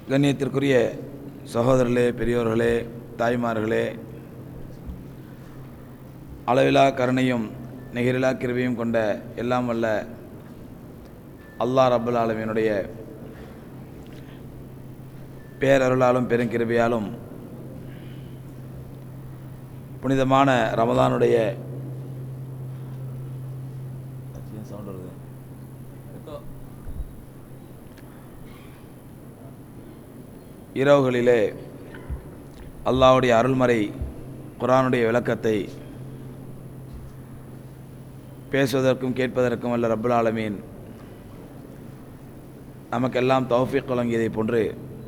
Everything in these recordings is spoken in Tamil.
கண்ணியத்திற்குரிய சகோதரர்களே பெரியோர்களே தாய்மார்களே அளவிலா கருணையும் நிகரிலா கிருபையும் கொண்ட எல்லாம் வல்ல அல்லாஹ் ரபுல் ஆலமீனுடைய பேரருளாலும் பெருங்கிருபையாலும் புனிதமான ரமதானுடைய சவுண்ட் வருது இரவுகளிலே அல்லாஹ்வுடைய அருள்மறை குரானுடைய விளக்கத்தை பேசுவதற்கும் கேட்பதற்கும் அல்ல ரப்புல் ஆலமீன் நமக்கெல்லாம் தௌஃபீக் வழங்கியதை போன்று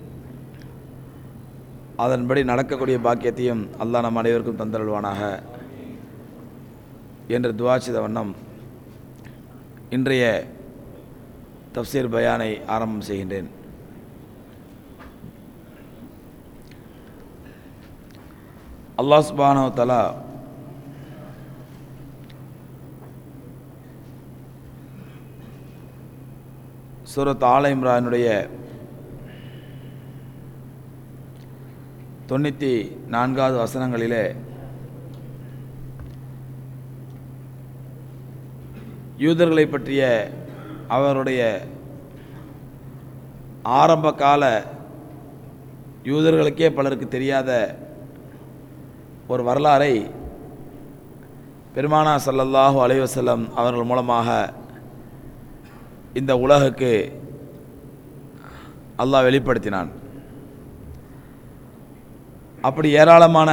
அதன்படி நடக்கக்கூடிய பாக்கியத்தையும் அல்லாஹ் நம் அனைவருக்கும் தந்தருள்வானாக என்று துவா செய்த வண்ணம் இன்றைய தப்சீர் பயானை ஆரம்பம் செய்கின்றேன் அல்லாஹ் சுபானவ தலா சூரத் ஆல இம்ரானுடைய தொண்ணூற்றி நான்காவது வசனங்களிலே யூதர்களை பற்றிய அவருடைய ஆரம்ப கால யூதர்களுக்கே பலருக்கு தெரியாத ஒரு வரலாறை பெருமானா சல்லல்லாஹு அலைஹி வஸல்லம் அவர்கள் மூலமாக இந்த உலகுக்கு அல்லாஹ் வெளிப்படுத்தினான் அப்படி ஏராளமான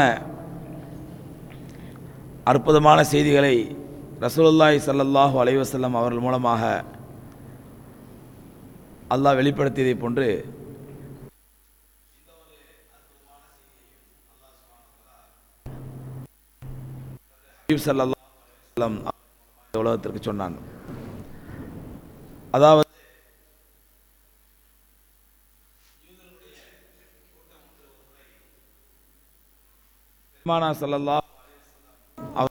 அற்புதமான செய்திகளை ரசூலுல்லாஹி ஸல்லல்லாஹு அலைஹி வஸல்லம் அவர்கள் மூலமாக அல்லாஹ் வெளிப்படுத்தியதைப் போன்று ஸல்லல்லாஹு அலைஹி வஸல்லம் உலகத்திற்கு சொன்னான் அதாவது பெருமானா ஸல்லல்லாஹு அவர்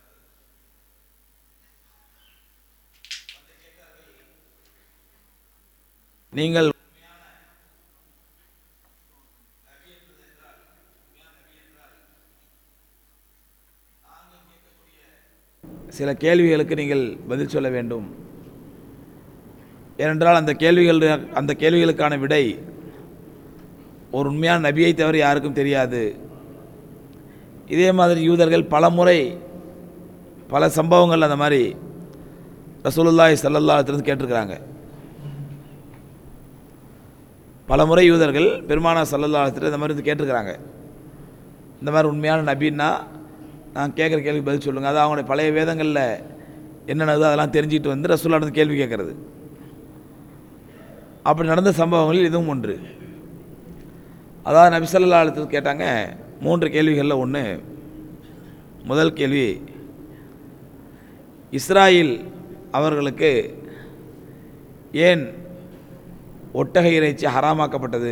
நீங்கள் சில கேள்விகளுக்கு நீங்கள் பதில் சொல்ல வேண்டும் ஏனென்றால் அந்த கேள்விகள் அந்த கேள்விகளுக்கான விடை ஒரு உண்மையான நபியை தவிர யாருக்கும் தெரியாது இதே மாதிரி யூதர்கள் பல முறை பல சம்பவங்கள் அந்த மாதிரி ரசூலுல்லாஹி சல்லல்லாத்திலிருந்து கேட்டிருக்கிறாங்க பல முறை யூதர்கள் பெருமானா சல்லல்லாத்திர இந்த மாதிரி இருந்து கேட்டிருக்கிறாங்க இந்த மாதிரி உண்மையான நபின்னா நான் கேட்குற கேள்வி பதில் சொல்லுங்கள் அது அவங்களுடைய பழைய வேதங்களில் என்னென்னதோ அதெல்லாம் தெரிஞ்சுக்கிட்டு வந்து ரசூல்லா இருந்து கேள்வி கேட்குறது அப்படி நடந்த சம்பவங்களில் இதுவும் ஒன்று அதாவது நபி ஸல்லல்லாஹு அலைஹி வஸல்லம் கேட்டாங்க மூன்று கேள்விகளில் ஒன்று முதல் கேள்வி இஸ்ராயில் அவர்களுக்கு ஏன் ஒட்டகை இறைச்சி ஹராமாக்கப்பட்டது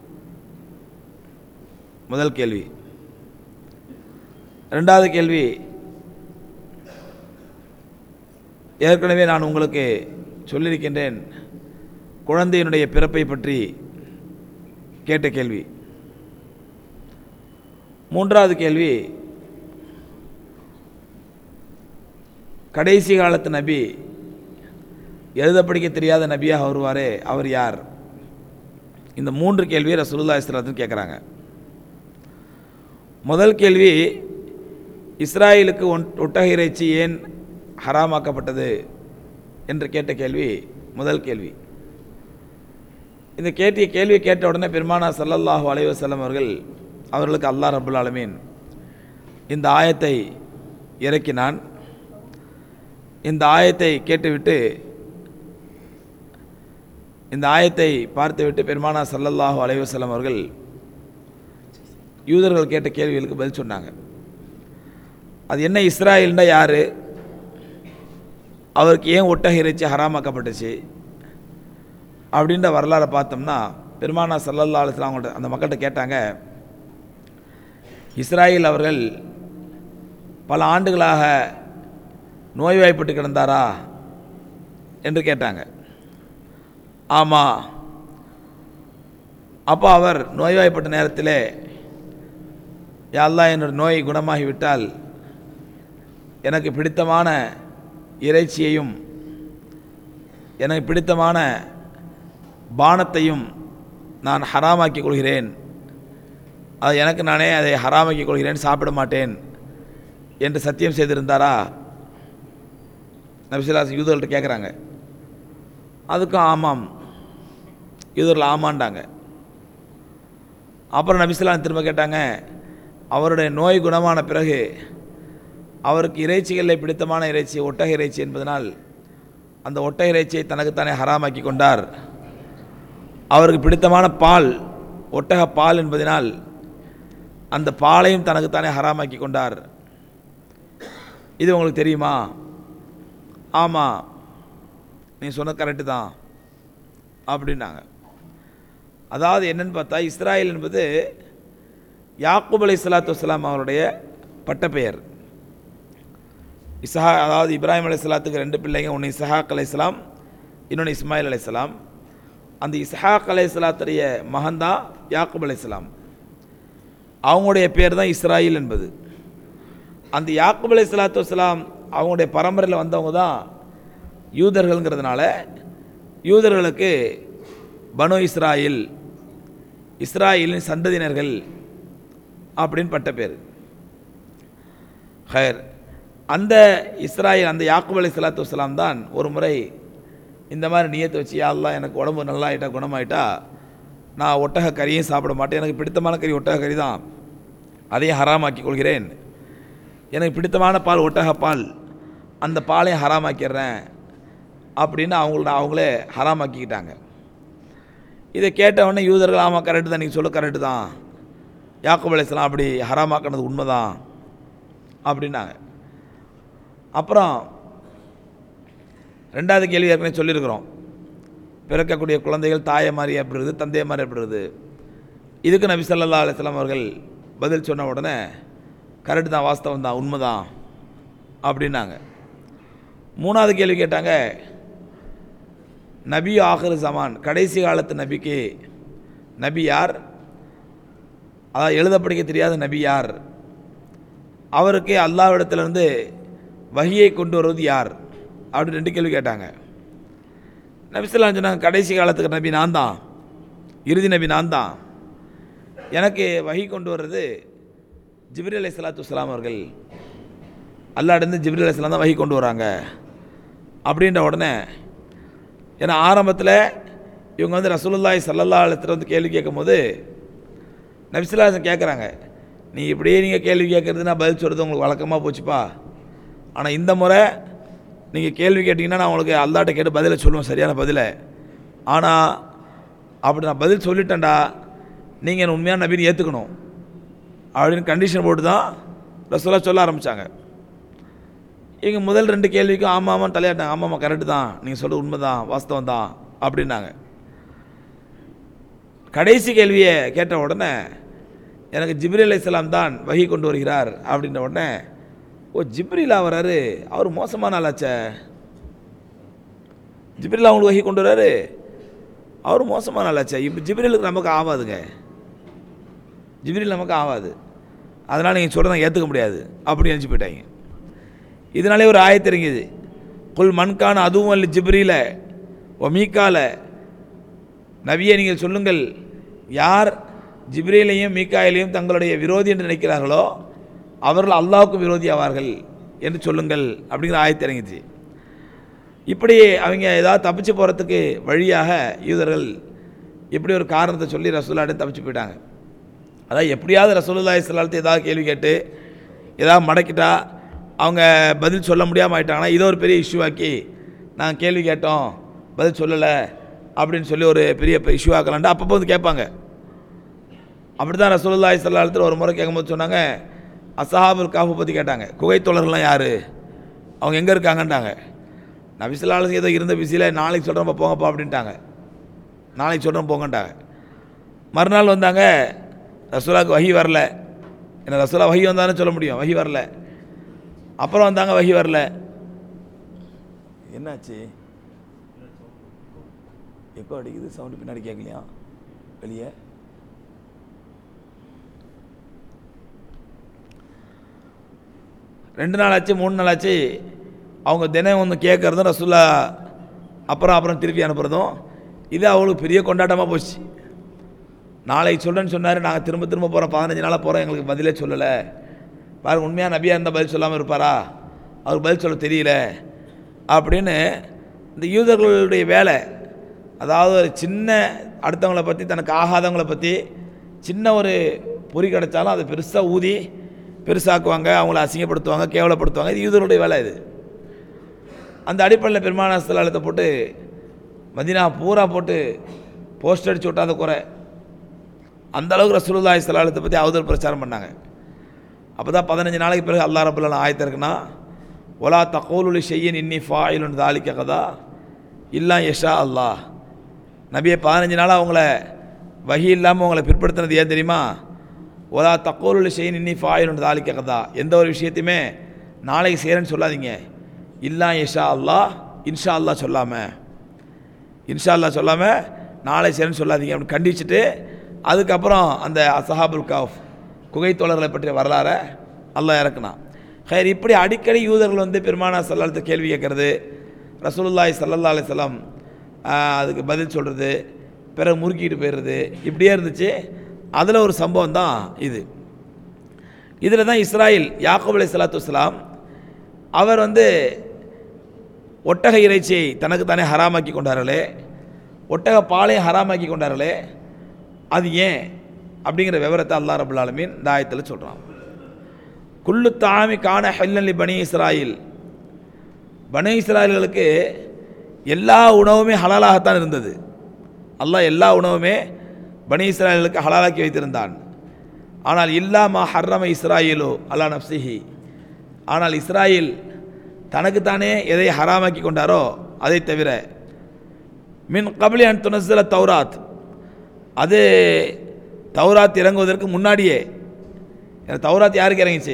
முதல் கேள்வி ரெண்டாவது கேள்வி ஏற்கனவே நான் உங்களுக்கு சொல்லியிருக்கின்றேன் குழந்தையினுடைய பிறப்பை பற்றி கேட்ட கேள்வி மூன்றாவது கேள்வி கடைசி காலத்து நபி எழுத படிக்க தெரியாத நபியாக வருவாரே அவர் யார் இந்த மூன்று கேள்வியை ரசூலுல்லா இஸ்லாத்துன்னு கேட்குறாங்க முதல் கேள்வி இஸ்ராயலுக்கு ஒன் ஒட்டக இறைச்சி ஏன் ஹராமாக்கப்பட்டது என்று கேட்ட கேள்வி முதல் கேள்வி இந்த கேட்டிய கேள்வியை கேட்ட உடனே பெருமானா சல்லல்லாஹு அலைஹி வஸல்லம் அவர்கள் அவர்களுக்கு அல்லாஹ் ரபுல் ஆலமீன் இந்த ஆயத்தை இறக்கினான் இந்த ஆயத்தை கேட்டுவிட்டு இந்த ஆயத்தை பார்த்துவிட்டு பெருமானா சல்லல்லாஹு அலைஹி வஸல்லம் அவர்கள் யூதர்கள் கேட்ட கேள்விகளுக்கு பதில் சொன்னாங்க அது என்ன இஸ்ராயல்னா யார் அவருக்கு ஏன் ஒட்டக இறைச்சி ஹராமாக்கப்பட்டுச்சு அப்படின்ற வரலாறை பார்த்தோம்னா பெருமானா சல்லல்லா அலுவலாம் அவங்கள்ட்ட அந்த மக்கள்கிட்ட கேட்டாங்க இஸ்ராயில் அவர்கள் பல ஆண்டுகளாக நோய்வாய்ப்பட்டு கிடந்தாரா என்று கேட்டாங்க ஆமாம் அப்போ அவர் நோய்வாய்ப்பட்ட நேரத்தில் யா அல்லாஹ் என்னோட நோய் குணமாகிவிட்டால் எனக்கு பிடித்தமான இறைச்சியையும் எனக்கு பிடித்தமான பானத்தையும் நான் ஹராமாக்கிக் கொள்கிறேன் அது எனக்கு நானே அதை ஹராமாக்கிக் கொள்கிறேன் சாப்பிட மாட்டேன் என்று சத்தியம் செய்திருந்தாரா நபிசுல்லாஸ் யூதர்கள்ட்ட கேட்குறாங்க அதுக்கும் ஆமாம் யூதர்கள் ஆமாண்டாங்க அப்புறம் நபிசுல்லாம் திரும்ப கேட்டாங்க அவருடைய நோய் குணமான பிறகு அவருக்கு இறைச்சிகளில் பிடித்தமான இறைச்சி ஒட்டக இறைச்சி என்பதனால் அந்த ஒட்டக இறைச்சியை தனக்குத்தானே ஹராமாக்கி கொண்டார் அவருக்கு பிடித்தமான பால் ஒட்டக பால் என்பதனால் அந்த பாலையும் தனக்குத்தானே ஹராமாக்கி கொண்டார் இது உங்களுக்கு தெரியுமா ஆமாம் நீ சொன்ன கரெக்டு தான் அப்படின்னாங்க அதாவது என்னன்னு பார்த்தா இஸ்ராயல் என்பது யாக்கூப் அலை சலாத்து வலாம் அவருடைய பட்டப்பெயர் இஸ்ஹா அதாவது இப்ராஹிம் அலை சலாத்துக்கு ரெண்டு பிள்ளைங்க ஒன்று இஸ்ஹாக் அலை இஸ்லாம் இன்னொன்று இஸ்மாயில் அலை இஸ்லாம் அந்த இஸ்ஹாக் அலை சலாத்துடைய மகன்தான் யாக்கூப் அலை இஸ்லாம் அவங்களுடைய பேர் தான் இஸ்ராயில் என்பது அந்த யாக்கூப் அலை சலாத்து வலாம் அவங்களுடைய பரம்பரையில் வந்தவங்க தான் யூதர்கள்ங்கிறதுனால யூதர்களுக்கு பனு இஸ்ராயில் இஸ்ராயலின் சந்ததியினர்கள் அப்படின்னு பட்ட பேர் ஹயர் அந்த இஸ்ராயல் அந்த யாக்கூப் அலி சலாத்து வலாம் தான் ஒரு முறை இந்த மாதிரி நியத்தை வச்சு யாரெல்லாம் எனக்கு உடம்பு நல்லா ஆயிட்டா குணமாயிட்டா நான் ஒட்டக கறியும் சாப்பிட மாட்டேன் எனக்கு பிடித்தமான கறி ஒட்டக கறி தான் அதையும் ஹராமாக்கி கொள்கிறேன் எனக்கு பிடித்தமான பால் ஒட்டக பால் அந்த பாலையும் ஹராமாக்கிடுறேன் அப்படின்னு அவங்கள அவங்களே ஹராமாக்கிக்கிட்டாங்க இதை கேட்டவுடனே யூதர்கள் ஆமாம் கரெக்டு தான் நீங்கள் சொல்ல கரெக்டு தான் யாக்கூப் அலையாம் அப்படி ஹராமாக்கினது உண்மைதான் அப்படின்னாங்க அப்புறம் ரெண்டாவது கேள்வி ஏற்கனவே சொல்லியிருக்கிறோம் பிறக்கக்கூடிய குழந்தைகள் தாயை மாதிரி ஏற்படுறது தந்தையை மாதிரி ஏற்படுறது இதுக்கு நபி ஸல்லல்லாஹு அலைஹி வஸல்லம் அவர்கள் பதில் சொன்ன உடனே கரெக்டு தான் வாஸ்தவம் தான் உண்மை தான் அப்படின்னாங்க மூணாவது கேள்வி கேட்டாங்க நபி ஆஹிர் ஜமான் கடைசி காலத்து நபிக்கு நபி யார் அதாவது எழுத படிக்க தெரியாத நபி யார் அவருக்கு அல்லாவிடத்திலிருந்து வகியை கொண்டு வருவது யார் அப்படி ரெண்டு கேள்வி கேட்டாங்க நபிசல்லாம் சொன்னாங்க கடைசி காலத்துக்கு நபி நான் தான் இறுதி நபி நான் தான் எனக்கு வகி கொண்டு வர்றது ஜிப்ரி அலை சலாத்து வலாம் அவர்கள் அல்லாடிருந்து ஜிப்ரி அலை தான் வகி கொண்டு வராங்க அப்படின்ற உடனே ஏன்னா ஆரம்பத்தில் இவங்க வந்து ரசூலுல்லாய் சல்லல்லா அலத்தில் வந்து கேள்வி கேட்கும்போது நபிசுல்லாசன் கேட்குறாங்க நீ இப்படியே நீங்கள் கேள்வி கேட்குறது நான் பதில் சொல்கிறது உங்களுக்கு வழக்கமாக போச்சுப்பா ஆனால் இந்த முறை நீங்கள் கேள்வி கேட்டிங்கன்னா நான் உங்களுக்கு அல்லாட்ட கேட்டு பதிலை சொல்லுவேன் சரியான பதிலை ஆனால் அப்படி நான் பதில் சொல்லிட்டேன்டா நீங்கள் என்ன உண்மையான நபின்னு ஏற்றுக்கணும் அப்படின்னு கண்டிஷன் போட்டு தான் ரசோலா சொல்ல ஆரம்பித்தாங்க இவங்க முதல் ரெண்டு கேள்விக்கும் ஆமாம் ஆமாம் தலையாட்டாங்க ஆமாம் ஆமாம் கரெக்டு தான் நீங்கள் சொல்கிறது உண்மை தான் வாஸ்தவம் தான் அப்படின்னாங்க கடைசி கேள்வியை கேட்ட உடனே எனக்கு ஜிப்ரி அலைஹிஸ்ஸலாம் தான் வகி கொண்டு வருகிறார் அப்படின்ற உடனே ஓ ஜிப்ரிலா வராரு அவர் மோசமான ஆளாச்சே ஜிப்ரிலா அவங்களுக்கு வகி கொண்டு வராரு அவர் மோசமான ஆளாச்சே இப்போ ஜிப்ரிலுக்கு நமக்கு ஆகாதுங்க ஜிப்ரில் நமக்கு ஆகாது அதனால் நீங்கள் சொல்கிறத ஏற்றுக்க முடியாது அப்படி நினச்சி போயிட்டாங்க இதனாலே ஒரு ஆயத்து இறங்கியது குல் மண்கான அதுவும் அல்ல ஜிப்ரில ஓ மீக்கால நபியை நீங்கள் சொல்லுங்கள் யார் ஜிப்ரீலையும் மீக்காயிலையும் தங்களுடைய விரோதி என்று நினைக்கிறார்களோ அவர்கள் அல்லாவுக்கும் விரோதி ஆவார்கள் என்று சொல்லுங்கள் அப்படிங்கிற ஆயத்து இறங்கிச்சு இப்படி அவங்க ஏதாவது தப்பிச்சு போகிறதுக்கு வழியாக யூதர்கள் இப்படி ஒரு காரணத்தை சொல்லி ரசூல்லாட்டு தப்பிச்சு போயிட்டாங்க அதாவது எப்படியாவது ரசூலுல்லாஹி ஸல்லல்லாஹு ஏதாவது கேள்வி கேட்டு ஏதாவது மடக்கிட்டா அவங்க பதில் சொல்ல முடியாமல் ஆயிட்டாங்கன்னா இதை ஒரு பெரிய இஷ்யூவாக்கி நாங்கள் கேள்வி கேட்டோம் பதில் சொல்லலை அப்படின்னு சொல்லி ஒரு பெரிய இஷ்யூ ஆக்கலான்ட்டு அப்பப்போ வந்து கேட்பாங்க அப்படி தான் ரசூலுல்லாஹி ஸல்லல்லாஹு அலைஹி ஒரு முறை கேட்கும்போது சொன்னாங்க அசஹாபுல் காஃபை பற்றி கேட்டாங்க குகை தோழர்கள்லாம் யார் அவங்க எங்கே இருக்காங்கன்ட்டாங்க நபிசுல்லாலும் ஏதோ இருந்த பிஸியில் நாளைக்கு சொல்கிறப்ப போங்கப்பா அப்படின்ட்டாங்க நாளைக்கு சொல்கிறோம் போங்கன்ட்டாங்க மறுநாள் வந்தாங்க ரசூலாவுக்கு வகி வரல ஏன்னா ரசூலா வகி வந்தாலும் சொல்ல முடியும் வகி வரல அப்புறம் வந்தாங்க வகி வரல என்னாச்சு எக்கோ அடிக்குது சவுண்டு பின்னாடி கேட்கலையா வெளியே ரெண்டு நாள் ஆச்சு மூணு நாள் ஆச்சு அவங்க தினம் ஒன்று கேட்குறதும் ரசூல்லா அப்புறம் அப்புறம் திருப்பி அனுப்புகிறதும் இது அவங்களுக்கு பெரிய கொண்டாட்டமாக போச்சு நாளைக்கு சொல்கிறேன்னு சொன்னார் நாங்கள் திரும்ப திரும்ப போகிறோம் பதினஞ்சு நாளாக போகிறோம் எங்களுக்கு பதிலே சொல்லலை பாருங்க உண்மையாக நபியாக இருந்தால் பதில் சொல்லாமல் இருப்பாரா அவருக்கு பதில் சொல்ல தெரியல அப்படின்னு இந்த யூதர்களுடைய வேலை அதாவது ஒரு சின்ன அடுத்தவங்கள பற்றி தனக்கு ஆகாதவங்கள பற்றி சின்ன ஒரு பொறி கிடைச்சாலும் அதை பெருசாக ஊதி பெருசாக்குவாங்க அவங்கள அசிங்கப்படுத்துவாங்க கேவலப்படுத்துவாங்க இது யூதர்களுடைய வேலை இது அந்த அடிப்படையில் பெருமான ஸ்தலத்தை போட்டு மதினா பூரா போட்டு போஸ்ட் அடிச்சு விட்டாத குறை அந்த அளவுக்கு ரசூலுல்லாஹி ஸல்லல்லாஹு பற்றி அவதூறு பிரச்சாரம் பண்ணாங்க அப்போ தான் பதினஞ்சு நாளைக்கு பிறகு அல்லா ரபுல்லா ஆயத்த இருக்குன்னா ஒலா தகோலுலி செய்யன் இன்னி ஃபாயிலுன் தாலிக்க கதா இல்லா யஷா அல்லாஹ் நபியை பதினஞ்சு நாளாக அவங்கள வகி இல்லாமல் அவங்கள பிற்படுத்தினது ஏன் தெரியுமா ஒலா தக்கோலுலி செய்யன் இன்னி ஃபாயிலுன் தாலிக்க கதா எந்த ஒரு விஷயத்தையுமே நாளைக்கு செய்கிறேன்னு சொல்லாதீங்க இல்லா யஷா அல்லாஹ் இன்ஷா அல்லாஹ் சொல்லாமல் இன்ஷா அல்லாஹ் சொல்லாமல் நாளை செய்கிறேன்னு சொல்லாதீங்க அப்படின்னு கண்டிச்சுட்டு அதுக்கப்புறம் அந்த அசஹாபுல் காஃப் குகை தோழர்களை பற்றிய வரலாறை அல்லாஹ் இறக்குனான் ஹைர் இப்படி அடிக்கடி யூதர்கள் வந்து பெருமானா சல்லாலத்தை கேள்வி கேட்குறது ரசூலுல்லாஹி சல்லல்லா அலிஸ்லாம் அதுக்கு பதில் சொல்கிறது பிறகு முறுக்கிட்டு போயிடுறது இப்படியே இருந்துச்சு அதில் ஒரு சம்பவம் தான் இது இதில் தான் இஸ்ராயில் யாக்கூப் அலி சலாத்து வஸ்லாம் அவர் வந்து ஒட்டக இறைச்சியை தனக்கு தானே ஹராமாக்கி கொண்டார்களே ஒட்டக பாலையும் ஹராமாக்கி கொண்டார்களே அது ஏன் அப்படிங்கிற விவரத்தை அல்லா ரபுல் ஆலமீன் இந்த ஆயத்தில் சொல்கிறான் குல்லு தாமி காண ஹெல்லி பனி இஸ்ராயில் பனி இஸ்ராயல்களுக்கு எல்லா உணவுமே ஹலாலாகத்தான் இருந்தது அல்லாஹ் எல்லா உணவுமே பனி இஸ்ராயல்களுக்கு ஹலாலாக்கி வைத்திருந்தான் ஆனால் இல்லாமா ஹர்ரம இஸ்ராயிலோ அல்லா நப்சிஹி ஆனால் இஸ்ராயில் தனக்குத்தானே எதை ஹராமாக்கி கொண்டாரோ அதை தவிர மின் கபிலி அன் துணசில தௌராத் அது தௌராத் இறங்குவதற்கு முன்னாடியே ஏன்னா தௌராத் யாருக்கு இறங்கிச்சு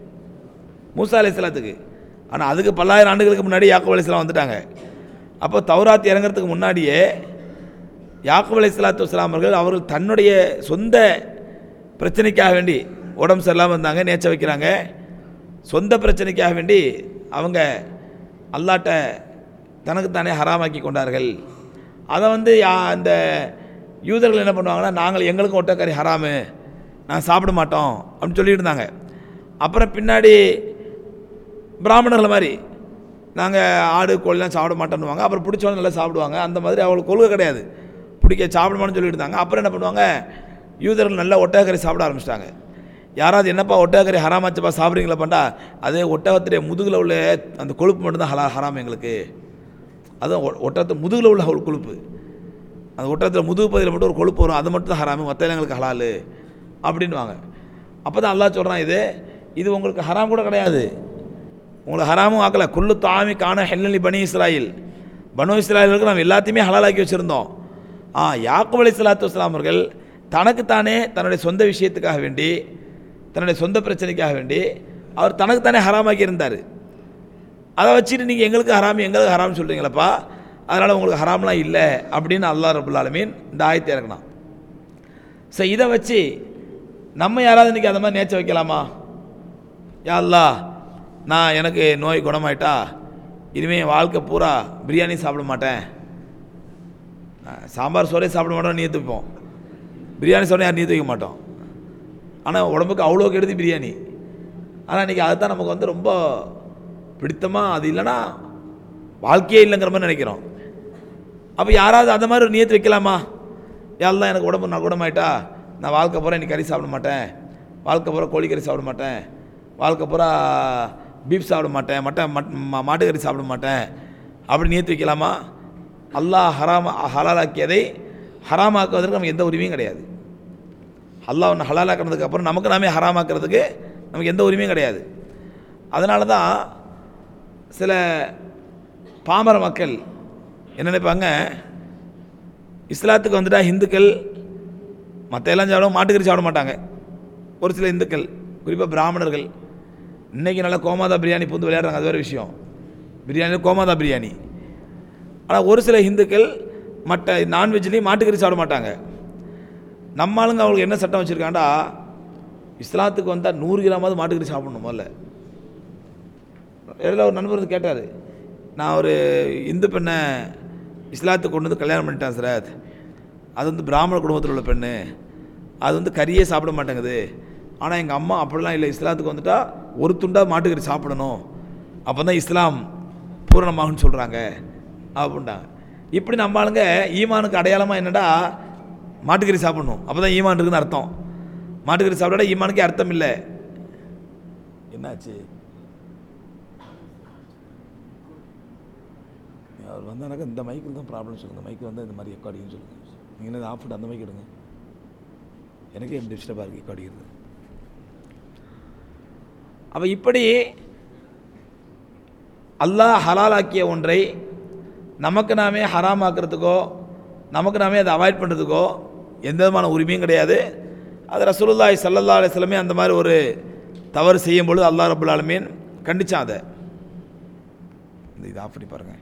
மூசா அலி இஸ்லாத்துக்கு ஆனால் அதுக்கு பல்லாயிரம் ஆண்டுகளுக்கு முன்னாடி யாக்கூப் அலி இஸ்லாம் வந்துட்டாங்க அப்போ தௌராத் இறங்குறதுக்கு முன்னாடியே யாக்கூப் அலி இஸ்லாத்து வஸ்லாம் அவர்கள் அவர்கள் தன்னுடைய சொந்த பிரச்சனைக்காக வேண்டி உடம்பு சரியில்லாமல் இருந்தாங்க நேச்ச வைக்கிறாங்க சொந்த பிரச்சனைக்காக வேண்டி அவங்க அல்லாட்ட தனக்குத்தானே ஹராமாக்கி கொண்டார்கள் அதை வந்து யா- அந்த யூதர்கள் என்ன பண்ணுவாங்கன்னா நாங்கள் எங்களுக்கும் ஒட்டக்கறி ஹராமு நாங்கள் சாப்பிட மாட்டோம் அப்படின்னு சொல்லிட்டு இருந்தாங்க அப்புறம் பின்னாடி பிராமணர்கள் மாதிரி நாங்கள் ஆடு கோழிலாம் சாப்பிட மாட்டோன்னுவாங்க அப்புறம் பிடிச்சவங்க நல்லா சாப்பிடுவாங்க அந்த மாதிரி அவங்களுக்கு கொள்கை கிடையாது பிடிக்க சாப்பிட மாட்டோம்னு சொல்லிட்டு இருந்தாங்க அப்புறம் என்ன பண்ணுவாங்க யூதர்கள் நல்லா ஒட்டகக்கறி சாப்பிட ஆரம்பிச்சிட்டாங்க யாராவது என்னப்பா ஒட்டகக்கறி ஹராமாச்சப்பா சாப்பிட்றீங்களா பண்ணா அதே ஒட்டகத்துடைய முதுகில் உள்ள அந்த கொழுப்பு மட்டும்தான் ஹலா ஹராம் எங்களுக்கு அதுவும் ஒ- ஒட்டகத்து முதுகில் உள்ள ஒரு கொழுப்பு அந்த ஒட்டகத்தில் முதுகு பகுதியில் மட்டும் ஒரு கொழுப்பு வரும் அது மட்டும் தான் ஹராமு மற்ற எங்களுக்கு ஹலாலு அப்படின்வாங்க அப்போ தான் அல்லாஹ் சொல்கிறான் இது இது உங்களுக்கு ஹராம் கூட கிடையாது உங்களை ஹராமும் ஆக்கல குல்லு தாமி காண ஹெல்லி பனி இஸ்ராயில் பனு இஸ்ராயலுக்கு நாம் எல்லாத்தையுமே ஹலாலாக்கி வச்சுருந்தோம் ஆ யாக்கூப் அலி சலாத்து வஸ்லாம் அவர்கள் தனக்குத்தானே தன்னுடைய சொந்த விஷயத்துக்காக வேண்டி தன்னுடைய சொந்த பிரச்சனைக்காக வேண்டி அவர் தனக்குத்தானே ஹராமாக்கி இருந்தார் அதை வச்சுட்டு நீங்கள் எங்களுக்கு ஹராம் எங்களுக்கு ஹராம் சொல்கிறீங்களப்பா அதனால் உங்களுக்கு ஹராம்லாம் இல்லை அப்படின்னு அல்லாஹ் ரபுல் ஆலமீன் இந்த ஆயத்தை இறக்கணும் ஸோ இதை வச்சு நம்ம யாராவது இன்றைக்கி அந்த மாதிரி நேச்ச வைக்கலாமா யா அல்லாஹ் நான் எனக்கு நோய் குணமாயிட்டா இனிமேல் என் வாழ்க்கை பூரா பிரியாணி சாப்பிட மாட்டேன் நான் சாம்பார் சோறே சாப்பிட மாட்டோம் நீத்து வைப்போம் பிரியாணி சோறே யாரும் நீத்து வைக்க மாட்டோம் ஆனால் உடம்புக்கு அவ்வளோ கெடுதி பிரியாணி ஆனால் இன்றைக்கி அதுதான் நமக்கு வந்து ரொம்ப பிடித்தமாக அது இல்லைன்னா வாழ்க்கையே இல்லைங்கிற மாதிரி நினைக்கிறோம் அப்போ யாராவது அந்த மாதிரி ஒரு நியத்து வைக்கலாமா யாரெல்லாம் எனக்கு உடம்பு நான் குணமாயிட்டா நான் வாழ்க்கை பூரா இன்னைக்கு கறி சாப்பிட மாட்டேன் வாழ்க்கை பூரா கோழிக்கறி சாப்பிட மாட்டேன் வாழ்க்கை பூரா பீஃப் சாப்பிட மாட்டேன் மட்டன் மட் மா- மாட்டுக்கறி சாப்பிட மாட்டேன் அப்படி நியத்து வைக்கலாமா அல்லாஹ் ஹராம ஹலாலாக்கியதை ஹராமாக்குவதற்கு நமக்கு எந்த உரிமையும் கிடையாது அல்லாஹ் ஒன்று ஹலாலாக்கினதுக்கு அப்புறம் நமக்கு நாமே ஹராமாக்கிறதுக்கு நமக்கு எந்த உரிமையும் கிடையாது அதனால தான் சில பாமர மக்கள் என்ன நினைப்பாங்க இஸ்லாத்துக்கு வந்துட்டா இந்துக்கள் மற்ற எல்லாம் சாப்பிட மாட்டுக்கறி சாப்பிட மாட்டாங்க ஒரு சில இந்துக்கள் குறிப்பாக பிராமணர்கள் இன்றைக்கி நல்லா கோமாதா பிரியாணி புந்து விளையாடுறாங்க அது வேறு விஷயம் பிரியாணி கோமாதா பிரியாணி ஆனால் ஒரு சில இந்துக்கள் மற்ற நான்வெஜ்லேயும் மாட்டுக்கறி சாப்பிட மாட்டாங்க நம்ம ஆளுங்க அவங்களுக்கு என்ன சட்டம் வச்சுருக்காண்டா இஸ்லாத்துக்கு வந்தால் நூறு கிராமாவது மாட்டுக்கறி சாப்பிடணும் முதல்ல இடையில ஒரு நண்பர் வந்து கேட்டார் நான் ஒரு இந்து பெண்ணை இஸ்லாத்துக்கு கொண்டு வந்து கல்யாணம் பண்ணிட்டேன் சார் அது வந்து பிராமண குடும்பத்தில் உள்ள பெண்ணு அது வந்து கறியே சாப்பிட மாட்டேங்குது ஆனால் எங்கள் அம்மா அப்படிலாம் இல்லை இஸ்லாத்துக்கு வந்துட்டா ஒரு துண்டா மாட்டுக்கறி சாப்பிடணும் அப்போ தான் இஸ்லாம் பூரணமாகும்னு சொல்கிறாங்க அப்படின்ட்டாங்க இப்படி நம்ம ஆளுங்க ஈமானுக்கு அடையாளமாக என்னடா மாட்டுக்கறி சாப்பிடணும் அப்போ தான் ஈமான் இருக்குன்னு அர்த்தம் மாட்டுக்கறி சாப்பிட்டா ஈமானுக்கே அர்த்தம் இல்லை என்னாச்சு அவர் வந்தானாக்கா இந்த மைக்கில் தான் ப்ராப்ளம் சொல்லுங்கள் மைக்கு வந்தால் இந்த மாதிரி எக்கோ அடிக்குன்னு சொல்லுங்கள் நீங்கள் என்ன ஆஃப் அந்த மைக் எடுங்க எனக்கே எப்படி டிஸ்டர்பாக இருக்குது எக்கோ அடிக்கிறது அப்போ இப்படி அல்லாஹ் ஹலாலாக்கிய ஒன்றை நமக்கு நாமே ஹராமாக்கிறதுக்கோ நமக்கு நாமே அதை அவாய்ட் பண்ணுறதுக்கோ எந்த விதமான உரிமையும் கிடையாது அது ரசூலுல்லாஹி ஸல்லல்லாஹு அலைஹி வஸல்லமே அந்த மாதிரி ஒரு தவறு செய்யும் பொழுது அல்லாஹ் ரபுல் ஆலமீன் கண்டிச்சான் அதை இந்த இது ஆஃப் பண்ணி பாருங்கள்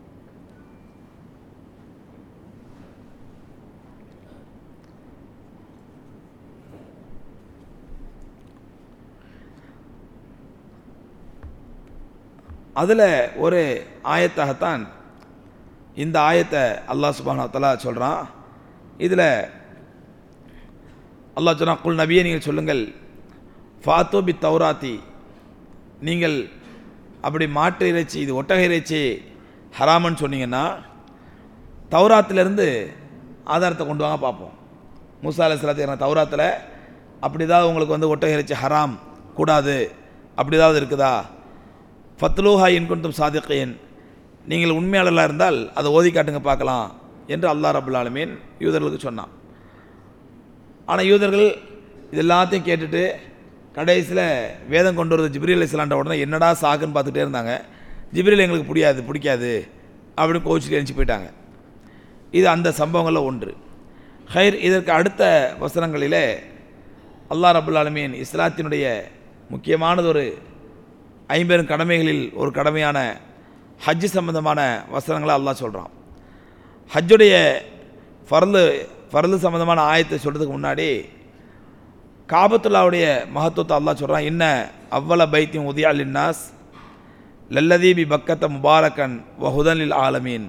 அதில் ஒரு ஆயத்தாகத்தான் இந்த ஆயத்தை அல்லாஹ் சுபானா தலா சொல்கிறான் இதில் அல்லாஹ் சொன்னா குல் நபியை நீங்கள் சொல்லுங்கள் ஃபாத்தோ பி தௌராத்தி நீங்கள் அப்படி மாட்டு இறைச்சி இது ஒட்டக இறைச்சி ஹராமன்னு சொன்னீங்கன்னா தௌராத்திலிருந்து ஆதாரத்தை கொண்டு வாங்க பார்ப்போம் மூசா அலையாத்திரம் தௌராத்தில் அப்படி ஏதாவது உங்களுக்கு வந்து ஒட்டக இறைச்சி ஹராம் கூடாது அப்படி ஏதாவது இருக்குதா ஃபத்லூஹா இன்குண்டும் சாதிக்கையன் நீங்கள் உண்மையாளர்களாக இருந்தால் அதை ஓதி காட்டுங்க பார்க்கலாம் என்று அல்லாஹ் ரபுல் ஆலமீன் யூதர்களுக்கு சொன்னான் ஆனால் யூதர்கள் இது எல்லாத்தையும் கேட்டுட்டு கடைசியில் வேதம் கொண்டு வரது ஜிப்ரீல் அலிஸ்லாண்ட உடனே என்னடா சாக்குன்னு பார்த்துட்டே இருந்தாங்க ஜிப்ரீல் எங்களுக்கு பிடிக்காது பிடிக்காது அப்படின்னு கோச்சிட்டு எழுச்சி போயிட்டாங்க இது அந்த சம்பவங்களில் ஒன்று ஹைர் இதற்கு அடுத்த வசனங்களிலே அல்லாஹ் ரபுல் ஆலமீன் இஸ்லாத்தினுடைய முக்கியமானதொரு ஐம்பெரும் கடமைகளில் ஒரு கடமையான ஹஜ் சம்பந்தமான வசனங்களை அல்லாஹ் சொல்கிறான் ஹஜ்ஜுடைய ஃபர்லு ஃபர்லு சம்பந்தமான ஆயத்தை சொல்கிறதுக்கு முன்னாடி காபத்துல்லாவுடைய மகத்துவத்தை அல்லாஹ் சொல்கிறான் இன்ன அவ்வள பைத்தியம் உதயால் இன்னாஸ் லல்லதீபி பக்கத்த முபாரக்கன் வஹுதனில் ஆலமீன்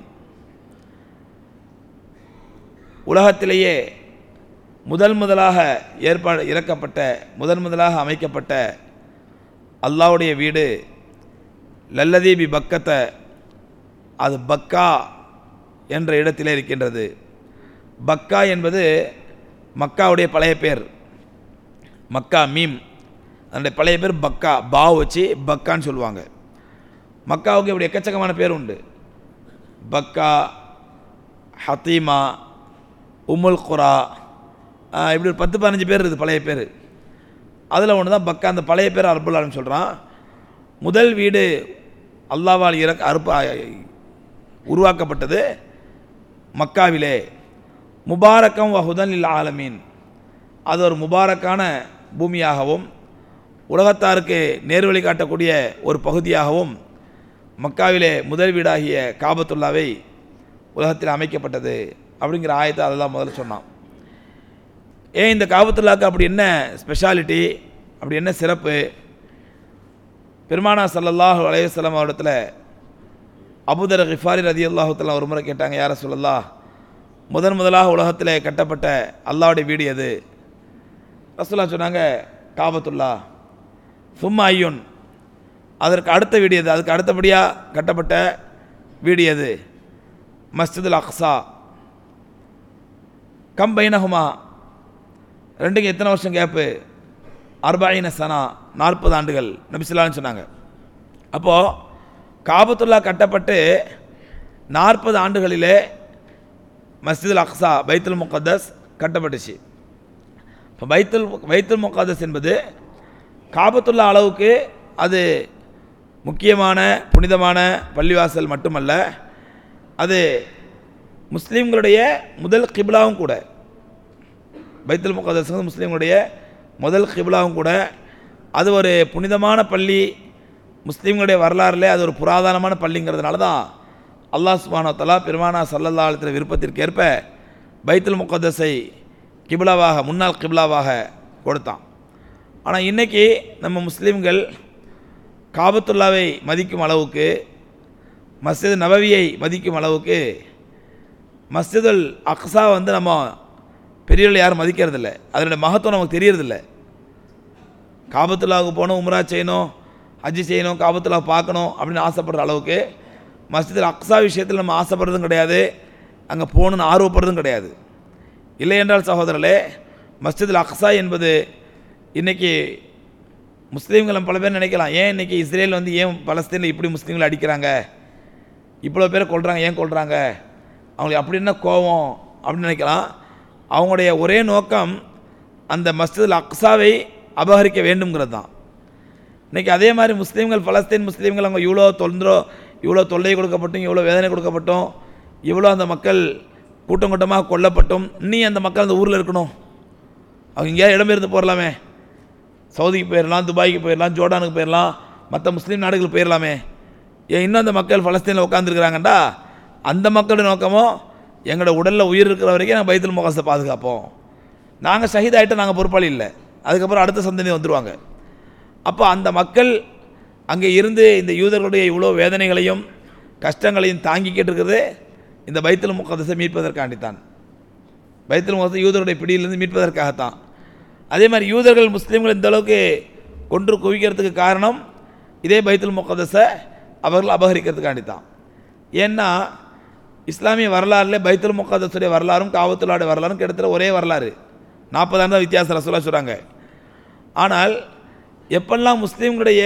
உலகத்திலேயே முதல் முதலாக ஏற்பாடு இறக்கப்பட்ட முதன் முதலாக அமைக்கப்பட்ட அல்லாவுடைய வீடு லல்லதீபி பக்கத்தை அது பக்கா என்ற இடத்திலே இருக்கின்றது பக்கா என்பது மக்காவுடைய பழைய பேர் மக்கா மீம் அதனுடைய பழைய பேர் பக்கா பாவ் வச்சு பக்கான்னு சொல்லுவாங்க மக்காவுக்கு இப்படி எக்கச்சக்கமான பேர் உண்டு பக்கா ஹத்தீமா உமுல் குரா ஆஹ் இப்படி ஒரு பத்து பதினஞ்சு பேர் இருக்குது பழைய பேர் அதில் ஒன்று தான் பக்கா அந்த பழைய பேர் அர்புல்லான்னு சொல்கிறான் முதல் வீடு அல்லாவால் இறக்க அறுப்ப உருவாக்கப்பட்டது மக்காவிலே முபாரக்கம் வஹுதன் இல் ஆலமீன் அது ஒரு முபாரக்கான பூமியாகவும் உலகத்தாருக்கு நேர்வழி காட்டக்கூடிய ஒரு பகுதியாகவும் மக்காவிலே முதல் வீடாகிய காபத்துல்லாவை உலகத்தில் அமைக்கப்பட்டது அப்படிங்கிற ஆயத்தை அதெல்லாம் முதல்ல சொன்னான் ஏன் இந்த காபத்துல்லாக்கு அப்படி என்ன ஸ்பெஷாலிட்டி அப்படி என்ன சிறப்பு பெருமானா சல்லல்லாஹு அலையுஸ்லாம் அவரிடத்தில் அபுதர் கிஃபாரி ரதி அல்லாஹுத்தலாம் ஒரு முறை கேட்டாங்க யார சொல்லல்லா முதன் முதலாக உலகத்தில் கட்டப்பட்ட அல்லாவுடைய வீடு எது ரசுல்லா சொன்னாங்க காபத்துல்லா சும்மா ஐயுன் அதற்கு அடுத்த வீடு எது அதுக்கு அடுத்தபடியாக கட்டப்பட்ட வீடு எது மஸ்ஜிதுல் அக்ஸா கம் பைனஹுமா ரெண்டுக்கு எத்தனை வருஷம் கேப்பு அர்பாயின சனா நாற்பது ஆண்டுகள் நபிசுல்லான்னு சொன்னாங்க அப்போது காபத்துல்லா கட்டப்பட்டு நாற்பது ஆண்டுகளிலே மஸ்ஜிதுல் அக்ஸா பைத்துல் முகத்தஸ் கட்டப்பட்டுச்சு இப்போ பைத்துல் பைத்துல் முகத்தஸ் என்பது காபத்துல்லா அளவுக்கு அது முக்கியமான புனிதமான பள்ளிவாசல் மட்டுமல்ல அது முஸ்லீம்களுடைய முதல் கிபிலாவும் கூட பைத்துல் முகதஸ் வந்து முஸ்லீம்களுடைய முதல் கிபிலாவும் கூட அது ஒரு புனிதமான பள்ளி முஸ்லீம்களுடைய வரலாறுலே அது ஒரு புராதனமான பள்ளிங்கிறதுனால தான் அல்லாஹ் சுபானத்தலா பெருமானா சல்லல்லா அலுவலத்தின் விருப்பத்திற்கு ஏற்ப பைத்துல் முகதஸை கிபிலாவாக முன்னாள் கிபிலாவாக கொடுத்தான் ஆனால் இன்றைக்கி நம்ம முஸ்லீம்கள் காபத்துல்லாவை மதிக்கும் அளவுக்கு மஸ்ஜித் நபவியை மதிக்கும் அளவுக்கு மஸ்ஜிதுல் அக்ஸா வந்து நம்ம பெரியவர்கள் யாரும் மதிக்கிறதில்ல அதனுடைய மகத்துவம் நமக்கு தெரியறதில்ல காபத்துல்லாவுக்கு போகணும் உம்ரா செய்யணும் ஹஜ்ஜி செய்யணும் காபத்துல்லா பார்க்கணும் அப்படின்னு ஆசைப்படுற அளவுக்கு மஸ்ஜிதுல் அக்ஸா விஷயத்தில் நம்ம ஆசைப்படுறதும் கிடையாது அங்கே போகணுன்னு ஆர்வப்படுறதும் கிடையாது இல்லை என்றால் சகோதரர்களே மஸ்ஜிதுல் அக்ஸா என்பது இன்றைக்கி முஸ்லீம்கள் நம்ம பல பேர் நினைக்கலாம் ஏன் இன்றைக்கி இஸ்ரேல் வந்து ஏன் பலஸ்தீனில் இப்படி முஸ்லீம்களை அடிக்கிறாங்க இவ்வளோ பேரை கொல்றாங்க ஏன் கொல்றாங்க அவங்களுக்கு அப்படி என்ன கோபம் அப்படின்னு நினைக்கலாம் அவங்களுடைய ஒரே நோக்கம் அந்த மஸ்ஜிதுல் அக்ஸாவை அபகரிக்க வேண்டும்ங்கிறது தான் இன்றைக்கி அதே மாதிரி முஸ்லீம்கள் பலஸ்தீன் முஸ்லீம்கள் அவங்க இவ்வளோ தொந்தரோ இவ்வளோ தொல்லை கொடுக்கப்பட்டும் இவ்வளோ வேதனை கொடுக்கப்பட்டும் இவ்வளோ அந்த மக்கள் கூட்டம் கூட்டமாக கொல்லப்பட்டும் நீ அந்த மக்கள் அந்த ஊரில் இருக்கணும் அவங்க எங்கேயாவது இடம்பெயர்ந்து போயிடலாமே சவுதிக்கு போயிடலாம் துபாய்க்கு போயிடலாம் ஜோர்டானுக்கு போயிடலாம் மற்ற முஸ்லீம் நாடுகளுக்கு போயிடலாமே ஏன் இன்னும் அந்த மக்கள் பலஸ்தீனில் உட்காந்துருக்குறாங்கண்டா அந்த மக்களுடைய நோக்கமோ எங்களோட உடலில் உயிர் இருக்கிற வரைக்கும் நாங்கள் பைத்துல் முகத்தை பாதுகாப்போம் நாங்கள் ஷஹீத் ஆகிட்டு நாங்கள் பொறுப்பாளி இல்லை அதுக்கப்புறம் அடுத்த சந்ததி வந்துடுவாங்க அப்போ அந்த மக்கள் அங்கே இருந்து இந்த யூதர்களுடைய இவ்வளோ வேதனைகளையும் கஷ்டங்களையும் தாங்கிக்கிட்டு இருக்கிறது இந்த பைத்துல் முகதத்தை மீட்பதற்காண்டித்தான் பைத்துல் முகத்தை யூதருடைய பிடியிலிருந்து மீட்பதற்காகத்தான் அதே மாதிரி யூதர்கள் முஸ்லீம்கள் இந்த அளவுக்கு கொன்று குவிக்கிறதுக்கு காரணம் இதே பைத்துல் முகதஸை அவர்கள் அபகரிக்கிறதுக்காண்டி தான் ஏன்னா இஸ்லாமிய வரலாறுல பைத்துல் முகதஸுடைய வரலாறும் காவத்துல்லாடைய வரலாறும் கிட்டத்தட்ட ஒரே வரலாறு நாற்பதாண்டு தான் வித்தியாசம் ரசூலா சொல்கிறாங்க ஆனால் எப்பெல்லாம் முஸ்லீம்களுடைய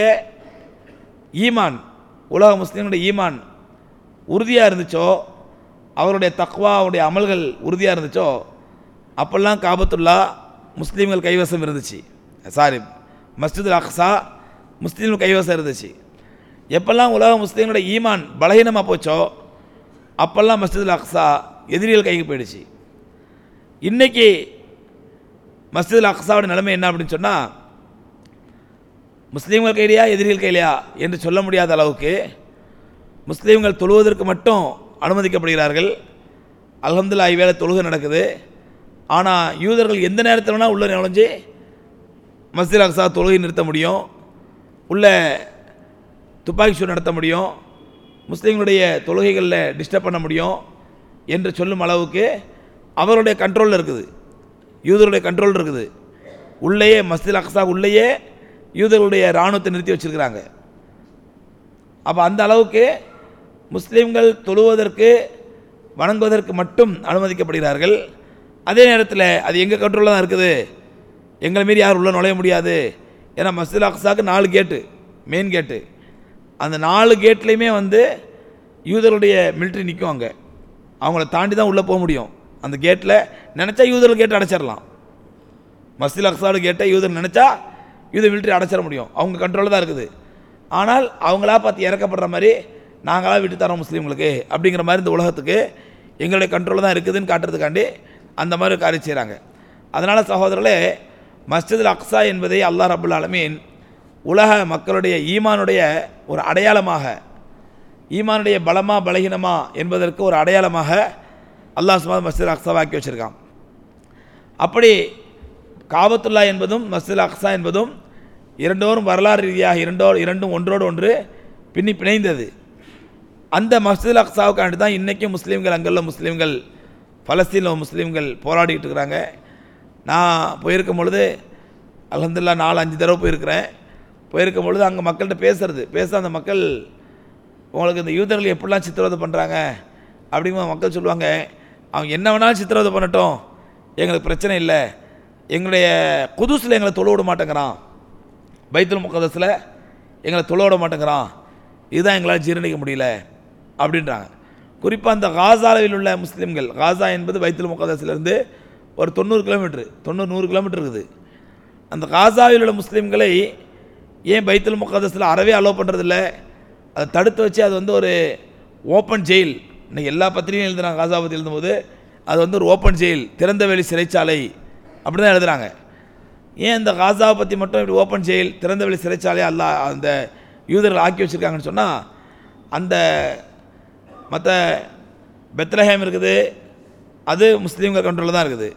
ஈமான் உலக முஸ்லீம்களுடைய ஈமான் உறுதியாக இருந்துச்சோ அவருடைய தக்வா அவருடைய அமல்கள் உறுதியாக இருந்துச்சோ அப்பெல்லாம் காபத்துல்லா முஸ்லீம்கள் கைவசம் இருந்துச்சு சாரி மஸ்ஜிதுல் அக்ஸா முஸ்லீம்கள் கைவசம் இருந்துச்சு எப்பெல்லாம் உலக முஸ்லீம்களோட ஈமான் பலகீனமாக போச்சோ அப்பெல்லாம் மஸ்ஜிதுல் அக்ஸா எதிரிகள் கைக்கு போயிடுச்சு இன்றைக்கி மஸ்ஜிதுல் அக்ஸாவோட நிலைமை என்ன அப்படின்னு சொன்னால் முஸ்லீம்கள் கையிலையா எதிரிகள் கையிலையா என்று சொல்ல முடியாத அளவுக்கு முஸ்லீம்கள் தொழுவதற்கு மட்டும் அனுமதிக்கப்படுகிறார்கள் அல்ஹம்துல்லா வேலை தொழுகை நடக்குது ஆனால் யூதர்கள் எந்த நேரத்தில் வேணால் உள்ள நுழைஞ்சு மஸ்ஜித் அக்ஸா தொழுகை நிறுத்த முடியும் உள்ள துப்பாக்கி சூடு நடத்த முடியும் முஸ்லீம்களுடைய தொழுகைகளில் டிஸ்டர்ப் பண்ண முடியும் என்று சொல்லும் அளவுக்கு அவருடைய கண்ட்ரோலில் இருக்குது யூதருடைய கண்ட்ரோல் இருக்குது உள்ளேயே மஸ்ஜித் அக்ஸா உள்ளேயே யூதர்களுடைய இராணுவத்தை நிறுத்தி வச்சிருக்கிறாங்க அப்போ அந்த அளவுக்கு முஸ்லீம்கள் தொழுவதற்கு வணங்குவதற்கு மட்டும் அனுமதிக்கப்படுகிறார்கள் அதே நேரத்தில் அது எங்கள் கண்ட்ரோலில் தான் இருக்குது எங்களை மீறி யாரும் உள்ளே நுழைய முடியாது ஏன்னா மஸ்ஜித் அக்ஸாக்கு நாலு கேட்டு மெயின் கேட்டு அந்த நாலு கேட்லேயுமே வந்து யூதருடைய மிலிட்ரி நிற்கும் அங்கே அவங்கள தாண்டி தான் உள்ளே போக முடியும் அந்த கேட்டில் நினச்சா யூதர்கள் கேட்டு அடைச்சிடலாம் மஸ்ஜித் அக்ஸாவோட கேட்டை யூதர் நினச்சா யூதர் மிலிட்ரி அடைச்சிட முடியும் அவங்க கண்ட்ரோலில் தான் இருக்குது ஆனால் அவங்களா பார்த்து இறக்கப்படுற மாதிரி நாங்களாக விட்டு தரோம் முஸ்லீம்களுக்கு அப்படிங்கிற மாதிரி இந்த உலகத்துக்கு எங்களுடைய கண்ட்ரோலில் தான் இருக்குதுன்னு காட்டுறதுக்காண்டி அந்த மாதிரி காரியம் செய்கிறாங்க அதனால் சகோதரர்களே மஸ்ஜிதுல் அக்ஸா என்பதை அல்லாஹ் ரபுல் ஆலமீன் உலக மக்களுடைய ஈமானுடைய ஒரு அடையாளமாக ஈமானுடைய பலமா பலகீனமா என்பதற்கு ஒரு அடையாளமாக அல்லாஹ் சுமார் மஸ்ஜித் அக்ஸாவை ஆக்கி வச்சுருக்கான் அப்படி காபத்துல்லா என்பதும் மஸ்ஜித் அக்ஸா என்பதும் இரண்டோரும் வரலாறு ரீதியாக இரண்டோ இரண்டும் ஒன்றோடு ஒன்று பின்னி பிணைந்தது அந்த மஸ்ஜித் அக்ஸாவுக்காண்டி தான் இன்றைக்கும் முஸ்லீம்கள் அங்குள்ள முஸ்லீம்கள் பலஸ்தீனில் முஸ்லீம்கள் போராடிக்கிட்டு இருக்கிறாங்க நான் போயிருக்கும் பொழுது அலமதுல்லா நாலு அஞ்சு தடவை போயிருக்கிறேன் போயிருக்கும் பொழுது அங்கே மக்கள்கிட்ட பேசுறது பேச அந்த மக்கள் உங்களுக்கு இந்த யூதர்கள் எப்படிலாம் சித்திரவதை பண்ணுறாங்க அப்படிங்கிற மக்கள் சொல்லுவாங்க அவங்க என்ன வேணாலும் சித்திரவதை பண்ணட்டும் எங்களுக்கு பிரச்சனை இல்லை எங்களுடைய குதுசில் எங்களை தொழ விட மாட்டேங்கிறான் பைத்துல் முகதஸில் எங்களை தொழ விட மாட்டேங்கிறான் இதுதான் எங்களால் ஜீரணிக்க முடியல அப்படின்றாங்க குறிப்பாக அந்த காசாவில் உள்ள முஸ்லீம்கள் காசா என்பது பைத்துல் முகதஸிலேருந்து ஒரு தொண்ணூறு கிலோமீட்ரு தொண்ணூறு நூறு கிலோமீட்டர் இருக்குது அந்த காசாவில் உள்ள முஸ்லீம்களை ஏன் பைத்துல் முகதஸில் அறவே அலோவ் பண்ணுறதில்ல அதை தடுத்து வச்சு அது வந்து ஒரு ஓப்பன் ஜெயில் இன்னைக்கு எல்லா பத்திரிகையும் எழுதுறாங்க காசா பற்றி எழுதும்போது அது வந்து ஒரு ஓப்பன் ஜெயில் திறந்த வெளி சிறைச்சாலை அப்படி தான் எழுதுறாங்க ஏன் இந்த காசாவை பற்றி மட்டும் இப்படி ஓப்பன் ஜெயில் திறந்த வெளி சிறைச்சாலை அல்ல அந்த யூதர்கள் ஆக்கி வச்சுருக்காங்கன்னு சொன்னால் அந்த மற்ற பெத்லஹேம் இருக்குது அது முஸ்லீம்கள் கண்ட்ரோலில் தான் இருக்குது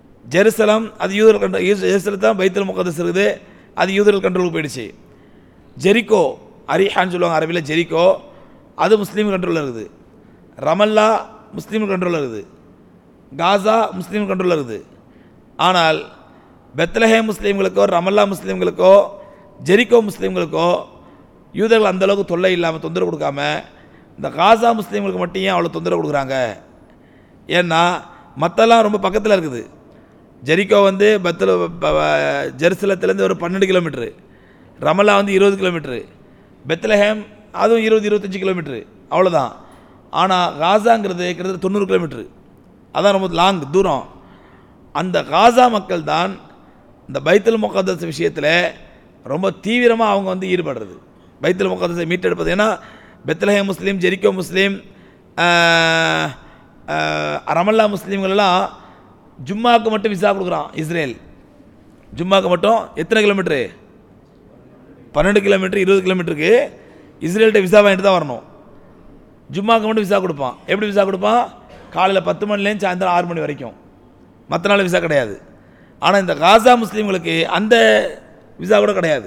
ஜெருசலம் அது யூதர் கண்ட்ரோல் ஜெருசலம் தான் பைத்துல் முகதஸ் இருக்குது அது யூதர்கள் கண்ட்ரோலுக்கு போயிடுச்சு ஜெரிக்கோ அரிஹான்னு சொல்லுவாங்க அரபியில் ஜெரிக்கோ அது முஸ்லீம் கண்ட்ரோலில் இருக்குது ரமல்லா முஸ்லீம் கண்ட்ரோலில் இருக்குது காசா முஸ்லீம் கண்ட்ரோலில் இருக்குது ஆனால் பெத்லஹே முஸ்லீம்களுக்கோ ரமல்லா முஸ்லீம்களுக்கோ ஜெரிக்கோ முஸ்லீம்களுக்கோ யூதர்கள் அந்த அளவுக்கு தொல்லை இல்லாமல் தொந்தரவு கொடுக்காம இந்த காசா முஸ்லீம்களுக்கு மட்டும் ஏன் அவ்வளோ தொந்தரவு கொடுக்குறாங்க ஏன்னா மற்றெல்லாம் ரொம்ப பக்கத்தில் இருக்குது ஜெரிக்கோ வந்து பத்தில் ஜெருசலத்துலேருந்து ஒரு பன்னெண்டு கிலோமீட்ரு ரமல்லா வந்து இருபது கிலோமீட்ரு பெத்லஹேம் அதுவும் இருபது இருபத்தஞ்சி கிலோமீட்ரு அவ்வளோதான் ஆனால் காசாங்கிறது கிட்டத்தட்ட தொண்ணூறு கிலோமீட்ரு அதான் ரொம்ப லாங் தூரம் அந்த காசா மக்கள் தான் இந்த பைத்துல் முகதஸ் விஷயத்தில் ரொம்ப தீவிரமாக அவங்க வந்து ஈடுபடுறது பைத்துல் முகதஸை மீட்டெடுப்பது ஏன்னா பெத்லஹே முஸ்லீம் ஜெரிக்கோ முஸ்லீம் ஆஹ், ஆஹ், ரமல்லா முஸ்லீம்கள் எல்லாம் ஜும்மாவுக்கு மட்டும் விசா கொடுக்குறான் இஸ்ரேல் ஜும்மாவுக்கு மட்டும் எத்தனை கிலோமீட்ரு பன்னெண்டு கிலோமீட்டர் இருபது கிலோமீட்டருக்கு இஸ்ரேல்கிட்ட விசா வாங்கிட்டு தான் வரணும் ஜும்மாவுக்கு மட்டும் விசா கொடுப்பான் எப்படி விசா கொடுப்பான் காலையில் பத்து மணிலேருந்து சாயந்தரம் ஆறு மணி வரைக்கும் மற்ற நாள் விசா கிடையாது ஆனால் இந்த காசா முஸ்லீம்களுக்கு அந்த விசா கூட கிடையாது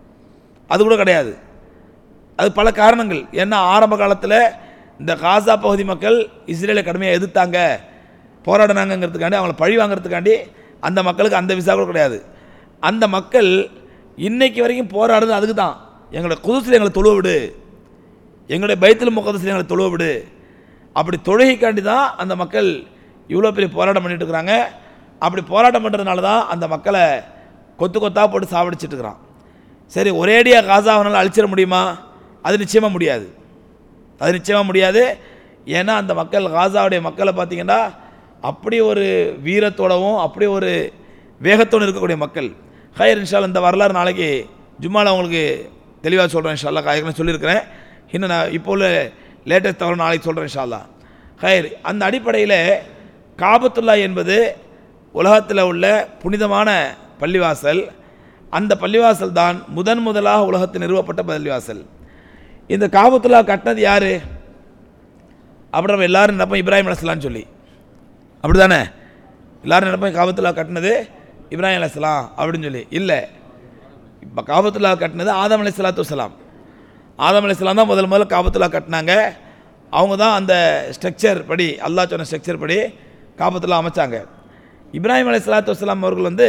அது கூட கிடையாது அது பல காரணங்கள் ஏன்னா ஆரம்ப காலத்தில் இந்த காசா பகுதி மக்கள் இஸ்ரேலை கடுமையாக எதிர்த்தாங்க போராடினாங்கங்கிறதுக்காண்டி அவங்கள பழி வாங்குறதுக்காண்டி அந்த மக்களுக்கு அந்த விசா கூட கிடையாது அந்த மக்கள் இன்னைக்கு வரைக்கும் போராடுறது அதுக்கு தான் எங்களோட குதுசில் எங்களை தொழுவ விடு எங்களுடைய பைத்தில் முகதசில் எங்களை தொழுவ விடு அப்படி தொழுகைக்காண்டி தான் அந்த மக்கள் இவ்வளோ பெரிய போராட்டம் பண்ணிட்டு இருக்கிறாங்க அப்படி போராட்டம் பண்ணுறதுனால தான் அந்த மக்களை கொத்து கொத்தாக போட்டு சாவடிச்சிட்டு இருக்கிறான் சரி ஒரேடியாக காசாவனால் அழிச்சிட முடியுமா அது நிச்சயமாக முடியாது அது நிச்சயமாக முடியாது ஏன்னா அந்த மக்கள் காசாவுடைய மக்களை பார்த்தீங்கன்னா அப்படி ஒரு வீரத்தோடவும் அப்படி ஒரு வேகத்தோடு இருக்கக்கூடிய மக்கள் ஹயர் இன்ஷால் இந்த வரலாறு நாளைக்கு ஜும்மாவில் உங்களுக்கு தெளிவாக சொல்கிறேன் இன்ஷால்லா காய்கறி சொல்லியிருக்கிறேன் இன்னும் நான் இப்போ உள்ள லேட்டஸ்ட் தகவல் நாளைக்கு சொல்கிறேன் இன்ஷால்லா ஹயர் அந்த அடிப்படையில் காபத்துல்லா என்பது உலகத்தில் உள்ள புனிதமான பள்ளிவாசல் அந்த பள்ளிவாசல் தான் முதன் முதலாக உலகத்தில் நிறுவப்பட்ட பள்ளிவாசல் இந்த காபத்துல்லா கட்டினது யார் அப்படி நம்ம எல்லாரும் நினைப்போம் இப்ராஹிம் அலைஹிஸ்ஸலாம்னு சொல்லி அப்படி தானே எல்லாரும் நினைப்போம் காபத்துல்லா கட்டினது இப்ராஹிம் அலைஹிஸ்ஸலாம் அப்படின்னு சொல்லி இல்லை இப்போ காபத்துல்லா கட்டினது ஆதம் அலை சலாத்து வலாம் ஆதம் அலைஹிஸ்ஸலாம் தான் முதல் முதல்ல காபத்துல்லா கட்டினாங்க அவங்க தான் அந்த ஸ்ட்ரக்சர் படி அல்லாஹ் சொன்ன ஸ்ட்ரக்சர் படி காபத்துல்லா அமைச்சாங்க இப்ராஹிம் அலை சலாத்து வலாம் அவர்கள் வந்து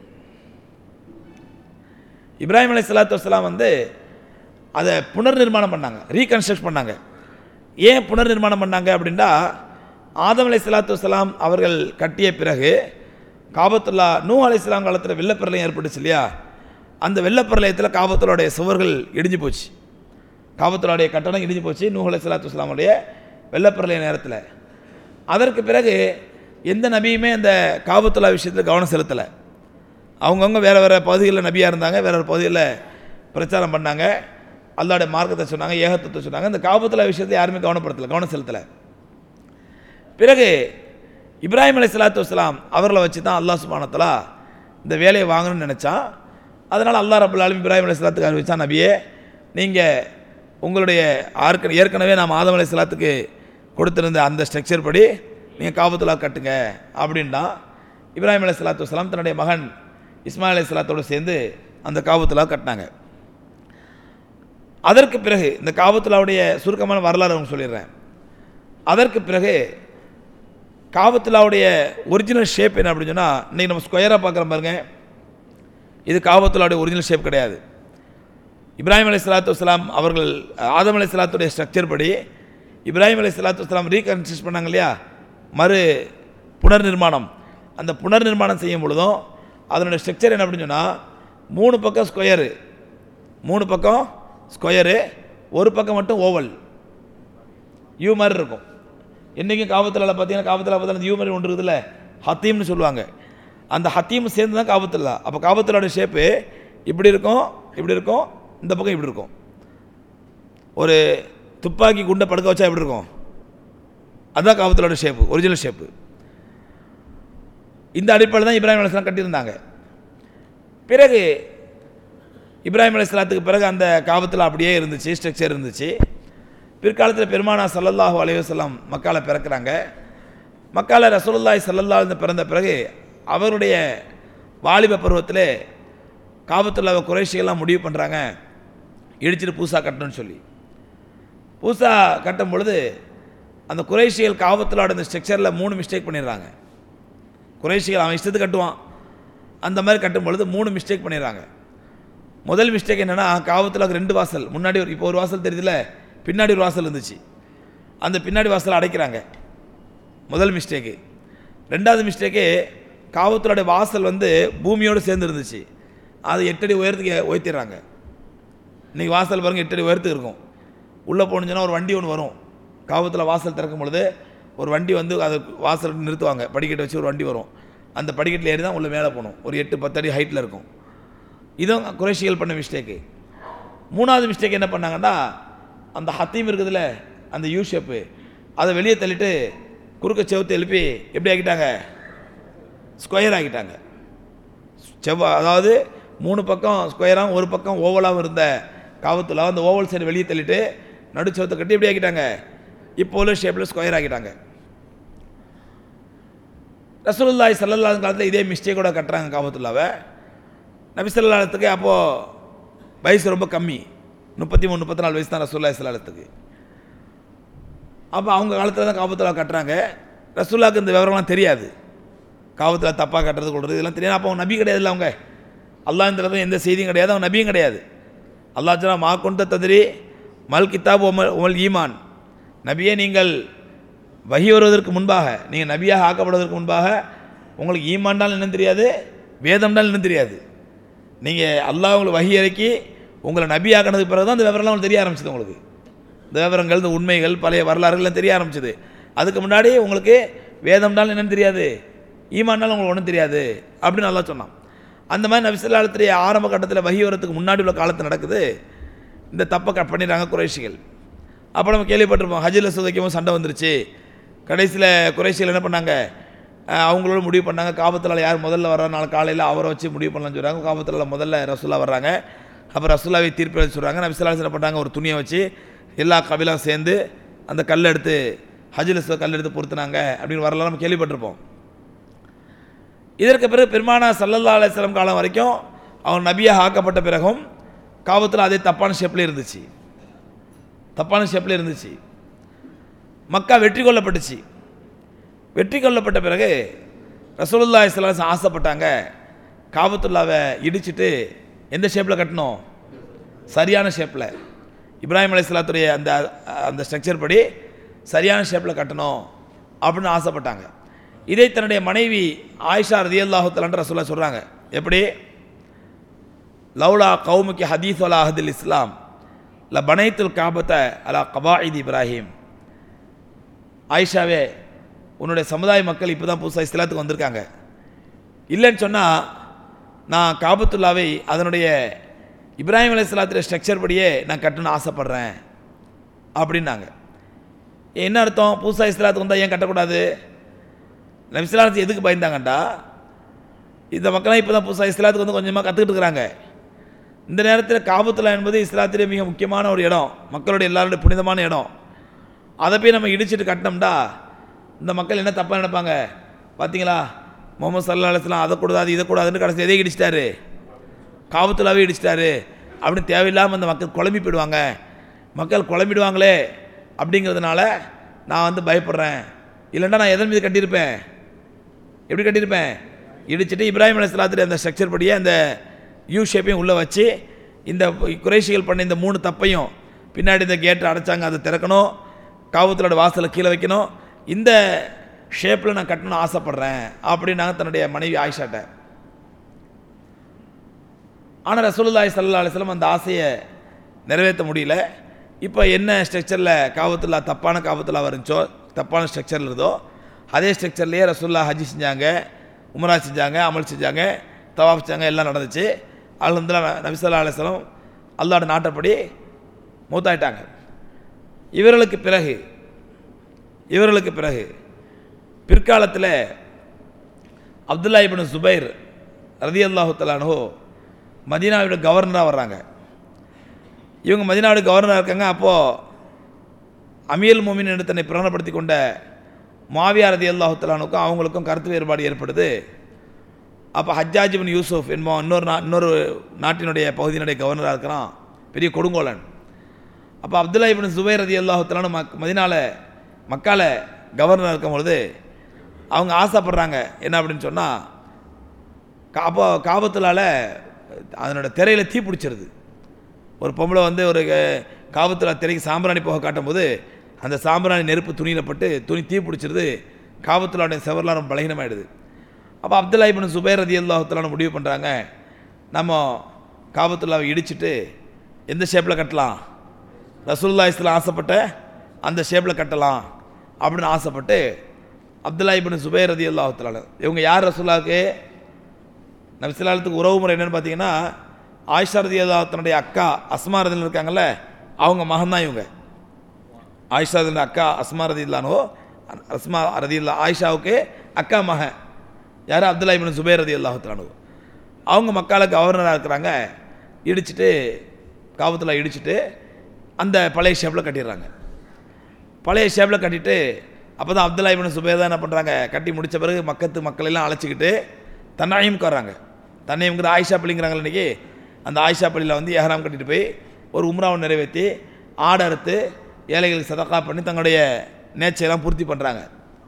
இப்ராஹிம் அலை சலாத்து வலாம் வந்து அதை புனர் நிர்மாணம் பண்ணாங்க ரீகன்ஸ்ட்ரக்ட் பண்ணாங்க ஏன் புனர் நிர்மாணம் பண்ணாங்க அப்படின்னா ஆதம் அலை சலாத்து வலாம் அவர்கள் கட்டிய பிறகு காபத்துல்லா நூ அலை இஸ்லாம் காலத்தில் வெள்ளப்பிரளயம் ஏற்பட்டுச்சு இல்லையா அந்த வெள்ளப்பிரளயத்தில் காபத்துல்லாவுடைய சுவர்கள் இடிஞ்சு போச்சு காபத்துல்லாவுடைய கட்டணம் இடிஞ்சு போச்சு நூ அலை சலாத்து வலாமுடைய வெள்ளப்பிரளய நேரத்தில் அதற்கு பிறகு எந்த நபியுமே அந்த காபத்துல்லா விஷயத்தில் கவனம் செலுத்தலை அவங்கவுங்க வேறு வேறு பகுதிகளில் நபியாக இருந்தாங்க வேறு வேறு பகுதிகளில் பிரச்சாரம் பண்ணாங்க அல்லாவுடைய மார்க்கத்தை சொன்னாங்க ஏகத்துவத்தை சொன்னாங்க இந்த காபத்துல்லா விஷயத்தை யாருமே கவனப்படுத்தலை கவனம் செலுத்தலை பிறகு இப்ராஹிம் அலை சலாத்து வஸ்லாம் அவர்களை வச்சு தான் அல்லாஹ் சுபானத்தலா இந்த வேலையை வாங்கணும்னு நினச்சான் அதனால் அல்லாஹ் ரபுல் ஆலம் இப்ராஹிம் அலை சலாத்துக்கு அறிவிச்சான் நபியே நீங்கள் உங்களுடைய ஆர்க்க ஏற்கனவே நாம் ஆதம் அலை சலாத்துக்கு கொடுத்திருந்த அந்த ஸ்ட்ரக்சர் படி நீங்கள் காபத்துல்லா கட்டுங்க அப்படின்னா இப்ராஹிம் அலை சலாத்து வஸ்லாம் தன்னுடைய மகன் இஸ்மாயில் அலை சலாத்தோடு சேர்ந்து அந்த காபத்துல்லா கட்டினாங்க அதற்கு பிறகு இந்த காபத்துல்லாவுடைய சுருக்கமான வரலாறு அவங்க சொல்லிடுறேன் அதற்கு பிறகு காபத்துல்லாவுடைய ஒரிஜினல் ஷேப் என்ன அப்படின்னு சொன்னால் இன்றைக்கி நம்ம ஸ்கொயராக பார்க்குறோம் பாருங்க இது காபத்துல்லாவுடைய ஒரிஜினல் ஷேப் கிடையாது இப்ராஹிம் அலி சலாத்து வஸ்லாம் அவர்கள் ஆதம் அலி சலாத்துடைய ஸ்ட்ரக்சர் படி இப்ராஹிம் அலி சலாத்து வஸ்லாம் ரீகன்ஸ்ட்ரக்ட் பண்ணாங்க இல்லையா மறு புனர் நிர்மாணம் அந்த புனர் நிர்மாணம் செய்யும் பொழுதும் அதனுடைய ஸ்ட்ரக்சர் என்ன அப்படின்னு சொன்னால் மூணு பக்கம் ஸ்கொயரு மூணு பக்கம் ஸ்கொயரு ஒரு பக்கம் மட்டும் ஓவல் யூ மாதிரி இருக்கும் இன்றைக்கும் காபத்தில் பார்த்தீங்கன்னா காபத்தில் பார்த்தா யூ மாதிரி ஒன்று இருக்குதுல்ல ஹத்தீம்னு சொல்லுவாங்க அந்த ஹத்தீம் சேர்ந்து தான் காபத்துல்லா அப்போ காபத்துல்லாவோட ஷேப்பு இப்படி இருக்கும் இப்படி இருக்கும் இந்த பக்கம் இப்படி இருக்கும் ஒரு துப்பாக்கி குண்டை படுக்க வச்சா எப்படி இருக்கும் அதுதான் காபத்துல்லாவோட ஷேப்பு ஒரிஜினல் ஷேப்பு இந்த அடிப்படையில் தான் இப்ராஹிம் அலிஸ்லாம் கட்டியிருந்தாங்க பிறகு இப்ராஹிம் அலிஸ்லாத்துக்கு பிறகு அந்த காபத்தில் அப்படியே இருந்துச்சு ஸ்ட்ரக்சர் இருந்துச்சு பிற்காலத்தில் பெருமானா சல்லல்லாஹு அலைவசல்லாம் மக்கால பிறக்கிறாங்க மக்கால ரசூலுல்லாய் சல்லல்லா பிறந்த பிறகு அவருடைய வாலிப பருவத்தில் காபத்துல்லாவை குறைஷிகள்லாம் முடிவு பண்ணுறாங்க இடிச்சிட்டு புதுசாக கட்டணும்னு சொல்லி புதுசாக கட்டும் பொழுது அந்த குறைஷிகள் காவத்தலோட இந்த ஸ்ட்ரக்சரில் மூணு மிஸ்டேக் பண்ணிடுறாங்க குறைஷிகள் அவன் இஷ்டத்துக்கு கட்டுவான் அந்த மாதிரி கட்டும் பொழுது மூணு மிஸ்டேக் பண்ணிடுறாங்க முதல் மிஸ்டேக் என்னென்னா காவத்தில் ரெண்டு வாசல் முன்னாடி ஒரு இப்போ ஒரு வாசல் தெரியுதுல பின்னாடி ஒரு வாசல் இருந்துச்சு அந்த பின்னாடி வாசலை அடைக்கிறாங்க முதல் மிஸ்டேக்கு ரெண்டாவது மிஸ்டேக்கு காவத்தலோட வாசல் வந்து பூமியோடு சேர்ந்து இருந்துச்சு அது எட்டடி உயரத்துக்கு உயர்த்திடுறாங்க இன்றைக்கி வாசல் பாருங்க எட்டடி உயரத்துக்கு இருக்கும் உள்ளே போணுச்சுன்னா ஒரு வண்டி ஒன்று வரும் காவத்தில் வாசல் திறக்கும் பொழுது ஒரு வண்டி வந்து அது வாசல் நிறுத்துவாங்க படிக்கட்டை வச்சு ஒரு வண்டி வரும் அந்த படிக்கட்டில் ஏறி தான் உள்ளே மேலே போகணும் ஒரு எட்டு பத்து அடி ஹைட்டில் இருக்கும் இதுவும் குறைஷிகள் பண்ண மிஸ்டேக்கு மூணாவது மிஸ்டேக் என்ன பண்ணாங்கன்னா அந்த ஹத்தீம் இருக்குதுல்ல அந்த யூ ஷேப்பு அதை வெளியே தள்ளிட்டு குறுக்க செவத்தை எழுப்பி எப்படி ஆக்கிட்டாங்க ஸ்கொயர் ஆக்கிட்டாங்க செவ்வாய் அதாவது மூணு பக்கம் ஸ்கொயராகவும் ஒரு பக்கம் ஓவலாகவும் இருந்த காவத்தில் அந்த ஓவல் சைடு வெளியே தள்ளிட்டு நடுச்சவத்தை கட்டி எப்படி ஆக்கிட்டாங்க இப்போ உள்ள ஷேப்பில் ஸ்கொயர் ஆக்கிட்டாங்க ரசூலுல்லாஹி ஸல்லல்லாஹு அலைஹி காலத்தில் இதே மிஸ்டேக்கோட கட்டுறாங்க காபத்துல்லாவை நபி ஸல்லல்லாஹுக்கு அப்போது வயசு ரொம்ப கம்மி முப்பத்தி மூணு முப்பத்தி நாலு வயசு தான் ரசூல்லாஹி ஸல்லல்லாஹுக்கு அப்போ அவங்க காலத்தில் தான் காபத்துல்லா கட்டுறாங்க ரசூல்லாவுக்கு இந்த விவரம்லாம் தெரியாது காவத்தில் தப்பாக கட்டுறது கொடுறது இதெல்லாம் தெரியாது அப்போ அவங்க நபி கிடையாதுல்ல அவங்க அல்லாஹ் இந்த எந்த செய்தியும் கிடையாது அவங்க நபியும் கிடையாது அல்லாஹ் சொன்னா மா கொண்ட ததிரி மல் கித்தாப் உமல் உமல் ஈமான் நபியே நீங்கள் வகி வருவதற்கு முன்பாக நீங்கள் நபியாக ஆக்கப்படுவதற்கு முன்பாக உங்களுக்கு ஈமான்டால் என்னன்னு தெரியாது வேதம்டால் என்னன்னு தெரியாது நீங்கள் அல்லாஹ் உங்களுக்கு வகி இறக்கி உங்களை நபி ஆக்கினதுக்கு பிறகு தான் அந்த விவரம்லாம் உங்களுக்கு தெரிய ஆரம்பிச்சது உங்களுக்கு இந்த விவரங்கள் இந்த உண்மைகள் பழைய வரலாறுகள்லாம் தெரிய ஆரம்பிச்சது அதுக்கு முன்னாடி உங்களுக்கு வேதம்னாலும் என்னன்னு தெரியாது ஈமான்னாலும் உங்களுக்கு ஒன்றும் தெரியாது அப்படின்னு நல்லா சொன்னான் அந்த மாதிரி நபிசல்லாத்துடைய ஆரம்ப கட்டத்தில் வகி வரத்துக்கு முன்னாடி உள்ள காலத்தில் நடக்குது இந்த தப்பை கட் பண்ணிடுறாங்க குறைஷிகள் அப்போ நம்ம கேள்விப்பட்டிருப்போம் ஹஜில் சுதைக்கவும் சண்டை வந்துருச்சு கடைசியில் குறைஷிகள் என்ன பண்ணாங்க அஹ் அவங்களோட முடிவு பண்ணாங்க காபத்தில் யார் முதல்ல வர்ற நாள் காலையில் அவரை வச்சு முடிவு பண்ணலாம்னு சொல்கிறாங்க காபத்தில் முதல்ல ரசூலா வர்றாங்க அப்போ ரசூலாவை தீர்ப்பு எழுதி சொல்கிறாங்க நபிசல்லா என்ன பண்ணாங்க ஒரு துணியை வச்சு எல்லா கபிலாம் சேர்ந்து அந்த கல் எடுத்து ஹஜில் கல் எடுத்து பொருத்துனாங்க அப்படின்னு வரலாம் நம்ம கேள்விப்பட்டிருப்போம் இதற்கு பிறகு பெருமானா சல்லல்லா அலிஸ்லாம் காலம் வரைக்கும் அவன் நபியாக ஆக்கப்பட்ட பிறகும் காபத்தில் அதே தப்பான ஷேப்பில் இருந்துச்சு தப்பான ஷேப்பில் இருந்துச்சு மக்கா வெற்றி கொள்ளப்பட்டுச்சு வெற்றி கொள்ளப்பட்ட பிறகு ரசூலுல்லா இஸ்லாம் ஆசைப்பட்டாங்க காபத்துல்லாவை இடிச்சிட்டு எந்த ஷேப்பில் கட்டணும் சரியான ஷேப்பில் இப்ராஹிம் அலையாத்துடைய அந்த அந்த ஸ்ட்ரக்சர் படி சரியான ஷேப்பில் கட்டணும் அப்படின்னு ஆசைப்பட்டாங்க இதை தன்னுடைய மனைவி ஆயிஷா ரதியல்லாஹுத்தலன்ற சொல்ல சொல்கிறாங்க எப்படி லவ்லா கவுமுக்கு ஹதீஸ் அலா அஹதில் இஸ்லாம் ல பனைத்துல் காபத்தை அலா கபாயித் இப்ராஹிம் ஆயிஷாவே உன்னுடைய சமுதாய மக்கள் இப்போ தான் புதுசாக இஸ்லாத்துக்கு வந்திருக்காங்க இல்லைன்னு சொன்னால் நான் காபத்துல்லாவை அதனுடைய இப்ராஹிம் அலையாத்துடைய ஸ்ட்ரக்சர் படியே நான் கட்டணும்னு ஆசைப்பட்றேன் அப்படின்னாங்க என்ன அர்த்தம் புதுசாக இஸ்லாத்துக்கு வந்தால் ஏன் கட்டக்கூடாது நபிஸ்லாத்துக்கு எதுக்கு பயந்தாங்கண்டா இந்த மக்கள்லாம் இப்போ தான் புதுசாக இஸ்லாத்துக்கு வந்து கொஞ்சமாக கற்றுக்கிட்டு இருக்கிறாங்க இந்த நேரத்தில் காபத்துல்லா என்பது இஸ்லாத்திலே மிக முக்கியமான ஒரு இடம் மக்களுடைய எல்லாருடைய புனிதமான இடம் அதை போய் நம்ம இடிச்சிட்டு கட்டினோம்டா இந்த மக்கள் என்ன தப்பாக நினைப்பாங்க பார்த்தீங்களா முகமது சல்லா அலிஸ்லாம் அதை கூடாது இதை கூடாதுன்னு கடைசி எதை இடிச்சிட்டாரு காபத்துலாவே இடிச்சிட்டாரு அப்படின்னு தேவையில்லாமல் அந்த மக்கள் குழம்பி போயிடுவாங்க மக்கள் குழம்பிடுவாங்களே அப்படிங்கிறதுனால நான் வந்து பயப்படுறேன் இல்லைன்னா நான் எதன் மீது கட்டியிருப்பேன் எப்படி கட்டியிருப்பேன் இடிச்சிட்டு இப்ராஹிம் அலிஸ்லாத்துடைய அந்த ஸ்ட்ரக்சர் படியே அந்த யூ ஷேப்பையும் உள்ளே வச்சு இந்த குறைஷிகள் பண்ண இந்த மூணு தப்பையும் பின்னாடி இந்த கேட்டை அடைச்சாங்க அதை திறக்கணும் காவத்தலோட வாசலை கீழே வைக்கணும் இந்த ஷேப்பில் நான் கட்டணும்னு ஆசைப்பட்றேன் அப்படின்னாங்க தன்னுடைய மனைவி ஆயிஷாட்ட ஆனால் ரசூலுல்லாஹி ஸல்லல்லாஹு அலைஹி வஸல்லம் அந்த ஆசையை நிறைவேற்ற முடியல இப்போ என்ன ஸ்ட்ரக்சரில் காவத்துல்லா தப்பான காவத்துல்லா இருந்துச்சோ தப்பான ஸ்ட்ரக்சரில் இருந்தோ அதே ஸ்ட்ரக்சர்லேயே ரசூல்லா ஹஜ்ஜி செஞ்சாங்க உம்ரா செஞ்சாங்க அமல் செஞ்சாங்க தவாஃப் செஞ்சாங்க எல்லாம் நடந்துச்சு அல்ஹம்துலில்லாஹ் நபிசல்லா அலிஸ்லாம் அல்லாட நாட்டப்படி மூத்தாயிட்டாங்க இவர்களுக்கு பிறகு இவர்களுக்கு பிறகு பிற்காலத்தில் அப்துல்லா இப்னு சுபைர் ரதி அல்லாஹு தலானோ மதீனாவோட கவர்னராக வர்றாங்க இவங்க மதீனாவோட கவர்னராக இருக்காங்க அப்போது அமீல் மோமின் என்று தன்னை பிரகடனப்படுத்தி கொண்ட மாவியா ரதி அல்லாஹு தலானுக்கும் அவங்களுக்கும் கருத்து வேறுபாடு ஏற்படுது அப்போ ஹஜ்ஜாஜ் பின் யூசுஃப் என்பவன் இன்னொரு நா இன்னொரு நாட்டினுடைய பகுதியினுடைய கவர்னராக இருக்கிறான் பெரிய கொடுங்கோலன் அப்போ அப்துல்லா இப்னு சுபைர் ரதி அல்லாஹுத்தலான மக் மதினால மக்கால கவர்னர் இருக்கும் பொழுது அவங்க ஆசைப்படுறாங்க என்ன அப்படின்னு சொன்னால் அப்போ காபத்துலால அதனோட திரையில் தீ பிடிச்சிருது ஒரு பொம்பளை வந்து ஒரு காபத்துல திரைக்கு சாம்பிராணி போக காட்டும்போது அந்த சாம்பிராணி நெருப்பு துணியில் பட்டு துணி தீ பிடிச்சிருது காபத்துலாவுடைய செவர்லாம் ரொம்ப பலகீனமாயிடுது அப்போ அப்துல்லா இப்னு சுபைர் ரதி அல்லாஹுத்தலான முடிவு பண்ணுறாங்க நம்ம காபத்துல்லாவை இடிச்சிட்டு எந்த ஷேப்பில் கட்டலாம் ரசூல்லா இஸ்லாம் ஆசைப்பட்ட அந்த ஷேப்பில் கட்டலாம் அப்படின்னு ஆசைப்பட்டு அப்துல்லா இப்னு சுபைர் ரதி அல்லாஹுத்தலான இவங்க யார் ரசூல்லாவுக்கு நபிசுல்லாலத்துக்கு உறவு முறை என்னன்னு பார்த்தீங்கன்னா ஆயிஷா ரதி அல்லாஹத்தனுடைய அக்கா அஸ்மா ரதில் இருக்காங்கல்ல அவங்க மகன் தான் இவங்க ஆயிஷா ரதில் அக்கா அஸ்மா ரதி இல்லானோ அஸ்மா ரதி இல்லா ஆயிஷாவுக்கு அக்கா மகன் யார் அப்துல்லா இப்னு சுபைர் ரதி அல்லாஹத்தலானு அவங்க மக்கால கவர்னராக இருக்கிறாங்க இடிச்சிட்டு காபத்தில் இடிச்சிட்டு அந்த பழைய ஷேப்பில் கட்டிடுறாங்க பழைய ஷேப்பில் கட்டிட்டு அப்போ தான் அப்துல்லா இப்னு சுபைர் தான் என்ன பண்ணுறாங்க கட்டி முடித்த பிறகு மக்கத்து மக்களெல்லாம் அழைச்சிக்கிட்டு தன்னாயும் வர்றாங்க தன்னையுங்கிற ஆயிஷா பள்ளிங்கிறாங்களே இன்றைக்கி அந்த ஆயிஷா பள்ளியில் வந்து ஏஹராம் கட்டிட்டு போய் ஒரு உம்ராவை நிறைவேற்றி ஆடை அறுத்து ஏழைகளுக்கு சதக்கா பண்ணி தங்களுடைய நேச்சையெல்லாம் பூர்த்தி பண்ணுறாங்க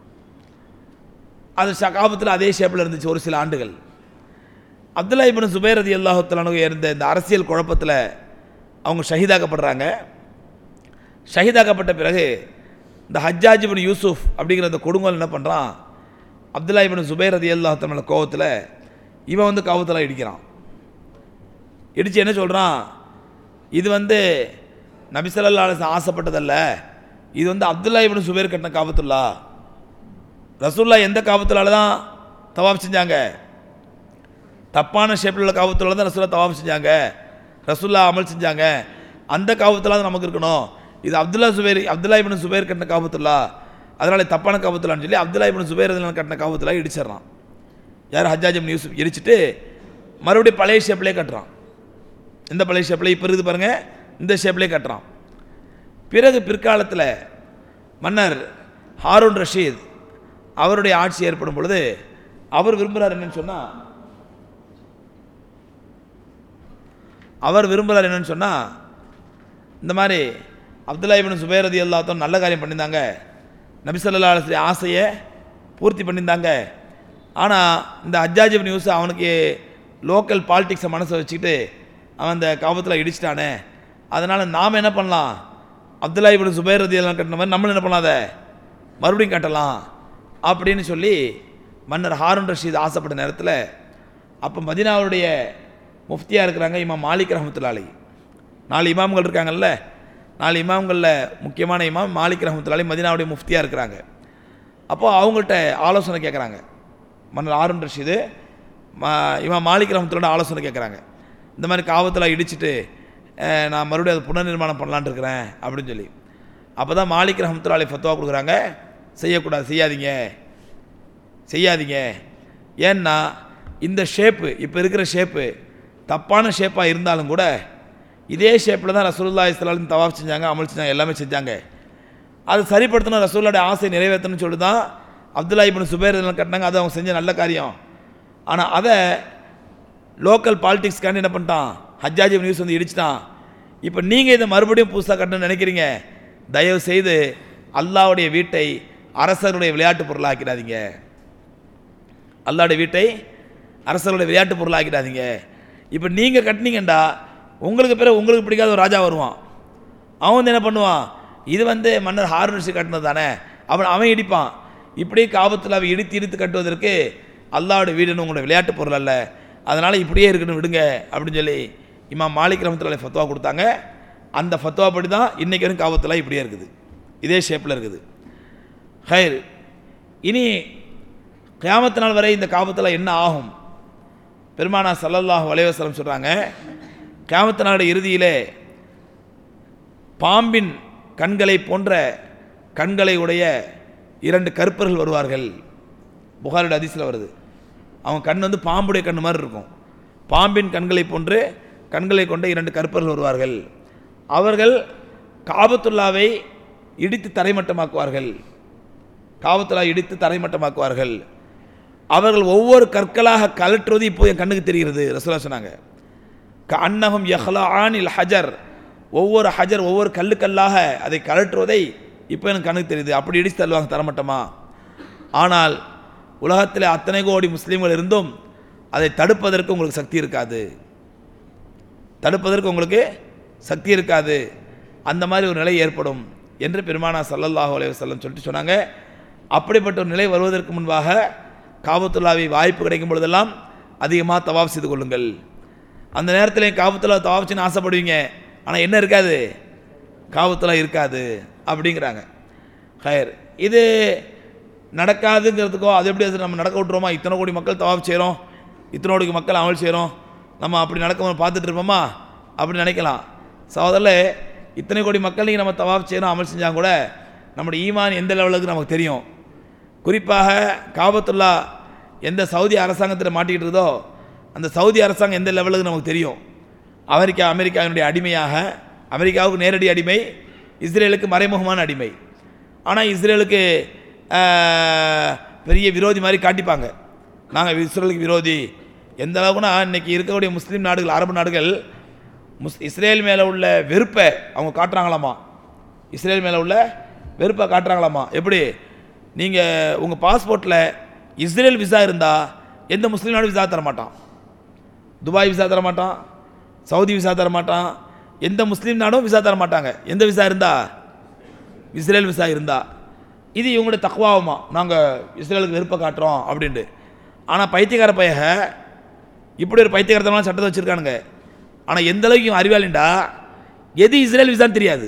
அது காபத்தில் அதே ஷேப்பில் இருந்துச்சு ஒரு சில ஆண்டுகள் அப்துல்லா இப்னு சுபைர் ரதி அல்லாஹுத்தலானு இருந்த இந்த அரசியல் குழப்பத்தில் அவங்க ஷஹீதாக்கப்படுறாங்க ஷஹீதாக்கப்பட்ட பிறகு இந்த ஹஜ்ஜாஜ் இப்னு யூசுஃப் அப்படிங்கிற அந்த கொடுங்கோல் என்ன பண்ணுறான் அப்துல்லா இப்னு சுபைர் ரதி அல்லாஹத்தமல கோவத்தில் இவன் வந்து காவத்தில் இடிக்கிறான் இடித்து என்ன சொல்கிறான் இது வந்து நபிசல்லா அலிஸ் ஆசைப்பட்டதல்ல இது வந்து அப்துல்லா இப்னு சுபைர் கட்டின காபத்துல்லா ரசூல்லா எந்த காபத்துலால தான் தவாப் செஞ்சாங்க தப்பான ஷேப்பில் உள்ள காவத்தில் தான் ரசூல்லா தவாப் செஞ்சாங்க ரசூல்லா அமல் செஞ்சாங்க அந்த காவத்தில் தான் நமக்கு இருக்கணும் இது அப்துல்லா சுபேர் அப்துல்லா இப்னு சுபேர் கட்டின காபத்துல்லா அதனால தப்பான காபத்துலான்னு சொல்லி அப்துல்லா இப்னு சுபேர் ரலியல்லாஹு கட்டின காபத்துல்லா இடிச்சிடறான் யார் ஹஜ்ஜாஜ் இப்னு யூசுப் இடிச்சிட்டு மறுபடியும் பழைய ஷேப்லேயே கட்டுறான் இந்த பழைய ஷேப்பில் இப்போ இருக்குது பாருங்கள் இந்த ஷேப்லேயே கட்டுறான் பிறகு பிற்காலத்தில் மன்னர் ஹாரூன் ரஷீத் அவருடைய ஆட்சி ஏற்படும் பொழுது அவர் விரும்புகிறார் என்னன்னு சொன்னால் அவர் விரும்புகிறார் என்னன்னு சொன்னால் இந்த மாதிரி அப்துல்லா இப்னு சுபைர் ரதி அல்லாத்தம் நல்ல காரியம் பண்ணியிருந்தாங்க நபிசல்லா அலி ஆசையை பூர்த்தி பண்ணியிருந்தாங்க ஆனால் இந்த அஜாஜ் இப்னு யூஸ் அவனுக்கு லோக்கல் பாலிடிக்ஸை மனசை வச்சுக்கிட்டு அவன் அந்த காபத்தில் இடிச்சிட்டானே அதனால் நாம் என்ன பண்ணலாம் அப்துல்லா இப்னு சுபைர் ரதி எல்லாம் கட்டின மாதிரி நம்மளும் என்ன பண்ணலாம் அதை மறுபடியும் கட்டலாம் அப்படின்னு சொல்லி மன்னர் ஹாரூன் ரஷீத் ஆசைப்பட்ட நேரத்தில் அப்போ மதினாவுடைய முஃப்தியாக இருக்கிறாங்க இமாம் மாலிக் ரஹமத்துல்லாலி நாலு இமாம்கள் இருக்காங்கல்ல நாலு இமாம்களில் முக்கியமான இமாம் மாலிக் ரஹமத்துல்லாலி மதினாவுடைய முஃப்தியாக இருக்கிறாங்க அப்போது அவங்கள்ட்ட ஆலோசனை கேட்குறாங்க மன்னர் ஆருன் ரஷீது மா இமாம் மாலிக் ரஹமத்துல்லோட ஆலோசனை கேட்குறாங்க இந்த மாதிரி காவத்தில் இடிச்சிட்டு அஹ், நான் மறுபடியும் அதை புனர்நிர்மாணம் பண்ணலான்னு இருக்கிறேன் அப்படின்னு சொல்லி அப்போ தான் மாலிக் ரஹமத்துல்லாலி ஃபத்வா கொடுக்குறாங்க செய்யக்கூடாது செய்யாதீங்க செய்யாதீங்க ஏன்னா இந்த ஷேப்பு இப்போ இருக்கிற ஷேப்பு தப்பான ஷேப்பாக இருந்தாலும் கூட இதே ஷேப்பில் தான் ரசூலுல்லா இஸ்லாலும் தவாப் செஞ்சாங்க அமல் செஞ்சாங்க எல்லாமே செஞ்சாங்க அது சரிப்படுத்தணும் ரசூலுடைய ஆசை நிறைவேற்றணும்னு சொல்லி தான் அப்துல்லா இப்னு சுபேர் இதெல்லாம் கட்டினாங்க அது அவங்க செஞ்ச நல்ல காரியம் ஆனால் அதை லோக்கல் பாலிடிக்ஸ்க்காண்டி என்ன பண்ணிட்டான் ஹஜ்ஜாஜி நியூஸ் வந்து இடிச்சிட்டான் இப்போ நீங்கள் இதை மறுபடியும் புதுசாக கட்டணும்னு நினைக்கிறீங்க தயவு செய்து அல்லாஹ்வுடைய வீட்டை அரசருடைய விளையாட்டு பொருளாக்கிடாதீங்க அல்லாஹ்வுடைய வீட்டை அரசருடைய விளையாட்டு பொருளாக்கிடாதீங்க இப்போ நீங்கள் கட்டினீங்கண்டா உங்களுக்கு பிறகு உங்களுக்கு பிடிக்காத ஒரு ராஜா வருவான் அவன் வந்து என்ன பண்ணுவான் இது வந்து மன்னர் ஹாரூன் கட்டினது தானே அவன் அவன் இடிப்பான் இப்படியே காபத்தில் அவன் இடித்து இடித்து கட்டுவதற்கு அல்லாவோட வீடுன்னு உங்களோட விளையாட்டு பொருள் அல்ல அதனால் இப்படியே இருக்கணும் விடுங்க அப்படின்னு சொல்லி இமாம் மாலிக் ரஹமத்துல்லாஹி ஃபத்வா கொடுத்தாங்க அந்த ஃபத்வா படி தான் இன்றைக்கி வரைக்கும் காபத்தில் இப்படியே இருக்குது இதே ஷேப்பில் இருக்குது ஹைர் இனி கியாமத்து நாள் வரை இந்த காபத்தில் என்ன ஆகும் பெருமானா சல்லல்லாஹு அலைவசலம் சொல்கிறாங்க கியாமத்து நாள் இறுதியிலே பாம்பின் கண்களை போன்ற கண்களை உடைய இரண்டு கருப்பர்கள் வருவார்கள் புகாரோட அதிசயில் வருது அவன் கண் வந்து பாம்புடைய கண் மாதிரி இருக்கும் பாம்பின் கண்களை போன்று கண்களை கொண்ட இரண்டு கருப்பர்கள் வருவார்கள் அவர்கள் காபத்துல்லாவை இடித்து தரைமட்டமாக்குவார்கள் காபத்துல்லா இடித்து தரைமட்டமாக்குவார்கள் அவர்கள் ஒவ்வொரு கற்களாக கலற்றுவது இப்போ என் கண்ணுக்கு தெரிகிறது ரசூலா சொன்னாங்க அன்னகம் யஹ்லா ஆனில் ஹஜர் ஒவ்வொரு ஹஜர் ஒவ்வொரு கல்லு கல்லாக அதை கழற்றுவதை இப்போ எனக்கு கணக்கு தெரியுது அப்படி இடிச்சு தள்ளுவாங்க தரமாட்டோமா ஆனால் உலகத்தில் அத்தனை கோடி முஸ்லீம்கள் இருந்தும் அதை தடுப்பதற்கு உங்களுக்கு சக்தி இருக்காது தடுப்பதற்கு உங்களுக்கு சக்தி இருக்காது அந்த மாதிரி ஒரு நிலை ஏற்படும் என்று பெருமானா சல்லல்லாஹு அலைஹி வஸல்லம் சொல்லிட்டு சொன்னாங்க அப்படிப்பட்ட ஒரு நிலை வருவதற்கு முன்பாக காபத்துல்லாவை வாய்ப்பு கிடைக்கும் பொழுதெல்லாம் அதிகமாக தவாப் செய்து கொள்ளுங்கள் அந்த நேரத்தில் காபத்துல்லா தவாப் செய்யணும்னு ஆசைப்படுவீங்க ஆனால் என்ன இருக்காது காபத்துல்லா இருக்காது அப்படிங்கிறாங்க ஹயர் இது நடக்காதுங்கிறதுக்கோ அது எப்படி அது நம்ம நடக்க விட்டுருவோமா இத்தனை கோடி மக்கள் தவாப் செய்கிறோம் இத்தனை கோடி மக்கள் அமல் செய்கிறோம் நம்ம அப்படி நடக்க பார்த்துட்டு இருப்போமா அப்படி நினைக்கலாம் சகோதரில் இத்தனை கோடி மக்கள் நீங்கள் நம்ம தவாப் செய்யணும் அமல் செஞ்சால் கூட நம்முடைய ஈமான் எந்த லெவலுக்கு நமக்கு தெரியும் குறிப்பாக காபத்துல்லா எந்த சவுதி அரசாங்கத்தில் மாட்டிக்கிட்டு இருக்குதோ அந்த சவுதி அரசாங்கம் எந்த லெவலுக்கு நமக்கு தெரியும் அமெரிக்கா அமெரிக்காவினுடைய அடிமையாக அமெரிக்காவுக்கு நேரடி அடிமை இஸ்ரேலுக்கு மறைமுகமான அடிமை ஆனால் இஸ்ரேலுக்கு ஆஹ், பெரிய விரோதி மாதிரி காட்டிப்பாங்க நாங்கள் இஸ்ரேலுக்கு விரோதி எந்த அளவுக்குனா இன்னைக்கு இருக்கக்கூடிய முஸ்லீம் நாடுகள் அரபு நாடுகள் முஸ் இஸ்ரேல் மேலே உள்ள வெறுப்பை அவங்க காட்டுறாங்களாமா இஸ்ரேல் மேலே உள்ள வெறுப்பை காட்டுறாங்களாமா எப்படி நீங்கள் உங்கள் பாஸ்போர்ட்டில் இஸ்ரேல் விசா இருந்தால் எந்த முஸ்லீம் நாடும் விசா தர மாட்டான் துபாய் விசா தர மாட்டான் சவுதி விசா தர மாட்டான் எந்த முஸ்லீம் நாடும் விசா தர மாட்டாங்க எந்த விசா இருந்தா இஸ்ரேல் விசா இருந்தா இது இவங்களுடைய தக்குவாகுமா நாங்கள் இஸ்ரேலுக்கு வெறுப்பை காட்டுறோம் அப்படின்ட்டு ஆனால் பைத்தியக்கார பையக இப்படி ஒரு பைத்தியகாரத்தமான சட்டத்தை வச்சுருக்கானுங்க ஆனால் எந்த அளவுக்கு இவன் அறிவாளிண்டா எது இஸ்ரேல் விசான்னு தெரியாது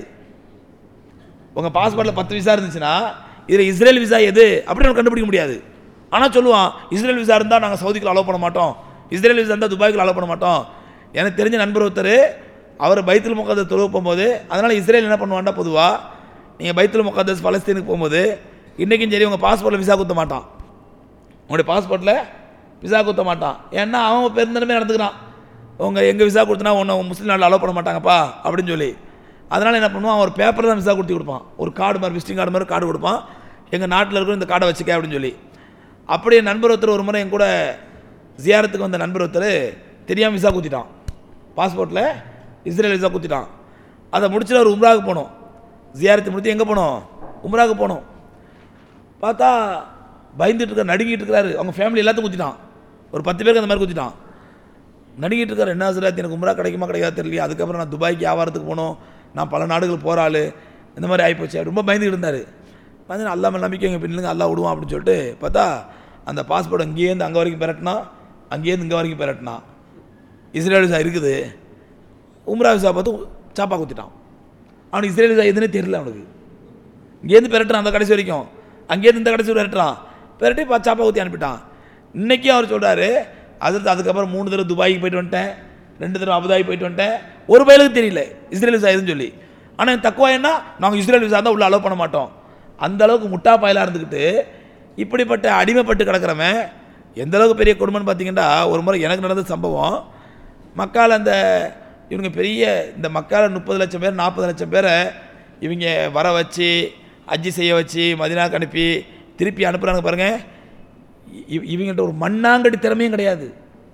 உங்கள் பாஸ்போர்ட்டில் பத்து விசா இருந்துச்சுன்னா இதில் இஸ்ரேல் விசா எது அப்படின்னு நம்ம கண்டுபிடிக்க முடியாது ஆனால் சொல்லுவான் இஸ்ரேல் விசா இருந்தால் நாங்கள் சவுதிக்குள்ள அலோவ் பண்ண மாட்டோம் இஸ்ரேல் விசா இருந்தால் துபாய்க்குள்ள அலோவ் பண்ண மாட்டோம் எனக்கு தெரிஞ்ச நண்பர் ஒருத்தர் அவர் பைத்துல் முகத்தை தொழுவ போகும்போது அதனால் இஸ்ரேல் என்ன பண்ணுவான்டா பொதுவாக நீங்கள் பைத்துல் முகத்தஸ் பலஸ்தீனுக்கு போகும்போது இன்றைக்கும் சரி உங்கள் பாஸ்போர்ட்டில் விசா குத்த மாட்டான் உங்களுடைய பாஸ்போர்ட்டில் விசா குத்த மாட்டான் ஏன்னா அவன் பெருந்தனமே நடந்துக்கிறான் உங்கள் எங்கள் விசா கொடுத்தனா உன்னை முஸ்லீம் நாட்டில் அலோவ் பண்ண மாட்டாங்கப்பா அப்படின்னு சொல்லி அதனால் என்ன பண்ணுவான் ஒரு பேப்பர் தான் விசா கொடுத்து கொடுப்பான் ஒரு கார்டு மாதிரி விசிட்டிங் கார்டு மாதிரி கார்டு கொடுப்பான் எங்கள் நாட்டில் இருக்கிற இந்த கார்டை வச்சுக்க அப்படின்னு சொல்லி அப்படியே நண்பர் ஒருத்தர் ஒரு முறை என் கூட ஜியாரத்துக்கு வந்த நண்பர் ஒருத்தர் தெரியாமல் விசா குத்திட்டான் பாஸ்போர்ட்டில் இஸ்ரேல் விசா குத்திட்டான் அதை முடிச்சுட்டு அவர் உம்ராவுக்கு போனோம் ஜியாரத்தை முடித்து எங்கே போனோம் உம்ராவுக்கு போனோம் பார்த்தா பயந்துட்டு இருக்கார் நடுங்கிட்டு இருக்கிறாரு அவங்க ஃபேமிலி எல்லாத்தையும் குத்திட்டான் ஒரு பத்து பேருக்கு அந்த மாதிரி குத்திட்டான் நடுங்கிட்டு இருக்காரு என்ன ஹசரத் எனக்கு உம்ரா கிடைக்குமா கிடைக்காது தெரியல அதுக்கப்புறம் நான் துபாய்க்கு வியாபாரத்துக்கு போனோம் நான் பல நாடுகள் போகிற ஆளு இந்த மாதிரி ஆகிப்போச்சு ரொம்ப பயந்துக்கிட்டு இருந்தார் வந்து அல்லா மேல் நம்பிக்கை எங்கள் பின்னுங்க அல்லா விடுவான் அப்படின்னு சொல்லிட்டு பார்த்தா அந்த பாஸ்போர்ட் அங்கேருந்து அங்கே வரைக்கும் பெரட்டினா அங்கேருந்து இங்கே வரைக்கும் பெரட்டினா இஸ்ரேல் விசா இருக்குது உம்ரா விசா பார்த்து சாப்பா குத்திட்டான் அவனுக்கு இஸ்ரேல் விசா எதுன்னே தெரியல அவனுக்கு இங்கேருந்து பெரட்டுறான் அந்த கடைசி வரைக்கும் அங்கேருந்து இந்த கடைசி பெரட்டுறான் பெரட்டி பா சாப்பா ஊற்றி அனுப்பிட்டான் இன்றைக்கும் அவர் சொல்கிறாரு அது அதுக்கப்புறம் மூணு தடவை துபாய்க்கு போயிட்டு வந்துட்டேன் ரெண்டு தடவை அபுதாபி போயிட்டு வந்துட்டேன் ஒரு பயலுக்கு தெரியல இஸ்ரேல் விசா எதுன்னு சொல்லி ஆனால் தக்குவா என்ன நாங்கள் இஸ்ரேல் விசா தான் உள்ள அலோவ் பண்ண மாட்டோம் அந்த அளவுக்கு முட்டா பயலாக இருந்துக்கிட்டு இப்படிப்பட்ட அடிமைப்பட்டு கிடக்கிறவன் எந்த அளவுக்கு பெரிய கொடுமைன்னு பார்த்தீங்கன்னா ஒரு முறை எனக்கு நடந்த சம்பவம் மக்கால் அந்த இவங்க பெரிய இந்த மக்கால முப்பது லட்சம் பேர் நாற்பது லட்சம் பேரை இவங்க வர வச்சு அஜி செய்ய வச்சு மதினாக்கு அனுப்பி திருப்பி அனுப்புகிறாங்க பாருங்கள் இ- இவங்கள்ட்ட ஒரு மண்ணாங்கடி திறமையும் கிடையாது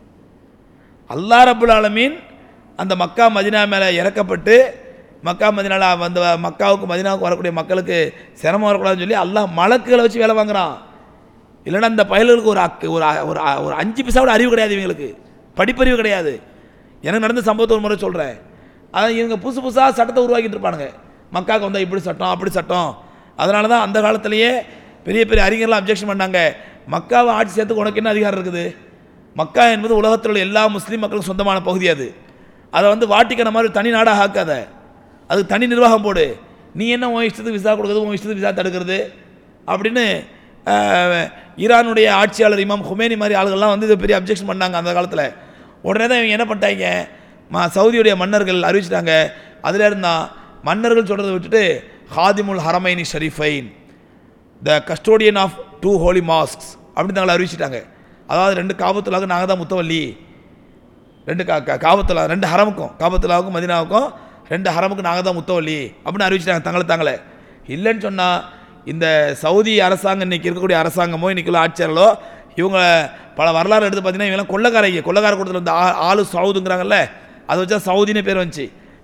அல்லாஹ் ரப்புல் ஆலமீன் அந்த மக்கா மதினா மேலே இறக்கப்பட்டு மக்கா மதினால வந்த மக்காவுக்கு மதினாவுக்கு வரக்கூடிய மக்களுக்கு சிரமம் வரக்கூடாதுன்னு சொல்லி அல்லாஹ் மலக்குகளை வச்சு வேலை வாங்குறான் இல்லைன்னா அந்த பயல்களுக்கு ஒரு அக்கு ஒரு அ- ஒரு அ- ஒரு அஞ்சு பைசாவோட அறிவு கிடையாது இவங்களுக்கு படிப்பறிவு கிடையாது எனக்கு நடந்த சம்பவத்தை ஒரு முறை சொல்கிறேன் அதான் இவங்க புதுசு புதுசாக சட்டத்தை உருவாக்கிட்டு இருப்பானுங்க மக்காவுக்கு வந்தால் இப்படி சட்டம் அப்படி சட்டம் அதனால தான் அந்த காலத்திலேயே பெரிய பெரிய அறிஞர்லாம் அப்ஜெக்ஷன் பண்ணாங்க மக்காவை ஆட்சி சேர்த்துக்கு உனக்கு என்ன அதிகாரம் இருக்குது மக்கா என்பது உலகத்தில் உள்ள எல்லா முஸ்லீம் மக்களுக்கும் சொந்தமான பகுதி அது அதை வந்து வாட்டிக்கன மாதிரி தனி நாடாக ஆக்காத அதுக்கு தனி நிர்வாகம் போடு நீ என்ன உன் இஷ்டத்துக்கு விசா கொடுக்குறது உன் இஷ்டத்துக்கு விசா தடுக்கிறது அப்படின்னு ஆஹ், ஈரானுடைய ஆட்சியாளர் இமாம் ஹுமேனி மாதிரி ஆளுகள்லாம் வந்து இதை பெரிய அப்ஜெக்ஷன் பண்ணாங்க அந்த காலத்தில் உடனே தான் இவங்க என்ன பண்ணிட்டாங்க மா சவுதியுடைய மன்னர்கள் அறிவிச்சிட்டாங்க அதில் இருந்தால் மன்னர்கள் சொல்கிறத விட்டுட்டு ஹாதிமுல் ஹரமைனி ஷரீஃபைன் the custodian of two holy mosques அப்படின்னு தங்களை அறிவிச்சிட்டாங்க அதாவது ரெண்டு காபத்துலாக நாங்கள் தான் முத்தவல்லி ரெண்டு கா கா- காபத்துலா ரெண்டு ஹரமுக்கும் காபத்துலாவுக்கும் மதினாவுக்கும் ரெண்டு ஹரமுக்கும் நாங்கள் தான் முத்தவல்லி அப்படின்னு அறிவிச்சிட்டாங்க தங்களை தாங்களே இல்லைன்னு சொன்னால் இந்த சவுதி அரசாங்கம் இன்னைக்கு இருக்கக்கூடிய அரசாங்கமோ இன்னைக்கு உள்ள ஆட்சியாளர்களோ இவங்க பல வரலாறு எடுத்து பார்த்தீங்கன்னா இவங்கெல்லாம் கொள்ளக்காரங்க கொள்ளக்கார கூட்டத்தில் இந்த ஆ- ஆளு சவுதுங்கிறாங்கல்ல அதை வச்சா சவுதின்னு பேர் வந்துச்சு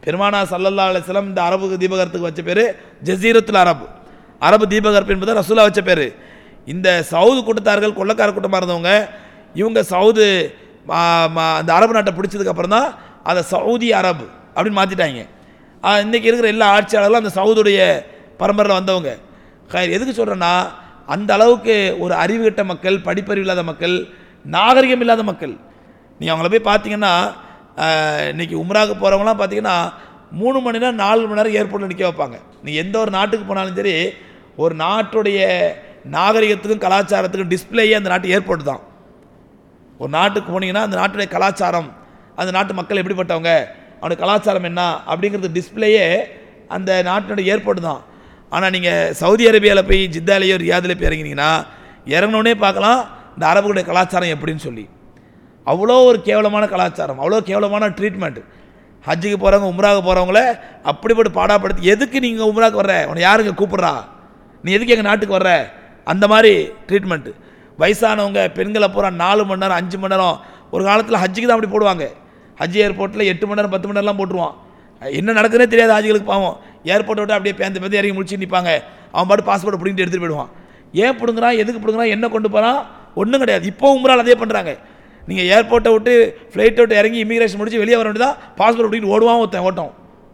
பெருமானா சல்லல்லா அலிஸ்லாம் இந்த அரபு தீபகற்பத்துக்கு வச்ச பேர் ஜசீரத்துல் அரபு அரபு தீபகற்பு என்பது ரசூலா வச்ச பேர் இந்த சவுது கூட்டத்தார்கள் கொள்ளக்கார கூட்டமாக இருந்தவங்க இவங்க சவுது ஆ, ம- அந்த அரபு நாட்டை பிடிச்சதுக்கு அப்புறம் தான் அதை சவுதி அரபு அப்படின்னு மாற்றிட்டாங்க இன்றைக்கி இருக்கிற எல்லா ஆட்சியாளர்களும் அந்த சவுதுடைய பரம்பரையில் வந்தவங்க ஹைர், எதுக்கு சொல்கிறேன்னா அந்த அளவுக்கு ஒரு அறிவு கெட்ட மக்கள் படிப்பறிவு இல்லாத மக்கள் நாகரிகம் இல்லாத மக்கள் நீங்கள் அவங்கள போய் பார்த்தீங்கன்னா ஆஹ், இன்னைக்கு உம்ராவுக்கு போகிறவங்களாம் பார்த்தீங்கன்னா மூணு மணி நேரம் நாலு மணி நேரம் ஏர்போர்ட்டில் நிற்க வைப்பாங்க நீங்கள் எந்த ஒரு நாட்டுக்கு போனாலும் சரி ஒரு நாட்டுடைய நாகரிகத்துக்கும் கலாச்சாரத்துக்கும் டிஸ்ப்ளேயே அந்த நாட்டு ஏர்போர்ட் தான் ஒரு நாட்டுக்கு போனீங்கன்னா அந்த நாட்டுடைய கலாச்சாரம் அந்த நாட்டு மக்கள் எப்படிப்பட்டவங்க அவனுடைய கலாச்சாரம் என்ன அப்படிங்கிறது டிஸ்ப்ளேயே அந்த நாட்டினுடைய ஏற்பாடு தான் ஆனால் நீங்கள் சவுதி அரேபியாவில் போய் ஜித்தாலேயோ ரியாதில் போய் இறங்கினீங்கன்னா இறங்கினோடனே பார்க்கலாம் இந்த அரபுடைய கலாச்சாரம் எப்படின்னு சொல்லி அவ்வளோ ஒரு கேவலமான கலாச்சாரம் அவ்வளோ கேவலமான ட்ரீட்மெண்ட் ஹஜ்ஜுக்கு போகிறவங்க உம்ராவுக்கு போகிறவங்கள அப்படிப்பட்டு பாடாப்படுத்தி எதுக்கு நீங்கள் உம்ராவுக்கு வர்ற உன்னை யாருங்க கூப்பிட்றா நீ எதுக்கு எங்கள் நாட்டுக்கு வர்ற அந்த மாதிரி ட்ரீட்மெண்ட்டு வயசானவங்க பெண்களை பூரா நாலு மணி நேரம் அஞ்சு மணி நேரம் ஒரு காலத்தில் ஹஜ்ஜுக்கு தான் அப்படி போடுவாங்க ஹஜ் ஏர்போர்ட்டில் எட்டு மணி நேரம் பத்து மணி நேரம்லாம் போட்டுருவான் என்ன நடக்குதுன்னே தெரியாது ஹாஜிகளுக்கு பாவம் ஏர்போர்ட்டை விட்டு அப்படியே பேந்து பேந்து இறங்கி முடிச்சு நிற்பாங்க அவன் பாட்டு பாஸ்போர்ட் பிடிங்கிட்டு எடுத்துகிட்டு போயிடுவான் ஏன் பிடுங்குறான் எதுக்கு பிடுங்குறான் என்ன கொண்டு போகிறான் ஒன்றும் கிடையாது இப்போ உம்ரால் அதே பண்ணுறாங்க நீங்கள் ஏர்போர்ட்டை விட்டு ஃப்ளைட்டை விட்டு இறங்கி இமிகிரேஷன் முடிச்சு வெளியே வர வேண்டியதான் பாஸ்போர்ட் பிடிக்கிட்டு ஓடுவான் ஒருத்தன் ஓட்டம்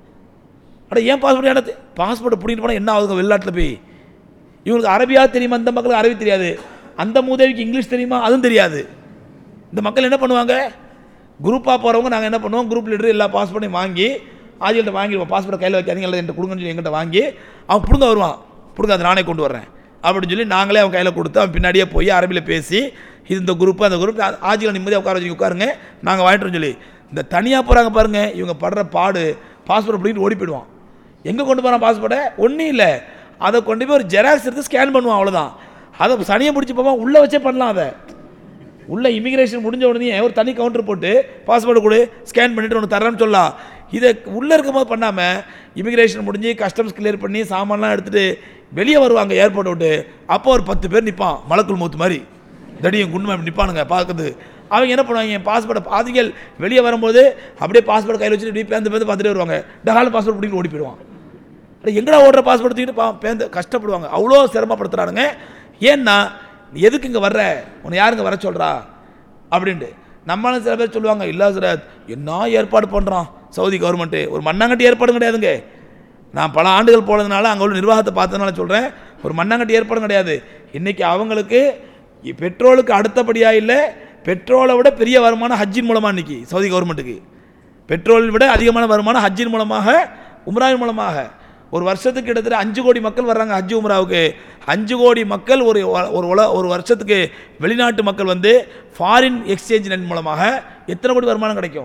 அட ஏன் பாஸ்போர்ட் ஏன்னா பாஸ்போர்ட் பிடிக்கிட்டு போனால் என்ன ஆகுது வெளிநாட்டில் போய் இவங்களுக்கு அரபியா தெரியுமா அந்த மக்களுக்கு அரபி தெரியாது அந்த மூதேவிக்கு இங்கிலீஷ் தெரியுமா அதுவும் தெரியாது இந்த மக்கள் என்ன பண்ணுவாங்க குரூப்பாக போகிறவங்க நாங்கள் என்ன பண்ணுவோம் குரூப் லீடர் எல்லா பாஸ்போர்ட்டையும் வாங்கி ஆஜிகிட்ட வாங்கிடுவோம் பாஸ்போர்ட் கையில் வைக்காதீங்க இல்லை என்கிட்ட கொடுங்கன்னு சொல்லி எங்கிட்ட வாங்கி அவன் பிடுங்க வருவான் பிடுங்க அதை நானே கொண்டு வர்றேன் அப்படின்னு சொல்லி நாங்களே அவன் கையில் கொடுத்து அவன் பின்னாடியே போய் அரபியில் பேசி இது இந்த குரூப்பு அந்த குரூப் ஆஜியில் நிம்மதியாக உட்கார வச்சு உட்காருங்க நாங்கள் வாங்கிட்டு வரோம் சொல்லி இந்த தனியாக போகிறாங்க பாருங்கள் இவங்க படுற பாடு பாஸ்போர்ட் பிடிக்கிட்டு ஓடி போயிடுவான் எங்கே கொண்டு போகிறான் பாஸ்போர்ட்டை ஒன்றும் இல்லை அதை கொண்டு போய் ஒரு ஜெராக்ஸ் எடுத்து ஸ்கேன் பண்ணுவான் அவ்வளோதான் அதை சனியை பிடிச்சி போவான் உள்ளே வச்சே பண்ணலாம் அதை உள்ள இமிகிரேஷன் முடிஞ்ச உடனே ஒரு தனி கவுண்டர் போட்டு பாஸ்போர்ட் கொடு ஸ்கேன் பண்ணிட்டு உனக்கு தரேன்னு சொல்லலாம் இதை உள்ளே இருக்கும்போது பண்ணாமல் இமிகிரேஷன் முடிஞ்சு கஸ்டம்ஸ் கிளியர் பண்ணி சாமான்லாம் எடுத்துகிட்டு வெளியே வருவாங்க ஏர்போர்ட் விட்டு அப்போ ஒரு பத்து பேர் நிற்பான் மலக்குள் மூத்து மாதிரி தடியும் குண்டுமா நிற்பானுங்க பார்க்குது அவங்க என்ன பண்ணுவாங்க பாஸ்போர்ட்டை பாதிகள் வெளியே வரும்போது அப்படியே பாஸ்போர்ட் கையில் வச்சுட்டு இப்படி பேந்து பேந்து பார்த்துட்டே வருவாங்க டகால பாஸ்போர்ட் பிடிக்கிட்டு ஓடி போயிடுவான் அட எங்கடா ஓடுற பாஸ்போர்ட் தூக்கிட்டு பா பேந்து கஷ்டப்படுவாங்க அவ்வளோ சிரமப்படுத்துறானுங்க ஏன்னா நீ எதுக்கு இங்கே வர்ற உன்னை யாருங்க வர சொல்கிறா அப்படின்ட்டு நம்மளும் சில பேர் சொல்லுவாங்க இல்லை சார் என்ன ஏற்பாடு பண்ணுறான் சவுதி கவர்மெண்ட்டு ஒரு மண்ணாங்கட்டி ஏற்பாடும் கிடையாதுங்க நான் பல ஆண்டுகள் போனதுனால அங்கே உள்ள நிர்வாகத்தை பார்த்ததுனால சொல்கிறேன் ஒரு மண்ணாங்கட்டி ஏற்பாடும் கிடையாது இன்றைக்கி அவங்களுக்கு இ- பெட்ரோலுக்கு அடுத்தபடியாக இல்லை பெட்ரோலை விட பெரிய வருமானம் ஹஜ்ஜின் மூலமாக இன்னைக்கு சவுதி கவர்மெண்ட்டுக்கு பெட்ரோல் விட அதிகமான வருமானம் ஹஜ்ஜின் மூலமாக உம்ராவின் மூலமாக ஒரு வருஷத்துக்கு கிட்டத்தட்ட அஞ்சு கோடி மக்கள் வர்றாங்க ஹஜ்ஜு உம்ராவுக்கு அஞ்சு கோடி மக்கள் ஒரு வ- ஒரு உல ஒரு வருஷத்துக்கு வெளிநாட்டு மக்கள் வந்து ஃபாரின் எக்ஸ்சேஞ்ச் நெட் மூலமாக எத்தனை கோடி வருமானம் கிடைக்கும்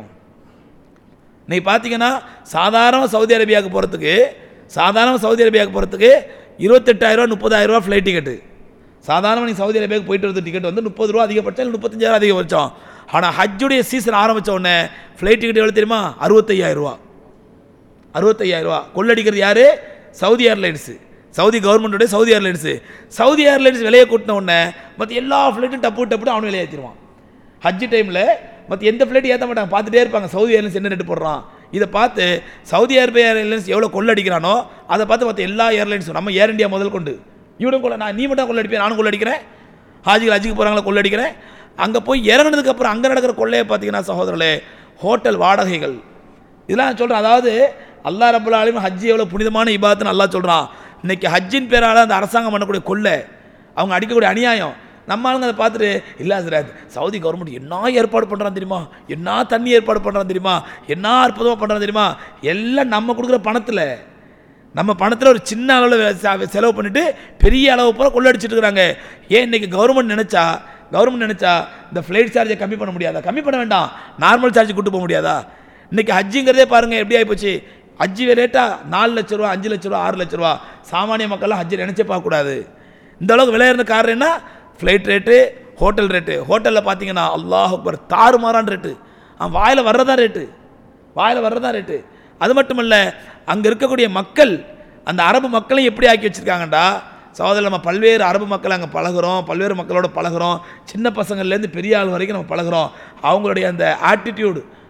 நீ பார்த்தீங்கன்னா சாதாரண சவுதி அரேபியாவுக்கு போகிறதுக்கு சாதாரண சவுதி அரேபியாவுக்கு போகிறதுக்கு இருபத்தெட்டாயிரரூவா முப்பதாயிரரூவா ஃப்ளைட் டிக்கெட்டு சாதாரணமாக நீ சவுதி அரேபியாவுக்கு போயிட்டு வரது டிக்கெட் வந்து முப்பது ரூபா அதிகபட்சம் இல்லை முப்பத்தஞ்சாயிரம் அதிகபட்சம் ஆனால் ஹஜ்ஜுடைய சீசன் ஆரம்பித்த உடனே ஃப்ளைட் டிக்கெட் எவ்வளோ தெரியுமா அறுபத்தையாயிரரூவா அறுபத்தையாயிரரூவா கொள்ளடிக்கிறது யார் சவுதி ஏர்லைன்ஸு சவுதி கவர்மெண்ட்டுடைய சவுதி ஏர்லைன்ஸு சவுதி ஏர்லைன்ஸ் விலையை கூட்டின உடனே மற்ற எல்லா ஃப்ளைட்டும் டப்பு டப்புட்டு அவனு விலையை ஏற்றிடுவான் ஹஜ்ஜு டைமில் மற்ற எந்த ஃப்ளைட்டும் ஏற்ற மாட்டாங்க பார்த்துட்டே இருப்பாங்க சவுதி ஏர்லைன்ஸ் என்ன ரேட்டு போடுறான் இதை பார்த்து சவுதி அரேபியா ஏர்லைன்ஸ் எவ்வளோ கொள்ளடிக்கிறானோ அதை பார்த்து மற்ற எல்லா ஏர்லைன்ஸும் நம்ம ஏர் இந்தியா முதல் கொண்டு இவனும் கொள்ள நான் நீ மட்டும் கொள்ளடிப்பேன் நானும் கொள்ளடிக்கிறேன் ஹாஜிகள் ஹஜ்ஜுக்கு போகிறாங்களா கொள்ளடிக்கிறேன் அங்கே போய் இறங்குனதுக்கப்புறம் அங்கே நடக்கிற கொள்ளையை பார்த்தீங்கன்னா சகோதரர்களே ஹோட்டல் வாடகைகள் இதெல்லாம் நான் சொல்கிறேன் அதாவது அல்லாஹ் ரபுல் ஆலமீன் ஹஜ்ஜி எவ்வளோ புனிதமான இபாத்துன்னு அல்லாஹ் சொல்கிறான் இன்னைக்கு ஹஜ்ஜின் பேரால் அந்த அரசாங்கம் பண்ணக்கூடிய கொள்ளை அவங்க அடிக்கக்கூடிய அநியாயம் நம்ம ஆளுங்க அதை பார்த்துட்டு இல்லை சார் சவுதி கவர்மெண்ட் என்ன ஏற்பாடு பண்ணுறான் தெரியுமா என்ன தண்ணி ஏற்பாடு பண்ணுறான் தெரியுமா என்ன அற்புதமாக பண்ணுறான் தெரியுமா எல்லாம் நம்ம கொடுக்குற பணத்தில் நம்ம பணத்தில் ஒரு சின்ன அளவில் செலவு பண்ணிட்டு பெரிய அளவு பூரா கொள்ளடிச்சிட்டு இருக்கிறாங்க ஏன் இன்னைக்கு கவர்மெண்ட் நினச்சா கவர்மெண்ட் நினச்சா இந்த ஃப்ளைட் சார்ஜை கம்மி பண்ண முடியாதா கம்மி பண்ண வேண்டாம் நார்மல் சார்ஜ் கூட்டு போக முடியாதா இன்னைக்கு ஹஜ்ஜிங்கிறதே பாருங்கள் எப்படி ஆகிப்போச்சு ஹஜ்ஜி ரேட்டா நாலு லட்ச ரூபா அஞ்சு லட்ச ரூபா ஆறு லட்ச ரூபா சாமானிய மக்கள்லாம் ஹஜ்ஜி நினச்சே பார்க்கக்கூடாது இந்த அளவுக்கு விலை இருந்த காரணம் என்ன ஃப்ளைட் ரேட்டு ஹோட்டல் ரேட்டு ஹோட்டலில் பார்த்தீங்கன்னா அல்லாஹ் அக்பர் தாறுமாறான ரேட்டு அவன் வாயில் வர்றதா ரேட்டு வாயில் வர்றதா ரேட்டு அது மட்டும் இல்லை அங்கே இருக்கக்கூடிய மக்கள் அந்த அரபு மக்களையும் எப்படி ஆக்கி வச்சுருக்காங்கடா சகோதரர் நம்ம பல்வேறு அரபு மக்கள் அங்கே பழகுறோம் பல்வேறு மக்களோட பழகுறோம் சின்ன பசங்கள்லேருந்து பெரிய ஆள் வரைக்கும் நம்ம பழகுறோம் அவங்களுடைய அந்த ஆட்டிடியூடு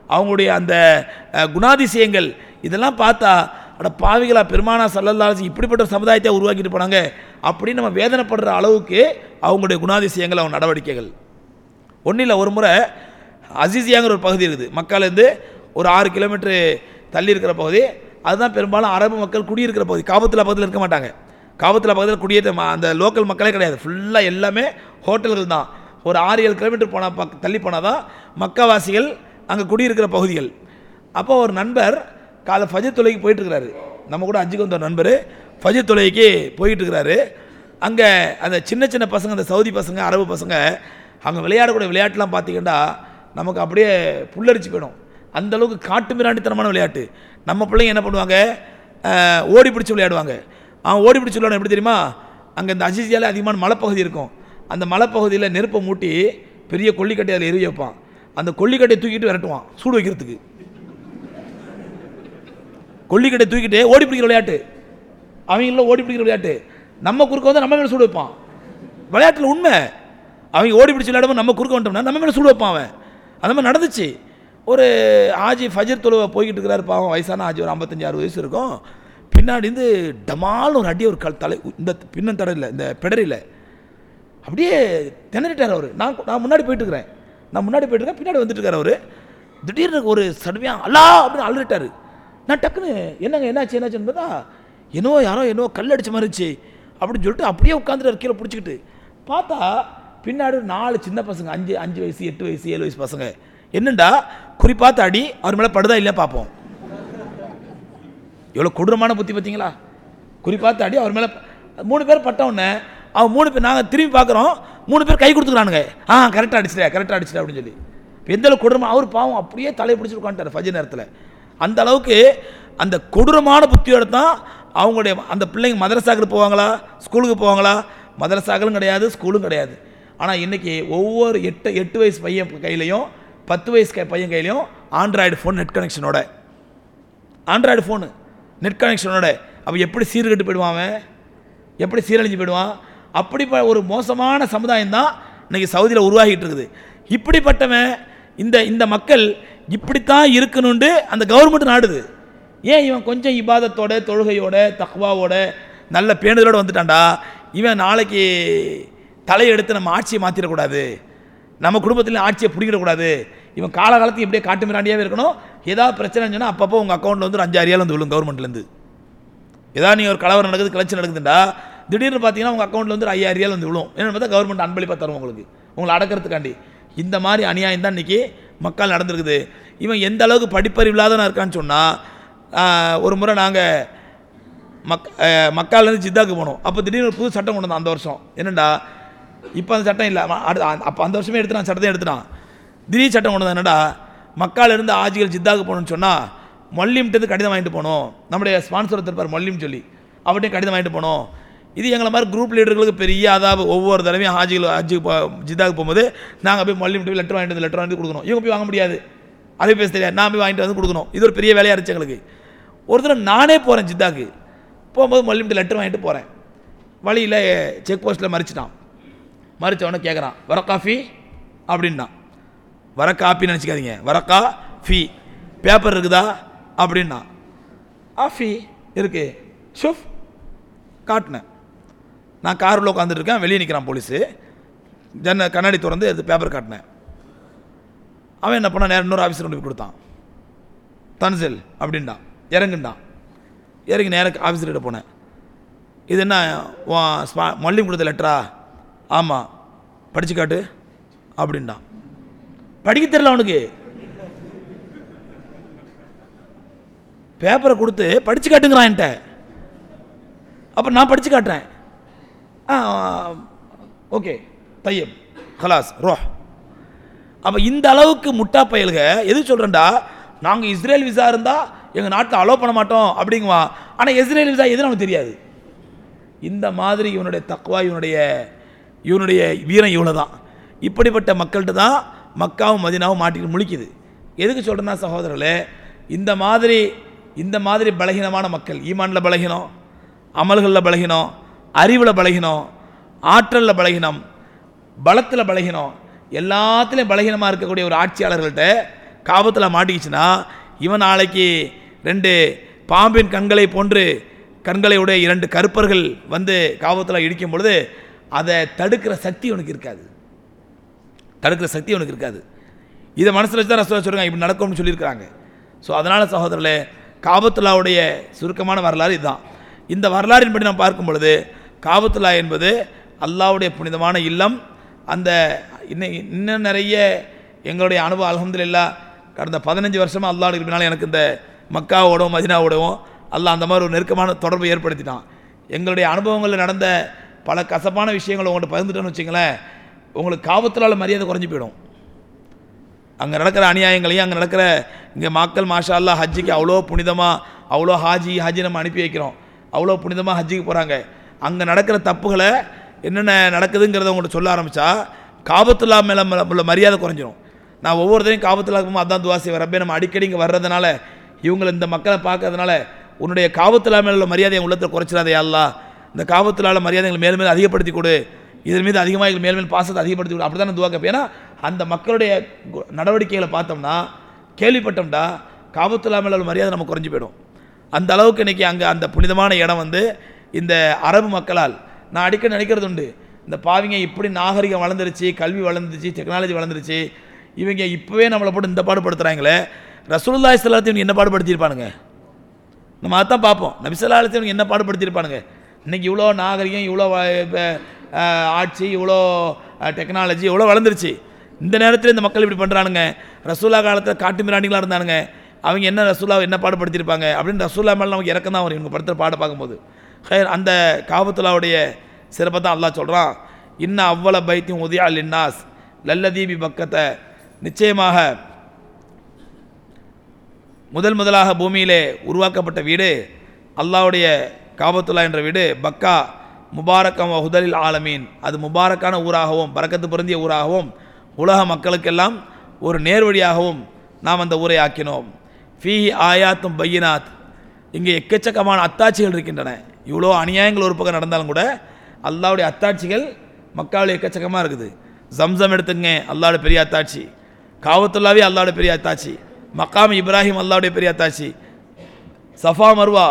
அவங்களுடைய அந்த அஹ், குணாதிசயங்கள் இதெல்லாம் பார்த்தா அட பாவிகளா பெருமானா சல்லல்லாஹு இப்படிப்பட்ட ஒரு சமுதாயத்தை உருவாக்கிட்டு போனாங்க அப்படின்னு நம்ம வேதனைப்படுற அளவுக்கு அவங்களுடைய குணாதிசயங்கள் அவங்க நடவடிக்கைகள் ஒன்றும் இல்லை ஒரு முறை அசிசியாங்கிற ஒரு பகுதி இருக்குது மக்கள்லேருந்து ஒரு ஆறு கிலோமீட்டர் தள்ளி இருக்கிற பகுதி அதுதான் பெரும்பாலும் அரபு மக்கள் குடியிருக்கிற பகுதி காபத்தில் பகுதியில் இருக்க மாட்டாங்க காபத்தில் பகுதியில் குடியேற்ற ம- அந்த லோக்கல் மக்களே கிடையாது ஃபுல்லாக எல்லாமே ஹோட்டல்கள் தான் ஒரு ஆறு ஏழு கிலோமீட்டர் போனால் பக் தள்ளி போனால் தான் மக்காவாசிகள் அங்கே குடியிருக்கிற பகுதிகள் அப்போ ஒரு நண்பர் காலை ஃபஜர் தொலைக்கு போயிட்டுருக்கிறாரு நம்ம கூட அஞ்சுக்கு வந்த ஒரு நண்பர் ஃபஜர் தொலைக்கு போயிட்டு இருக்கிறாரு அங்கே அந்த சின்ன சின்ன பசங்க அந்த சவுதி பசங்க அரபு பசங்க அங்கே விளையாடக்கூடிய விளையாட்டுலாம் பார்த்தீங்கன்னா நமக்கு அப்படியே புல்லரிச்சு போயிடும் அந்த அளவுக்கு காட்டு மிராண்டித்தனமான விளையாட்டு நம்ம பிள்ளைங்க என்ன பண்ணுவாங்க அஹ், ஓடி பிடிச்சி விளையாடுவாங்க அவன் ஓடி பிடிச்சி விளையாடும் எப்படி தெரியுமா அங்கே இந்த அசிசியால் அதிகமான மலைப்பகுதி இருக்கும் அந்த மலைப்பகுதியில் நெருப்பை மூட்டி பெரிய கொல்லிக்கட்டை அதில் எரிய வைப்பான் அந்த கொல்லிக்கட்டையை தூக்கிட்டு விரட்டுவான் சூடு வைக்கிறதுக்கு கொல்லிக்கட்டை தூக்கிட்டு ஓடி பிடிக்கிற விளையாட்டு அவங்கள ஓடி பிடிக்கிற விளையாட்டு நம்ம குறுக்க வந்து நம்ம மேலே சூடு வைப்பான் விளையாட்டில் உண்மை அவங்க ஓடி பிடிச்சி விளையாடும்போது நம்ம குறுக்க வந்துட்டோம்னா நம்ம மேலே சூடு வைப்பான் அவன் அந்த மாதிரி நடந்துச்சு ஒரு ஆஜி ஃபஜர் தொழுவை போய்கிட்டு இருக்கிறாரு பாவம் வயசான ஆஜி ஒரு ஐம்பத்தஞ்சு அறுபது வயசு இருக்கும் பின்னாடி இருந்து டமால்னு ஒரு அடி ஒரு கல் தலை இந்த பின்னன் தடையில் இந்த பிடரில் அப்படியே திணறிட்டார் அவர் நான் நான் முன்னாடி போயிட்டு இருக்கிறேன் நான் முன்னாடி போயிட்டு இருக்கேன் பின்னாடி வந்துட்டு இருக்காரு அவர் திடீர்னு ஒரு சடுமையாக அல்லா அப்படின்னு அழுட்டாரு நான் டக்குன்னு என்னங்க என்னாச்சு என்னாச்சுன்னு பார்த்தா என்னவோ யாரோ என்னவோ கல் அடிச்ச மாதிரி இருந்துச்சு அப்படின்னு சொல்லிட்டு அப்படியே உட்காந்துட்டு கீழே பிடிச்சிக்கிட்டு பார்த்தா பின்னாடி ஒரு நாலு சின்ன பசங்க அஞ்சு அஞ்சு வயசு எட்டு வயசு ஏழு வயசு பசங்க என்னண்டா குறிப்பாத்த அடி அவர் மேலே படுதா இல்லையா பார்ப்போம் எவ்வளோ கொடூரமான புத்தி பார்த்தீங்களா குறிப்பாத்து அடி அவர் மேலே மூணு பேர் பட்ட உடனே அவன் மூணு பேர் நாங்கள் திரும்பி பார்க்குறோம் மூணு பேர் கை கொடுத்துக்கிறானுங்க ஆ கரெக்டாக அடிச்சிட்டே கரெக்டாக அடிச்சிட்டே அப்படின்னு சொல்லி இப்ப எந்த அளவுக்கு கொடூரமா அவர் பாவம் அப்படியே தலையை பிடிச்சி உட்காந்துட்டார் ஃபஜ் நேரத்தில் அந்த அளவுக்கு அந்த கொடூரமான புத்தியோட தான் அவங்களுடைய அந்த பிள்ளைங்க மதரசாக்கள் போவாங்களா ஸ்கூலுக்கு போவாங்களா மதரசாக்களும் கிடையாது ஸ்கூலும் கிடையாது ஆனால் இன்றைக்கி ஒவ்வொரு எட்டு எட்டு வயசு பையன் கையிலையும் பத்து வயசு கை- பையன் கையிலையும் ஆண்ட்ராய்டு ஃபோன் நெட் கனெக்ஷனோட ஆண்ட்ராய்டு ஃபோனு நெட் கனெக்ஷனோட அப்போ எப்படி சீர்கெட்டு போயிடுவான் அவன் எப்படி சீரழிஞ்சு போயிடுவான் அப்படி ப- ஒரு மோசமான சமுதாயம் தான் இன்னைக்கு சவுதியில் உருவாகிட்டு இருக்குது இப்படிப்பட்டவன் இந்த இந்த மக்கள் இப்படித்தான் இருக்கணும்னு அந்த கவர்மெண்ட் நாடுது ஏன் இவன் கொஞ்சம் இபாதத்தோட தொழுகையோட தக்வாவோட நல்ல பேணுதலோட வந்துட்டான்டா இவன் நாளைக்கு தலையெடுத்து நம்ம ஆட்சியை மாற்றிடக்கூடாது நம்ம குடும்பத்தில் ஆட்சியை பிடிக்கிடக்கூடாது இவன் காலகாலத்துக்கு இப்படியே காட்டு மிராண்டியாகவே இருக்கணும் ஏதாவது பிரச்சனைன்னு சொன்னால் அப்பப்போ உங்கள் அக்கௌண்ட்டில் வந்து ஒரு அஞ்சு அரியால் வந்து விழும் கவர்மெண்ட்லேருந்து ஏதாவது நீங்கள் ஒரு கலவரம் நடக்குது கிளர்ச்சி நடக்குதுண்டா திடீர்னு பார்த்தீங்கன்னா உங்கள் அக்கௌண்ட்டில் வந்து ஒரு ஐயாயிரம் ரியால் வந்து விழும் என்னென்னு பார்த்தா கவர்மெண்ட் அன்பளிப்பாக தரும் உங்களுக்கு உங்களை அடக்கிறதுக்காண்டி இந்த மாதிரி அநியாயம் தான் இன்றைக்கி மக்கள் நடந்திருக்குது இவன் எந்த அளவுக்கு படிப்பறிவு இல்லாதவனா இருக்கான்னு சொன்னால் ஒரு முறை நாங்கள் மக் அஹ் மக்கால்லேருந்து ஜித்தாக்கு போனோம் அப்போ திடீர்னு ஒரு புது சட்டம் கொண்டு வந்தான் அந்த வருஷம் என்னடா இப்போ அந்த சட்டம் இல்லை அப்போ அந்த வருஷமே எடுத்துட்டான் சட்டத்தையும் எடுத்துட்டான் திடீர் சட்டம் கொண்டு வந்தான் என்னடா மக்காலிருந்து ஆஜிகள் ஜித்தாக்கு போகணும்னு சொன்னால் மொல்லிம்கிட்டருந்து கடிதம் வாங்கிட்டு போகணும் நம்முடைய ஸ்பான்சர் இருப்பார் மொல்லிம் சொல்லி அவர்கிட்ட கடிதம் வாங்கிட்டு போகணும் இது எங்களை மாதிரி குரூப் லீடர்களுக்கு பெரிய அதாவது ஒவ்வொரு தடவையும் ஹாஜிகள் ஹஜ்ஜுக்கு போ ஜித்தாக்கு போகும்போது நாங்கள் போய் மொல்லிம் போய் லெட்டர் வாங்கிட்டு வந்து லெட்டர் வாங்கி கொடுக்கணும் இவங்க போய் வாங்க முடியாது அதை பேச தெரியாது நான் போய் வாங்கிட்டு வந்து கொடுக்கணும் இது ஒரு பெரிய வேலையாக இருந்துச்சு எங்களுக்கு ஒரு தடவை நானே போகிறேன் ஜித்தாக்கு போகும்போது மல்லிமிட்டு லெட்டர் வாங்கிட்டு போகிறேன் வழியில் செக் போஸ்ட்டில் மறிச்சிட்டான் மறிச்சவொடனே கேட்குறான் வர காஃபி அப்படின்னான் வர காப்பின்னு நினச்சிக்காதீங்க வரக்கா ஃபீ பேப்பர் இருக்குதா அப்படின்னா ஆஃபி இருக்கு ஷுஃப் காட்டினேன் நான் காரில் உட்காந்துட்டு இருக்கேன் வெளியே நிற்கிறான் போலீஸு ஜன்ன கண்ணாடி திறந்து அது பேப்பர் காட்டினேன் அவன் என்ன பண்ணான் நேரம் இன்னொரு ஆஃபீஸர் கொண்டு போய் கொடுத்தான் தன்செல் அப்படின்டான் இறங்குண்டான் இறங்கி நேரம் ஆஃபீஸர்கிட்ட போனேன் இது என்ன உன் ஸ்பா மல்லிம் கொடுத்த லெட்டரா ஆமாம் படிச்சு காட்டு அப்படின்டான் படிக்க தெரியல அவனுக்கு பேப்பரை கொடுத்து படிச்சு காட்டுங்கிறான் என்கிட்ட அப்போ நான் படிச்சு காட்டுறேன் ஆ ஓகே தையப் ஹலாஸ் ரோஹ் அப்போ இந்த அளவுக்கு முட்டா பயல்க எது சொல்கிறேன்டா நாங்கள் இஸ்ரேல் விசா இருந்தால் எங்கள் நாட்டில் அலோவ் பண்ண மாட்டோம் அப்படிங்குவா ஆனால் இஸ்ரேல் விசா எதுன்னு அவனுக்கு தெரியாது இந்த மாதிரி இவனுடைய தக்குவா இவனுடைய இவனுடைய வீரம் இவ்வளோ தான் இப்படிப்பட்ட மக்கள்கிட்ட தான் மக்காவும் மதினாவும் மாட்டிட்டு முழிக்குது எதுக்கு சொல்கிறேன்னா சகோதரர்களே இந்த மாதிரி இந்த மாதிரி பலகீனமான மக்கள் ஈமானில் பலகீனம் அமல்களில் பலகீனம் அறிவில் பலகீனம் ஆற்றலில் பலகீனம் பலத்தில் பலகீனம் எல்லாத்துலேயும் பலகீனமாக இருக்கக்கூடிய ஒரு ஆட்சியாளர்கள்ட்ட காபத்தில் மாட்டிக்கிச்சுன்னா இவன் நாளைக்கு ரெண்டு பாம்பின் கண்களை போன்று கண்களை உடைய இரண்டு கருப்பர்கள் வந்து காபத்தில் இடிக்கும் பொழுது அதை தடுக்கிற சக்தி இவனுக்கு இருக்காது தடுக்கிற சக்தி அவனுக்கு இருக்காது இதை மனசில் வச்சு தான் ரசோலா சொல்கிறாங்க இப்படி நடக்கும்னு சொல்லியிருக்கிறாங்க ஸோ அதனால் சகோதரர்களே காபத்துல்லாவுடைய சுருக்கமான வரலாறு இதுதான் இந்த வரலாறின்படி நாம் பார்க்கும் பொழுது காபத்துல்லா என்பது அல்லாவுடைய புனிதமான இல்லம் அந்த இன்னும் இன்னும் நிறைய எங்களுடைய அனுபவம் அலமதுல்லா கடந்த பதினஞ்சு வருஷமாக அல்லாஹ் இருப்பினால எனக்கு இந்த மக்காவோடவும் மதினாவோடவும் அல்லாஹ் அந்த மாதிரி ஒரு நெருக்கமான தொடர்பை ஏற்படுத்திட்டான் எங்களுடைய அனுபவங்களில் நடந்த பல கசப்பான விஷயங்களை உங்கள்கிட்ட பகிர்ந்துட்டோன்னு வச்சுங்களேன் உங்களுக்கு காவத்திலால் மரியாதை குறைஞ்சி போயிடும் அங்கே நடக்கிற அநியாயங்களையும் அங்கே நடக்கிற இங்கே மக்கள் மாஷா அல்லா ஹஜ்ஜிக்கு அவ்வளோ புனிதமாக அவ்வளோ ஹாஜி ஹஜ்ஜி நம்ம அனுப்பி வைக்கிறோம் அவ்வளோ புனிதமாக ஹஜ்ஜிக்கு போகிறாங்க அங்கே நடக்கிற தப்புகளை என்னென்ன நடக்குதுங்கிறத உங்கள்கிட்ட சொல்ல ஆரம்பித்தா காபத்துல்லா மேலே உள்ள மரியாதை குறைஞ்சிரும் நான் ஒவ்வொருத்தரையும் காபத்துல்லா இருக்கும்போது அதான் துவா செய்வேன் ரப்பே நம்ம அடிக்கடி இங்கே வர்றதுனால இவங்களை இந்த மக்களை பார்க்கறதுனால உன்னுடைய காபத்துல்லா மேலே உள்ள மரியாதை என் உள்ளத்தில் குறைச்சிடாதே அல்லா இந்த காபத்துலால மரியாதை எங்களை மேலும் மேலும் அதிகப்படுத்தி கொடு இதன் மீது அதிகமாக எங்கள் மேல் மேல் பாசத்தை அதிகப்படுத்தி கொடு அப்படி தான் நான் துவா கேட்பேன் ஏன்னா அந்த மக்களுடைய கு- நடவடிக்கைகளை பார்த்தோம்னா கேள்விப்பட்டோம்டா காபத்துல்லா மேலே உள்ள மரியாதை நம்ம குறைஞ்சி போயிடும் அந்த அளவுக்கு இன்னைக்கு அங்கே அந்த புனிதமான இடம் வந்து இந்த அரபு மக்களால் நான் அடிக்கடி நினைக்கிறது உண்டு இந்த பாவிங்க இப்படி நாகரிகம் வளர்ந்துருச்சு கல்வி வளர்ந்துருச்சு டெக்னாலஜி வளர்ந்துருச்சு இவங்க இப்போவே நம்மளை போட்டு இந்த பாடுபடுத்துகிறாங்களே ரசூலுல்லாஹி ஸல்லல்லாஹு அலைஹி என்ன பாடுபடுத்தியிருப்பானுங்க நம்ம அதான் பார்ப்போம் நபிசல்லா அலிஸ்லம் என்ன பாடுபடுத்தியிருப்பானுங்க இன்னைக்கு இவ்வளோ நாகரிகம் இவ்வளோ வ- இப்ப, அஹ், ஆட்சி இவ்வளோ டெக்னாலஜி இவ்வளோ வளர்ந்துருச்சு இந்த நேரத்தில் இந்த மக்கள் இப்படி பண்ணுறானுங்க ரசூலா காலத்தில் காட்டு மிராண்டிகளாக இருந்தானுங்க அவங்க என்ன ரசூலா என்ன பாடுபடுத்தியிருப்பாங்க அப்படின்னு ரசூலா மேலே நமக்கு இறக்கம் தான் வரும் இவங்க படுத்துகிற பாட பார்க்கும்போது ஹேர் அந்த காபத்துல்லாவுடைய சிறப்பை தான் அல்லாஹ் சொல்கிறான் இன்ன அவ்வள பைத்தியம் உதயா லின்னாஸ் லல்லதீபி பக்கத்தை நிச்சயமாக முதல் முதலாக பூமியிலே உருவாக்கப்பட்ட வீடு அல்லாஹ்வுடைய காபத்துல்லா என்ற வீடு பக்கா முபாரக்கம் ஹுதலில் ஆலமீன் அது முபாரக்கான ஊராகவும் பரக்கத்து பொருந்திய ஊராகவும் உலக மக்களுக்கெல்லாம் ஒரு நேர்வழியாகவும் நாம் அந்த ஊரை ஆக்கினோம் ஃபீஹி ஆயாத்தும் பையினாத் இங்கே எக்கச்சக்கமான அத்தாட்சிகள் இருக்கின்றன இவ்வளோ அநியாயங்கள் ஒரு பக்கம் நடந்தாலும் கூட அல்லாவுடைய அத்தாட்சிகள் மக்காவில் எக்கச்சக்கமாக இருக்குது ஜம்சம் எடுத்துங்க அல்லாவுடைய பெரிய அத்தாட்சி காவத்துல்லாவே அல்லாவுடைய பெரிய அத்தாட்சி மக்காம் இப்ராஹிம் அல்லாவுடைய பெரிய அத்தாட்சி சஃபா மர்வா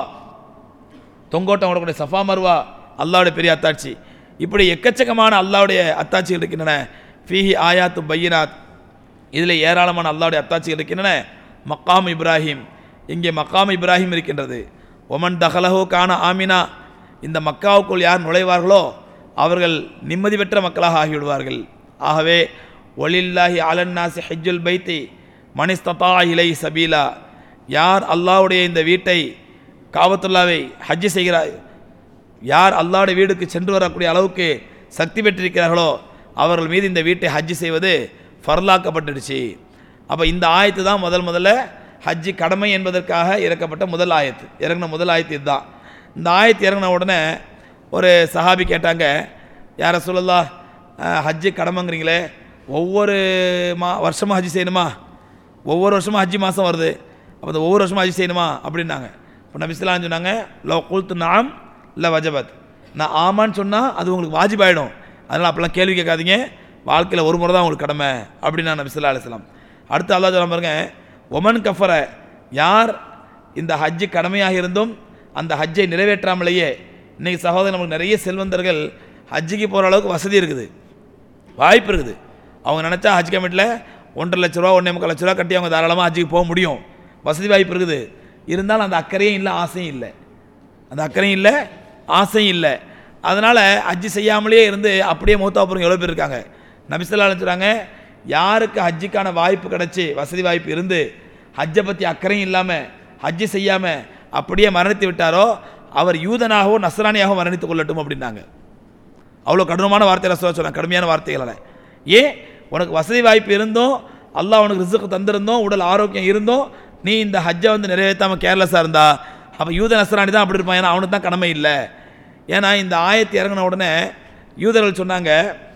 தொங்கோட்டம் ஓடக்கூடிய சஃபா மர்வா அல்லாவுடைய பெரிய அத்தாட்சி இப்படி எக்கச்சக்கமான அல்லாவுடைய அத்தாட்சிகள் இருக்கின்றன ஃபீஹி ஆயாத்து பையினாத் இதில் ஏராளமான அல்லாவுடைய அத்தாட்சிகள் இருக்கின்றன மக்காம் இப்ராஹிம் இங்கே மக்காம் இப்ராஹிம் இருக்கின்றது ஒமன் தஹலஹோ கான ஆமினா இந்த மக்காவுக்குள் யார் நுழைவார்களோ அவர்கள் நிம்மதி பெற்ற மக்களாக ஆகிவிடுவார்கள் ஆகவே ஒலில்லாஹி அலன்னாசி ஹஜ்ஜுல் பைத்தி மனிஸ்ததா இலை சபீலா யார் அல்லாஹ்வுடைய இந்த வீட்டை காவத்துல்லாவை ஹஜ்ஜி செய்கிறார் யார் அல்லாஹ்வுடைய வீடுக்கு சென்று வரக்கூடிய அளவுக்கு சக்தி பெற்றிருக்கிறார்களோ அவர்கள் மீது இந்த வீட்டை ஹஜ்ஜி செய்வது ஃபர்லாக்கப்பட்டுடுச்சு அப்போ இந்த ஆயத்து தான் முதல் முதல்ல ஹஜ்ஜி கடமை என்பதற்காக இறக்கப்பட்ட முதல் ஆயத்து இறங்கின முதல் ஆயத்து இதுதான் இந்த ஆயத்து இறங்கின உடனே ஒரு சஹாபி கேட்டாங்க யார சொல்லலா ஹஜ்ஜி கடமைங்கிறீங்களே ஒவ்வொரு மா வருஷமும் ஹஜ்ஜி செய்யணுமா ஒவ்வொரு வருஷமும் ஹஜ்ஜி மாதம் வருது அப்போ அந்த ஒவ்வொரு வருஷமும் ஹஜ்ஜி செய்யணுமா அப்படின்னாங்க இப்போ நபிஸ்லாம் சொன்னாங்க லோ குல்த்து நாம் இல்லை வஜபத் நான் ஆமான்னு சொன்னால் அது உங்களுக்கு வாஜிபாயிடும் அதனால் அப்போல்லாம் கேள்வி கேட்காதீங்க வாழ்க்கையில் ஒரு முறை தான் உங்களுக்கு கடமை அப்படின்னு நான் நபிஸ்லா அலிஸ்லாம் அடுத்து அல்லாஹ் சொல்ல பாருங்க ஒமன் கஃபர யார் இந்த ஹஜ்ஜு கடமையாக இருந்தும் அந்த ஹஜ்ஜை நிறைவேற்றாமலேயே இன்னைக்கு சகோதரர் நமக்கு நிறைய செல்வந்தர்கள் ஹஜ்ஜுக்கு போகிற அளவுக்கு வசதி இருக்குது வாய்ப்பு இருக்குது அவங்க நினச்சா ஹஜ் கமிட்டியில் ஒன்றரை லட்ச ரூபா ஒன்றே முக்கால் லட்ச ரூபா கட்டி அவங்க தாராளமாக ஹஜ்ஜுக்கு போக முடியும் வசதி வாய்ப்பு இருக்குது இருந்தாலும் அந்த அக்கறையும் இல்லை ஆசையும் இல்லை அந்த அக்கறையும் இல்லை ஆசையும் இல்லை அதனால் ஹஜ்ஜி செய்யாமலே இருந்து அப்படியே மூத்தா போகிறவங்க எவ்வளோ பேர் இருக்காங்க நபிசல்லா சொல்கிறாங்க யாருக்கு ஹஜ்ஜுக்கான வாய்ப்பு கிடச்சி வசதி வாய்ப்பு இருந்து ஹஜ்ஜை பற்றி அக்கறையும் இல்லாமல் ஹஜ்ஜி செய்யாமல் அப்படியே மரணித்து விட்டாரோ அவர் யூதனாகவோ நஸ்ரானியாகவோ மரணித்துக் கொள்ளட்டும் அப்படின்னாங்க அவ்வளோ கடினமான வார்த்தைகளை சொல்ல சொன்னாங்க கடுமையான வார்த்தைகளை ஏன் உனக்கு வசதி வாய்ப்பு இருந்தும் அல்லாஹ் உனக்கு ரிசுக்கு தந்திருந்தோம் உடல் ஆரோக்கியம் இருந்தும் நீ இந்த ஹஜ்ஜை வந்து நிறைவேற்றாமல் கேர்லெஸ்ஸாக இருந்தா அப்போ யூத நஸ்ரானி தான் அப்படி இருப்பான் ஏன்னா அவனுக்கு தான் கடமை இல்லை ஏன்னா இந்த ஆயத்து இறங்கின உடனே யூதர்கள் சொன்னாங்க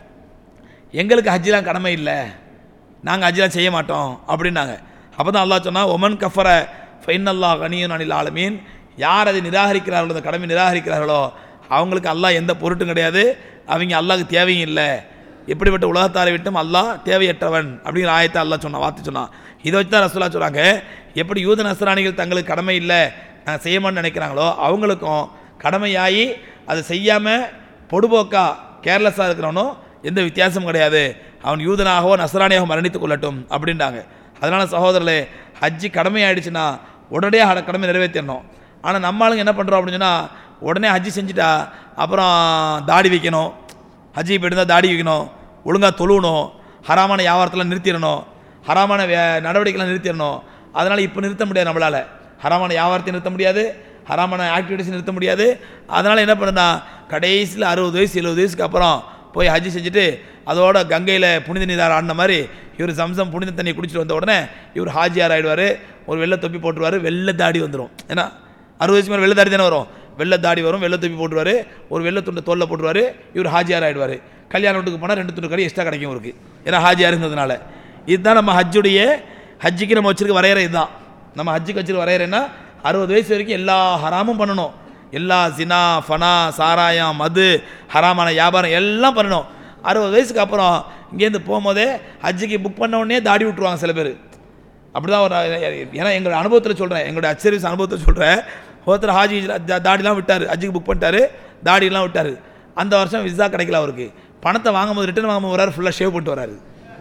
எங்களுக்கு ஹஜ்ஜிலாம் கடமை இல்லை நாங்கள் ஹஜ்ஜிலாம் செய்ய மாட்டோம் அப்படின்னாங்க அப்போ தான் அல்லாஹ் சொன்னா ஒமன் கஃபர ஃபைன் அல்லாஹ் கனியன் அனில் ஆலமீன் யார் அதை நிராகரிக்கிறார்களோ அந்த கடமை நிராகரிக்கிறார்களோ அவங்களுக்கு அல்லாஹ் எந்த பொருட்டும் கிடையாது அவங்க அல்லாஹ்க்கு தேவையும் இல்லை எப்படிப்பட்ட உலகத்தாரை விட்டும் அல்லாஹ் தேவையற்றவன் அப்படிங்கிற ஆயத்தை அல்லாஹ் சொன்னான் வார்த்தை சொன்னான் இதை வச்சு தான் ரசூலா சொல்கிறாங்க எப்படி யூத நஸ்ரானிகள் தங்களுக்கு கடமை இல்லை நான் செய்யமான்னு நினைக்கிறாங்களோ அவங்களுக்கும் கடமையாகி அதை செய்யாமல் பொடுபோக்கா கேர்லெஸ்ஸாக இருக்கிறவனும் எந்த வித்தியாசமும் கிடையாது அவன் யூதனாகவோ நஸ்ரானியாகவோ மரணித்துக் கொள்ளட்டும் அப்படின்றாங்க அதனால் சகோதரர்களே ஹஜ்ஜி கடமை ஆயிடுச்சுன்னா உடனடியாக அட- கடமை நிறைவேற்றிடணும் ஆனால் நம்ம ஆளுங்க என்ன பண்ணுறோம் அப்படின்னு சொன்னால் உடனே ஹஜ்ஜி செஞ்சுட்டா அப்புறம் தாடி வைக்கணும் ஹஜ்ஜி போயிட்டு இருந்தால் தாடி வைக்கணும் ஒழுங்காக தொழுவணும் ஹராமான வியாபாரத்தில் நிறுத்திடணும் ஹராமான வே- நடவடிக்கைலாம் நிறுத்திடணும் அதனால் இப்போ நிறுத்த முடியாது நம்மளால் ஹராமான வியாபாரத்தை நிறுத்த முடியாது ஹராமான ஆக்டிவிட்டிஸ் நிறுத்த முடியாது அதனால் என்ன பண்ணுனா கடைசியில் அறுபது வயசு எழுபது வயசுக்கு அப்புறம் போய் ஹஜ்ஜி செஞ்சுட்டு அதோட கங்கையில் புனித நீரார் ஆடின மாதிரி இவர் சம்சம் புனித தண்ணி குடிச்சிட்டு வந்த உடனே இவர் ஹாஜியார் ஆயிடுவார் ஒரு வெள்ளை தொப்பி போட்டுருவார் வெள்ளை தாடி வந்துடும் ஏன்னா அறுபது வயசு மேலே வெள்ளை தாடி தானே வரும் வெள்ளை தாடி வரும் வெள்ளை தொப்பி போட்டுருவார் ஒரு வெள்ளை துண்டை தோல்ல போட்டுருவார் இவர் ஹாஜியார் ஆயிடுவார் கல்யாண வீட்டுக்கு போனால் ரெண்டு துண்டு கடை எக்ஸ்ட்ரா கிடைக்கும் இவருக்கு ஏன்னா ஹாஜியார் இருந்ததுனால இதுதான் நம்ம ஹஜ்ஜுடைய ஹஜ்ஜுக்கு நம்ம வச்சிருக்க வரையறை இதுதான் நம்ம ஹஜ்ஜுக்கு வச்சிருக்க வரையறைன்னா அறுபது வயசு வரைக்கும் எல்லா ஹராமும் பண்ணணும் எல்லா சினா ஃபனா சாராயம் மது ஹராமான வியாபாரம் எல்லாம் பண்ணணும் அறுபது வயசுக்கு அப்புறம் இங்கேருந்து போகும்போதே ஹஜ்ஜுக்கு புக் பண்ண உடனே தாடி விட்டுருவாங்க சில பேர் அப்படி தான் ஒரு ஏன்னா எங்களோட அனுபவத்தில் சொல்கிறேன் எங்களுடைய அச்சரிஸ் அனுபவத்தில் சொல்கிறேன் ஒருத்தர் ஹாஜி தா- தாடிலாம் விட்டார் ஹஜ்ஜுக்கு புக் பண்ணிட்டாரு தாடிலாம் விட்டார் அந்த வருஷம் விசா கிடைக்கல அவருக்கு பணத்தை வாங்கும்போது ரிட்டர்ன் வாங்கும்போது வராரு ஃபுல்லாக ஷேவ் பண்ணிட்டு வராரு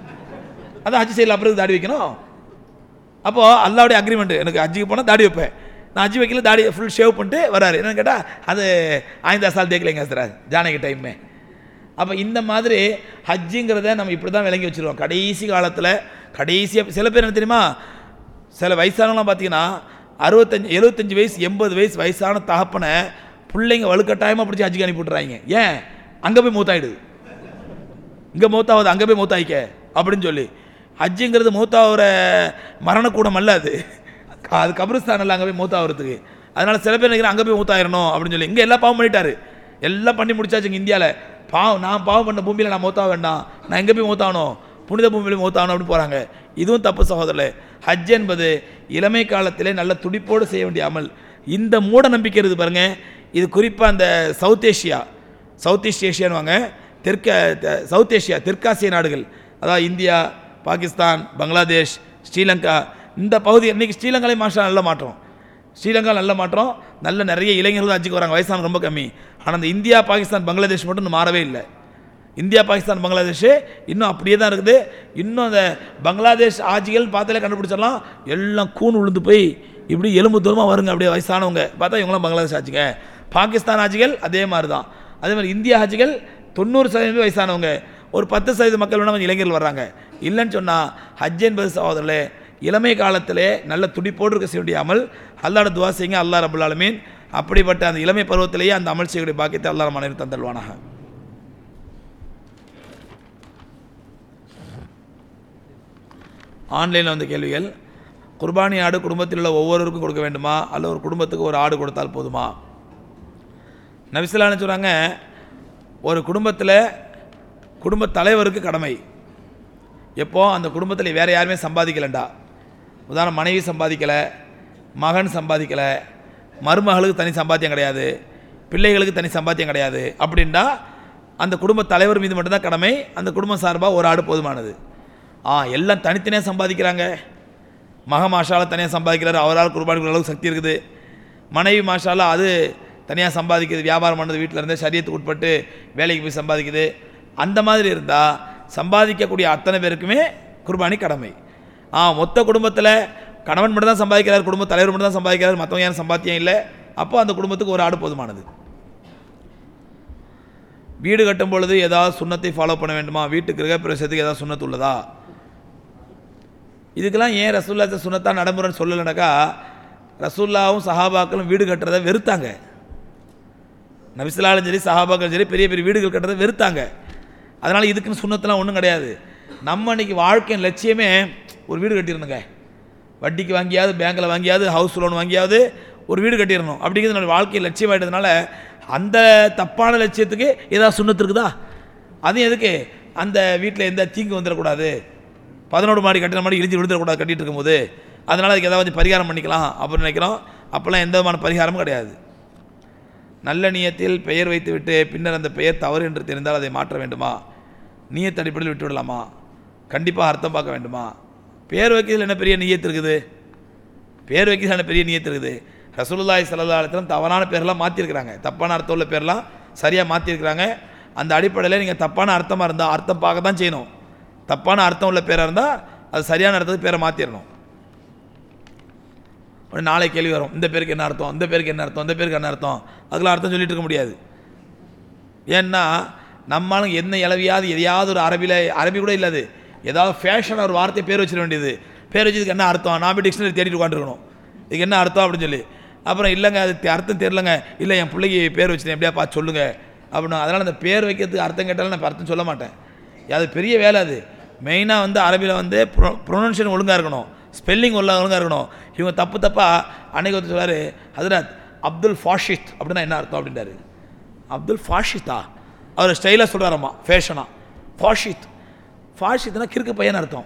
அதான் ஹஜ் சைடில் அப்புறம் தாடி வைக்கணும் அப்போது அல்லாவுடைய அக்ரிமெண்ட் எனக்கு ஹஜ்ஜுக்கு போனால் தாடி வைப்பேன் நான் ஹஜ்ஜி வைக்கல தாடி ஃபுல் ஷேவ் பண்ணிட்டு வராரு என்னன்னு கேட்டால் அது ஆய்ந்தா சால் தேக்கலைங்க சார் ஜானகி டைமே அப்போ இந்த மாதிரி ஹஜ்ஜுங்கிறத நம்ம இப்படி தான் விளங்கி வச்சுருவோம் கடைசி காலத்தில் கடைசியாக சில பேர் என்ன தெரியுமா சில வயசானவங்களாம் பார்த்தீங்கன்னா அறுபத்தஞ்சு எழுபத்தஞ்சு வயசு எண்பது வயசு வயசான தகப்பனை பிள்ளைங்க வலுக்கட்டாயமாக பிடிச்சி ஹஜ்ஜுக்கு அனுப்பி விட்றாங்க ஏன் அங்கே போய் மூத்தாயிடுது இங்கே மூத்தாவது அங்கே போய் மூத்தாய்க்க அப்படின்னு சொல்லி ஹஜ்ஜுங்கிறது மூத்தாகிற மரணக்கூடம் அல்ல அது க- அது கபிரிஸ்தான் அல்ல அங்கே போய் மூத்தாகிறதுக்கு அதனால சில பேர் நினைக்கிறேன் அங்கே போய் மூத்தாயிரணும் அப்படின்னு சொல்லி இங்கே எல்லாம் பாவம் பண்ணிட்டாரு எல்லாம் பண்ணி முடிச்சாச்சுங்க இந்தியாவில் பாவம் நான் பாவம் பண்ண பூமியில் நான் மூத்தாக வேண்டாம் நான் எங்கே போய் மூத்தாகணும் புனித பூமியில் மூத்தாகணும் அப்படின்னு போகிறாங்க இதுவும் தப்பு சகோதரர்களே ஹஜ் என்பது இளமை காலத்திலே நல்ல துடிப்போடு செய்ய வேண்டிய அமல் இந்த மூட நம்பிக்கை இருக்குது பாருங்க இது குறிப்பாக அந்த சவுத் ஏஷியா சவுத் ஈஸ்ட் ஏஷியானுவாங்க தெற்க த- சவுத் ஏஷியா தெற்காசிய நாடுகள் அதாவது இந்தியா பாகிஸ்தான் பங்களாதேஷ் ஸ்ரீலங்கா இந்த பகுதி இன்றைக்கி ஸ்ரீலங்காலே மாற்றம் நல்ல மாற்றம் ஸ்ரீலங்கா நல்ல மாற்றம் நல்ல நிறைய இளைஞர்கள் தான் அச்சுக்கு வராங்க வயசான ரொம்ப கம்மி ஆனால் இந்த இந்தியா பாகிஸ்தான் பங்களாதேஷ் மட்டும் இன்னும் மாறவே இல்லை இந்தியா பாகிஸ்தான் பங்களாதேஷ் இன்னும் அப்படியே தான் இருக்குது இன்னும் அந்த பங்களாதேஷ் ஆட்சிகள் பார்த்தாலே கண்டுபிடிச்சிடலாம் எல்லாம் கூன் விழுந்து போய் இப்படி எலும்பு தூரமாக வருங்க அப்படியே வயசானவங்க பார்த்தா இவங்களாம் பங்களாதேஷ் ஆட்சிங்க பாகிஸ்தான் ஆட்சிகள் அதே மாதிரி தான் அதே மாதிரி இந்திய ஆட்சிகள் தொண்ணூறு சதவீதம் வயசானவங்க ஒரு பத்து சதவீத மக்கள் வேணா கொஞ்சம் இளைஞர்கள் வர்றாங்க இல்லைன்னு சொன்னால் ஹஜ் என்பது சகோதரர்களே இளமை காலத்திலே நல்ல துடிப்போடு இருக்க செய்ய வேண்டிய அமல் அல்லாட துவா செய்யுங்க அல்லா ரபுல் ஆலமீன் அப்படிப்பட்ட அந்த இளமை பருவத்திலேயே அந்த அமல் செய்யக்கூடிய பாக்கியத்தை அல்லா மனைவி தந்தல்வானாக ஆன்லைனில் வந்த கேள்விகள் குர்பானி ஆடு குடும்பத்தில் உள்ள ஒவ்வொருவருக்கும் கொடுக்க வேண்டுமா அல்ல ஒரு குடும்பத்துக்கு ஒரு ஆடு கொடுத்தால் போதுமா நபிசலான்னு சொல்கிறாங்க ஒரு குடும்பத்தில் குடும்ப தலைவருக்கு கடமை எப்போ அந்த குடும்பத்தில் வேறு யாருமே சம்பாதிக்கலண்டா உதாரணம் மனைவி சம்பாதிக்கலை மகன் சம்பாதிக்கலை மருமகளுக்கு தனி சம்பாத்தியம் கிடையாது பிள்ளைகளுக்கு தனி சம்பாத்தியம் கிடையாது அப்படின்டா அந்த குடும்ப தலைவர் மீது மட்டும்தான் கடமை அந்த குடும்பம் சார்பாக ஒரு ஆடு போதுமானது ஆ எல்லாம் தனித்தனியாக சம்பாதிக்கிறாங்க மக மாஷால தனியாக சம்பாதிக்கிறாரு அவரால் குர்பானி கொடுக்குற அளவுக்கு சக்தி இருக்குது மனைவி மாஷால அது தனியாக சம்பாதிக்குது வியாபாரம் பண்ணது வீட்டில் இருந்தே சரியத்துக்கு உட்பட்டு வேலைக்கு போய் சம்பாதிக்குது அந்த மாதிரி இருந்தால் சம்பாதிக்கக்கூடிய அத்தனை பேருக்குமே குர்பானி கடமை ஆ மொத்த குடும்பத்தில் கணவன் மட்டும் தான் சம்பாதிக்கிறார் குடும்ப தலைவர் மட்டும் தான் சம்பாதிக்கிறார் மற்றவங்க யாரும் சம்பாத்தியம் இல்லை அப்போ அந்த குடும்பத்துக்கு ஒரு ஆடு போதுமானது வீடு கட்டும் பொழுது ஏதாவது சுண்ணத்தை ஃபாலோ பண்ண வேண்டுமா வீட்டு கிரகப்பிரவேசத்துக்கு ஏதாவது சுண்ணத்து உள்ளதா இதுக்கெல்லாம் ஏன் ரசூல்லா சுனத்தா நடைமுறைன்னு சொல்லலைனாக்கா ரசூல்லாவும் சஹாபாக்களும் வீடு கட்டுறதை வெறுத்தாங்க நபிசுல்லாலும் சரி சஹாபாக்களும் சரி பெரிய பெரிய வீடுகள் கட்டுறதை வெறுத்தாங்க அதனால் இதுக்குன்னு சுண்ணத்தெல்லாம் ஒன்றும் கிடையாது நம்ம இன்னைக்கு வாழ்க்கையின் லட்சியமே ஒரு வீடு கட்டிடணுங்க வட்டிக்கு வாங்கியாவது பேங்க்கில் வாங்கியாவது ஹவுஸ் லோன் வாங்கியாவது ஒரு வீடு கட்டிடணும் அப்படிங்கிறது என்னோட வாழ்க்கை லட்சியமாயிட்டதுனால அந்த தப்பான லட்சியத்துக்கு ஏதாவது சுண்ணத்து இருக்குதா அதுவும் எதுக்கு அந்த வீட்டில் எந்த தீங்கு வந்துடக்கூடாது பதினோரு மாடி கட்டின மாடி இடிஞ்சு விழுந்துடக்கூடாது கட்டிட்டு இருக்கும்போது அதனால் அதுக்கு ஏதாவது கொஞ்சம் பரிகாரம் பண்ணிக்கலாம் அப்படின்னு நினைக்கிறோம் அப்போல்லாம் எந்த விதமான பரிகாரமும் கிடையாது நல்ல நியத்தில் பெயர் வைத்துவிட்டு பின்னர் அந்த பெயர் தவறு என்று தெரிந்தால் அதை மாற்ற வேண்டுமா நீயத் அடிப்படையில் விட்டு விடலாமா கண்டிப்பாக அர்த்தம் பார்க்க வேண்டுமா பேர் வைக்கிறதுல என்ன பெரிய நீயத்து இருக்குது பேர் வைக்கிறதுல என்ன பெரிய நீயத்து இருக்குது ரசூலுல்லாஹி ஸல்லல்லாஹு அலைஹி வஸல்லம் தவறான பேர்லாம் மாற்றிருக்கிறாங்க தப்பான அர்த்தம் உள்ள பேர்லாம் சரியாக மாற்றிருக்கிறாங்க அந்த அடிப்படையில் நீங்கள் தப்பான அர்த்தமாக இருந்தால் அர்த்தம் பார்க்க தான் செய்யணும் தப்பான அர்த்தம் உள்ள பேராக இருந்தால் அது சரியான அர்த்தத்துக்கு பேரை மாற்றிடணும் ஒரு நாளை கேள்வி வரும் இந்த பேருக்கு என்ன அர்த்தம் இந்த பேருக்கு என்ன அர்த்தம் இந்த பேருக்கு என்ன அர்த்தம் அதுக்கெல்லாம் அர்த்தம் சொல்லிட்டு இருக்க முடியாது ஏன்னா நம்மளும் என்ன இளவியாவது எதையாவது ஒரு அரபியில் அரபி கூட இல்லாது ஏதாவது ஃபேஷனாக ஒரு வார்த்தை பேர் வச்சிட வேண்டியது பேர் வச்சதுக்கு என்ன அர்த்தம் நான் போய் டிக்ஷனரி தேடிட்டு உட்காந்துருக்கணும் இதுக்கு என்ன அர்த்தம் அப்படின்னு சொல்லி அப்புறம் இல்லைங்க அது தெ- அர்த்தம் தெரிலங்க இல்லை என் பிள்ளைக்கு பேர் வச்சுட்டேன் எப்படியா பார்த்து சொல்லுங்க அப்படின்னு அதனால் அந்த பேர் வைக்கிறதுக்கு அர்த்தம் கேட்டாலும் நான் இப்ப அர்த்தம் சொல்ல மாட்டேன் அது பெரிய வேலை அது மெயினாக வந்து அரபியில் வந்து ப்ரொ ப்ரொனன்சியேஷன் ஒழுங்காக இருக்கணும் ஸ்பெல்லிங் ஒழுங்காக ஒழுங்காக இருக்கணும் இவங்க தப்பு தப்பாக அன்னைக்கு ஒருத்தர் சொல்றாரு ஹதரத் அப்துல் ஃபாஷித் அப்படின்னா என்ன அர்த்தம் அப்படின்றாரு அப்துல் ஃபாஷித்தா அவர் ஸ்டைலாக சொல்கிறாரம்மா ஃபேஷனா ஃபாஷித் ஃபாஷித்னா கிறுக்கு பையன் அர்த்தம்